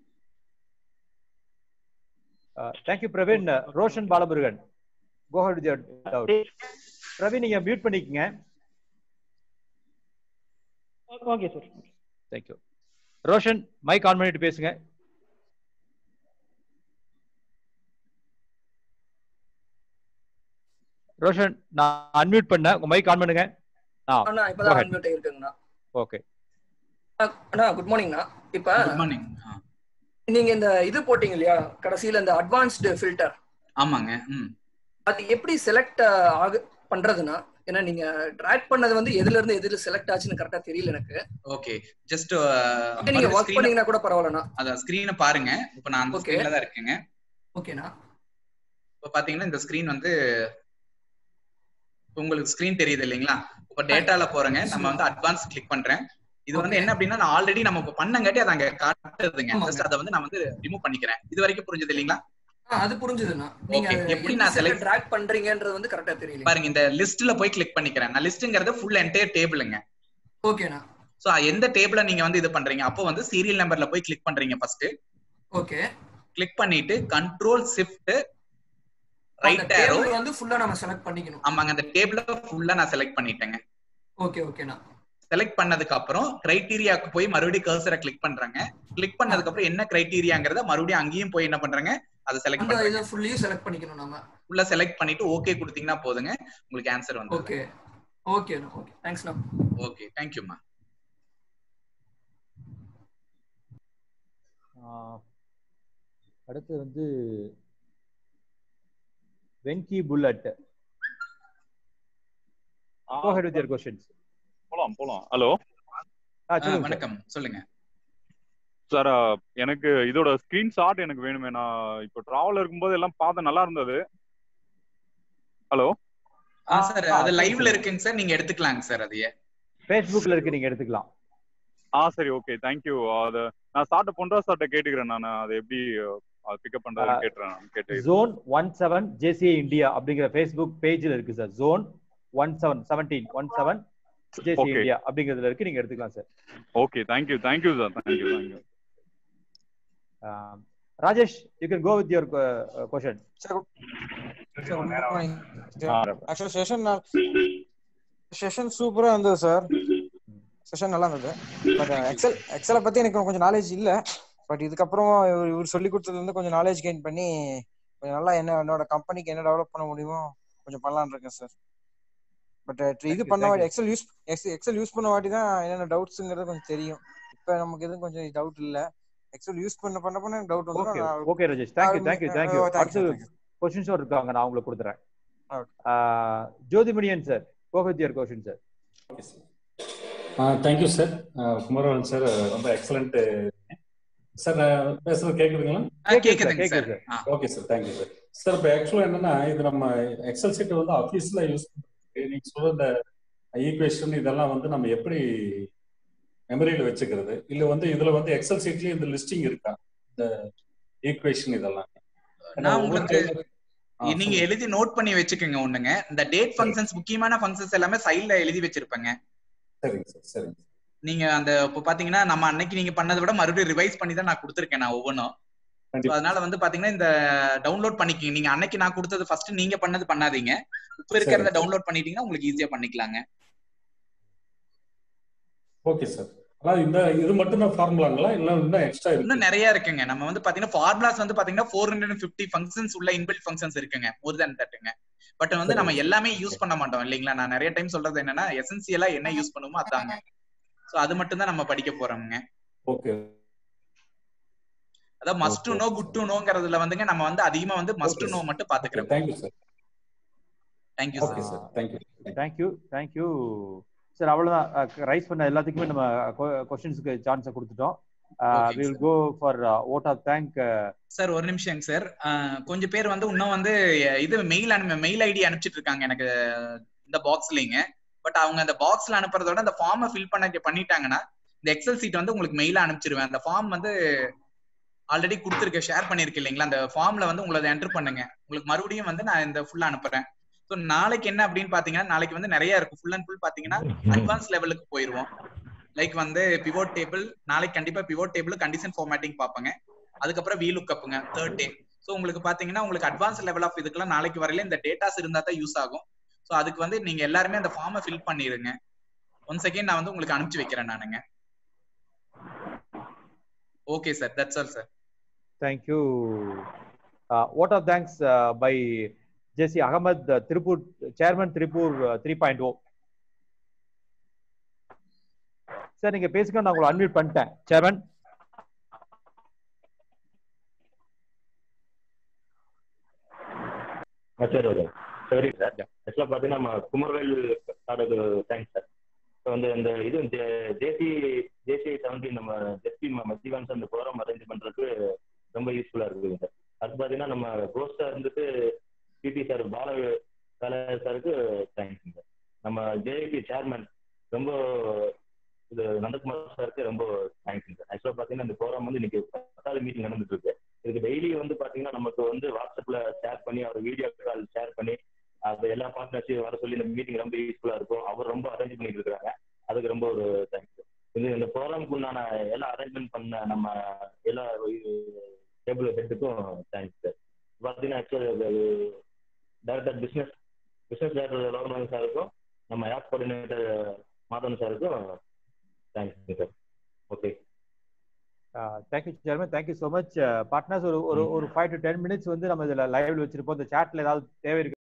thank you Praveen Roshan Balamurugan go ahead with doubt Praveen நீங்க மியூட் பண்ணிக்கங்க okay sir thank you Roshan mic on பண்ணிட்டு பேசுங்க ரோஷன் நான் அன்மியூட் பண்ணேன் உங்க மைக் ஆன் பண்ணுங்க ஆ அண்ணா Go இப்பதான் ahead. அன்மியூட் இருக்குங்கண்ணா ஓகே அண்ணா குட் மார்னிங்ண்ணா இப்ப குட் மார்னிங் நீங்க இந்த இது போட்டீங்க இல்லையா கடைசியில இந்த அட்வான்ஸ்டு ஃபில்டர் ஆமாங்க ம் அது எப்படி செலக்ட் ஆகு பண்றதுன்னா ஏன்னா நீங்க ட்ராக் பண்ணது வந்து எதுல இருந்து எதுல செலக்ட் ஆச்சுன்னு கரெக்டா தெரியல எனக்கு ஓகே ஜஸ்ட் அப்படியே நீங்க ஒர்க் பண்ணீங்கன்னா கூட பரவாயில்லண்ணா அதான் ஸ்கிரீனை பாருங்க இப்ப நான் அந்த Okay. ஸ்கிரீன்ல தான் இருக்கேங்க ஓகேண்ணா இப்ப பாத்தீங்கன்னா இந்த ஸ்கிரீன் வந்து இப்ப உங்களுக்கு ஸ்கிரீன் தெரியுது இல்லைங்களா இப்ப டேட்டால போறேங்க நம்ம வந்து அட்வான்ஸ் கிளிக் பண்றேன் இது வந்து Okay. என்ன அப்படின்னா நான் ஆல்ரெடி நம்ம இப்ப பண்ணங்காட்டி அதை அங்க காட்டுதுங்க ஆமாங்க. ஜஸ்ட் அதை வந்து நான் வந்து ரிமூவ் பண்ணிக்கிறேன் இது வரைக்கும் புரிஞ்சது இல்லைங்களா ஆ, அது புரிஞ்சுதுண்ணா நீங்க Okay. எப்படி நான் select- ட்ராக் பண்றீங்கன்றது வந்து கரெக்டா தெரியல பாருங்க இந்த லிஸ்ட்ல போய் கிளிக் பண்ணிக்கிறேன் நான் லிஸ்ட்ங்கிறது ஃபுல் என்டையர் டேபிளுங்க ஓகேண்ணா சோ எந்த டேபிள நீங்க வந்து இது பண்றீங்க அப்போ வந்து சீரியல் நம்பர்ல போய் கிளிக் பண்றீங்க ஃபர்ஸ்ட் ஓகே கிளிக் பண்ணிட்டு கண்ட்ரோல் ஷிஃப்ட் ரைட் ஏரோ வந்து ஃபுல்லா நம்ம செலக்ட் பண்ணிக்கணும் ஆமாங்க அந்த டேபிள ஃபுல்லா நான் செலக்ட் பண்ணிட்டேங்க ஓகே ஓகேண்ணா செலக்ட் பண்ணதுக்கு அப்புறம் கிரைட்டீரியாக்கு போய் மறுபடியும் கர்சரை கிளிக் பண்றாங்க கிளிக் பண்ணதுக்கு அப்புறம் என்ன கிரைட்டீரியாங்கிறத மறுபடியும் அங்கேயும் போய் என்ன பண்றாங்க அதை செலக்ட் அந்த பண்றாங்க இதை ஃபுல்லியும் செலக்ட் பண்ணிக்கணும் நம்ம உள்ள செலக்ட் பண்ணிட்டு ஓகே கொடுத்தீங்கன்னா போதுங்க உங்களுக்கு ஆன்சர் வந்து ஓகே ஓகேண்ணா ஓகே தேங்க்ஸ்ண்ணா ஓகே தேங்க்யூமா அடுத்து வந்து Venki bullet go ahead with your questions போலாம் போலாம் ஹலோ ஆ சொல்லுங்க sir. வணக்கம் சொல்லுங்க சார் எனக்கு இதோட ஸ்கிரீன்ஷாட் எனக்கு வேணுமே நான் இப்போ டிராவல் இருக்கும்போது எல்லாம் பார்த்தேன் நல்லா இருந்தது ஹலோ ஆ சார் ஆ, அது சரி, லைவ்ல சரி. இருக்குங்க சார் நீங்க எடுத்துக்கலாங்க சார் அதையே Facebookல இருக்கு நீங்க எடுத்துக்கலாம் ஆ சரி ஓகே தேங்க்யூ அது நான் சார்ட்ட பொன்ரா சார்ட்ட கேட்டுக்கிறேன் நான் அதை எப்படி அது பிக்கப் பண்றதுன்னு கேட்டுறேன் நான் கேட்டு zone one seven JCA India அப்படிங்கிற ஃபேஸ்புக் பேஜ்ல இருக்கு sir zone one seven seventeen one seven JCA Okay. India அப்படிங்கிறதுல இருக்கு நீங்க எடுத்துக்கலாம் sir okay thank you thank you sir thank you thank you Rajesh you can go with your question ஆக்சுவலா செஷன் செஷன் சூப்பரா இருந்தது சார் செஷன் நல்லா இருந்தது பட் எக்ஸல் எக்ஸலை பத்தி எனக்கு கொஞ்சம் நாலேஜ் இல்ல பட் இதுக்கப்புறம் இவர் இவர் சொல்லி கொடுத்ததுல இருந்து கொஞ்சம் நாலேஜ் கெயின் பண்ணி கொஞ்சம் நல்லா என்ன என்னோட கம்பெனிக்கு என்ன டெவலப் பண்ண முடியுமோ கொஞ்சம் பண்ணலாம்னு இருக்கேன் சார் பட் இது you, பண்ண thank வாட்டி you. Excel use excel use பண்ண வாட்டி தான் என்னென்ன டவுட்ஸ்ங்கிறது கொஞ்சம் தெரியும் இப்போ நமக்கு எதுவும் கொஞ்சம் டவுட் இல்ல எக்ஸல் யூஸ் பண்ண பண்ண பண்ண டவுட் ஓகே வந்துடும் okay Rajesh thank you thank you thank you Oh, thank you, அடுத்து thank you. கொஸ்டின்ஸும் இருக்காங்க நான் உங்களுக்கு கொடுத்துறேன் Okay. Uh, Jothimaniyan sir go with your question sir okay sir thank you sir Kumaravan sir ரொம்ப எக்ஸலண்ட் சார் பேசுறது கேக்குதுங்களா கேக்குதுங்க கேக்குது sir sir. Okay sir thank you sir sir இப்போ ஆக்சுவலா என்னன்னா இது நம்ம எக்ஸல் சீட் வந்து ஆஃபீஸ்ல யூஸ் பண்ணுறதுக்கு நீங்க சொல்ற இந்த ஈக்குவேஷன் இதெல்லாம் வந்து நம்ம எப்படி மெமரியில வச்சுக்கிறது இல்ல வந்து இதுல வந்து எக்ஸல் சீட்லயே இந்த லிஸ்டிங் இருக்கா இந்த ஈக்குவேஷன் இதெல்லாம் நான் உங்களுக்கு ஆ, நீங்க சொல்லுங்க. எழுதி நோட் பண்ணி வச்சுக்கோங்க ஒண்ணுங்க இந்த டேட் ஃபங்க்ஷன்ஸ் முக்கியமான ஃபங்க்ஷன்ஸ் எல்லாமே சைட்ல எழுதி வச்சிருப்பேங்க சரிங்க சார் சரிங்க நீங்க அந்த இப்போ பாத்தீங்கன்னா நம்ம அன்னைக்கு நீங்க பண்ணதை விட மறுபடியும் ரிவைஸ் பண்ணி தான் நான் கொடுத்துருக்கேன் நான் ஒவ்வொன்றும் So, கண்டிப்பா அதனால வந்து பாத்தீங்கன்னா இந்த டவுன்லோட் பண்ணிக்கிங்க நீங்க அன்னைக்கு நான் கொடுத்தது ஃபர்ஸ்ட் நீங்க பண்ணது பண்ணாதீங்க இப்ப இருக்கிறத சரி. டவுன்லோட் பண்ணிட்டீங்கன்னா உங்களுக்கு ஈஸியா பண்ணிக்கலாங்க ஓகே சார் அதாவது இந்த இது மட்டும் தான் ஃபார்முலாங்களா இல்ல இன்னும் எக்ஸ்ட்ரா இன்னும் இருக்கு நிறைய இருக்குங்க நம்ம வந்து பாத்தீங்கன்னா ஃபார்முலாஸ் வந்து பாத்தீங்கன்னா ஃபோர் ஹண்ட்ரட் ஃபிஃப்டி ஃபங்க்ஷன்ஸ் உள்ள இன்பில்ட் ஃபங்க்ஷன்ஸ் இருக்குங்க மோர் தேன் தட்டுங்க பட் வந்து நம்ம சரி. எல்லாமே யூஸ் பண்ண மாட்டோம் இல்லைங்களா நான் நிறைய டைம் சொல்றது என்னன்னா எசென்சியலா என்ன யூஸ் பண்ணுமோ அதாங்க சோ அது மட்டும் தான் நம்ம படிக்க போறோம்ங்க ஓகே அதாவது must to Okay. Know good to நோங்கிறதுல வந்துங்க நம்ம வந்து அதிகமா வந்து மஸ்ட் டு Okay. நோ மட்டும் பாத்துக்கிறோம் thank you sir thank you okay sir sir thank you thank you thank you sir அவ்வளவுதான் ரைஸ் பண்ண எல்லாத்துக்குமே நம்ம கொஸ்டின்ஸ்க்கு சான்ஸை கொடுத்துட்டோம் Okay, will sir. Go for vote of thank sir ஒரு நிமிஷம் சார் கொஞ்சம் பேர் வந்து இன்னும் வந்து அஹ், இது மெயில் அனு மெயில் ஐடி அனுப்பிச்சிட்டு இருக்காங்க எனக்கு இந்த பாக்ஸ்லங்க பட் அவங்க அந்த பாக்ஸ்ல அனுப்புறதோட அந்த ஃபார்மை ஃபில் பண்ண பண்ணிட்டாங்கன்னா இந்த எக்ஸல் சீட் வந்து உங்களுக்கு மெயில அனுப்பிச்சிருவேன் அந்த ஃபார்ம் வந்து ஆல்ரெடி கொடுத்துருக்கேன் ஷேர் பண்ணிருக்கேன் இல்லைங்களா அந்த ஃபார்ம்ல வந்து உங்களை என்டர் பண்ணுங்க உங்களுக்கு மறுபடியும் வந்து நான் இந்த ஃபுல்லா அனுப்புறேன் ஸோ நாளைக்கு என்ன அப்படின்னு பாத்தீங்கன்னா நாளைக்கு வந்து நிறைய இருக்கும் ஃபுல் அண்ட் ஃபுல் பாத்தீங்கன்னா அட்வான்ஸ் லெவலுக்கு போயிருவோம் லைக் வந்து பிவோட் டேபிள் நாளைக்கு கண்டிப்பா பிவோட் டேபிள் கண்டிஷன் ஃபார்மேட்டிங் பார்ப்பேங்க அதுக்கப்புறம் வீ லுக்கப்புங்க தேர்ட் டே ஸோ உங்களுக்கு பாத்தீங்கன்னா உங்களுக்கு அட்வான்ஸ் லெவல் ஆஃப் இதுக்கெல்லாம் நாளைக்கு வரையில இந்த டேட்டாஸ் இருந்தா தான் யூஸ் ஆகும் ஸோ அதுக்கு வந்து நீங்க எல்லாருமே அந்த ஃபார்மை ஃபில் பண்ணிருங்க ஒன் செகண்ட் நான் வந்து உங்களுக்கு அனுப்பிச்சு வைக்கிறேன் நானுங்க okay sir that's all sir thank you vote of thanks by JC Ahmed Tiruppur chairman Tiruppur three point O sir நீங்க பேசுங்க நான் உங்களை அன்மியூட் பண்ணிட்டேன் சேர்மன் சரி ஓகே சரி சார் ஆக்சுவலாக பார்த்தீங்கன்னா நம்ம குமர்வேல் சாருக்கு தேங்க்ஸ் சார் இப்போ வந்து இந்த இது ஜேசி ஜேசி செவன்டீன் நம்ம ஜெஸ்பி மத்திவான்ஸ் அந்த ப்ரோக்ராம் அரேஞ்ச் பண்ணுறதுக்கு ரொம்ப யூஸ்ஃபுல்லாக இருக்குதுங்க சார் அது பார்த்தீங்கன்னா நம்ம கோஸ்டாக இருந்துட்டு பிடி சார் பால வேலை சாருக்கு தேங்க்ஸ் சார் நம்ம ஜேஐபி சேர்மன் ரொம்ப இது நந்தகுமார் சாருக்கு ரொம்ப தேங்க்ஸ் சார் ஆக்சுவலாக பார்த்தீங்கன்னா இந்த ப்ரோக்ராம் வந்து இன்னைக்கு பத்தாவது மீட்டிங் நடந்துட்டு இருக்கு இதுக்கு டெய்லி வந்து பாத்தீங்கன்னா நமக்கு வந்து வாட்ஸ்அப்ல ஷேர் பண்ணி அவர் வீடியோ கால் ஷேர் பண்ணி அது எல்லா பார்ட்னர்ஸையும் வர சொல்லி இந்த மீட்டிங் ரொம்ப யூஸ்ஃபுல்லா இருக்கும் அவர் ரொம்ப அரேஞ்ச் பண்ணிட்டு இருக்காங்க அதுக்கு ரொம்ப ஒரு தேங்க்ஸ் இது இந்த ப்ரோக்ராமுக்கு உண்டான எல்லா அரேஞ்ச்மெண்ட் பண்ண நம்ம எல்லா டேபிள் ஹெட்டுக்கும் தேங்க்ஸ் சார் பார்த்தீங்கன்னா actually director business business director Loganathan சாருக்கும் நம்ம ஆப் கோஆர்டினேட்டர் மாதவன் சாருக்கும் thanks sir okay thank you chairman thank you so much partners ஒரு ஒரு ஒரு ஃபைவ் டு டென் மினிட்ஸ் வந்து நம்ம இதில் லைவ்ல வச்சிருப்போம் இந்த சாட்ல ஏதாவது தேவை இருக்கு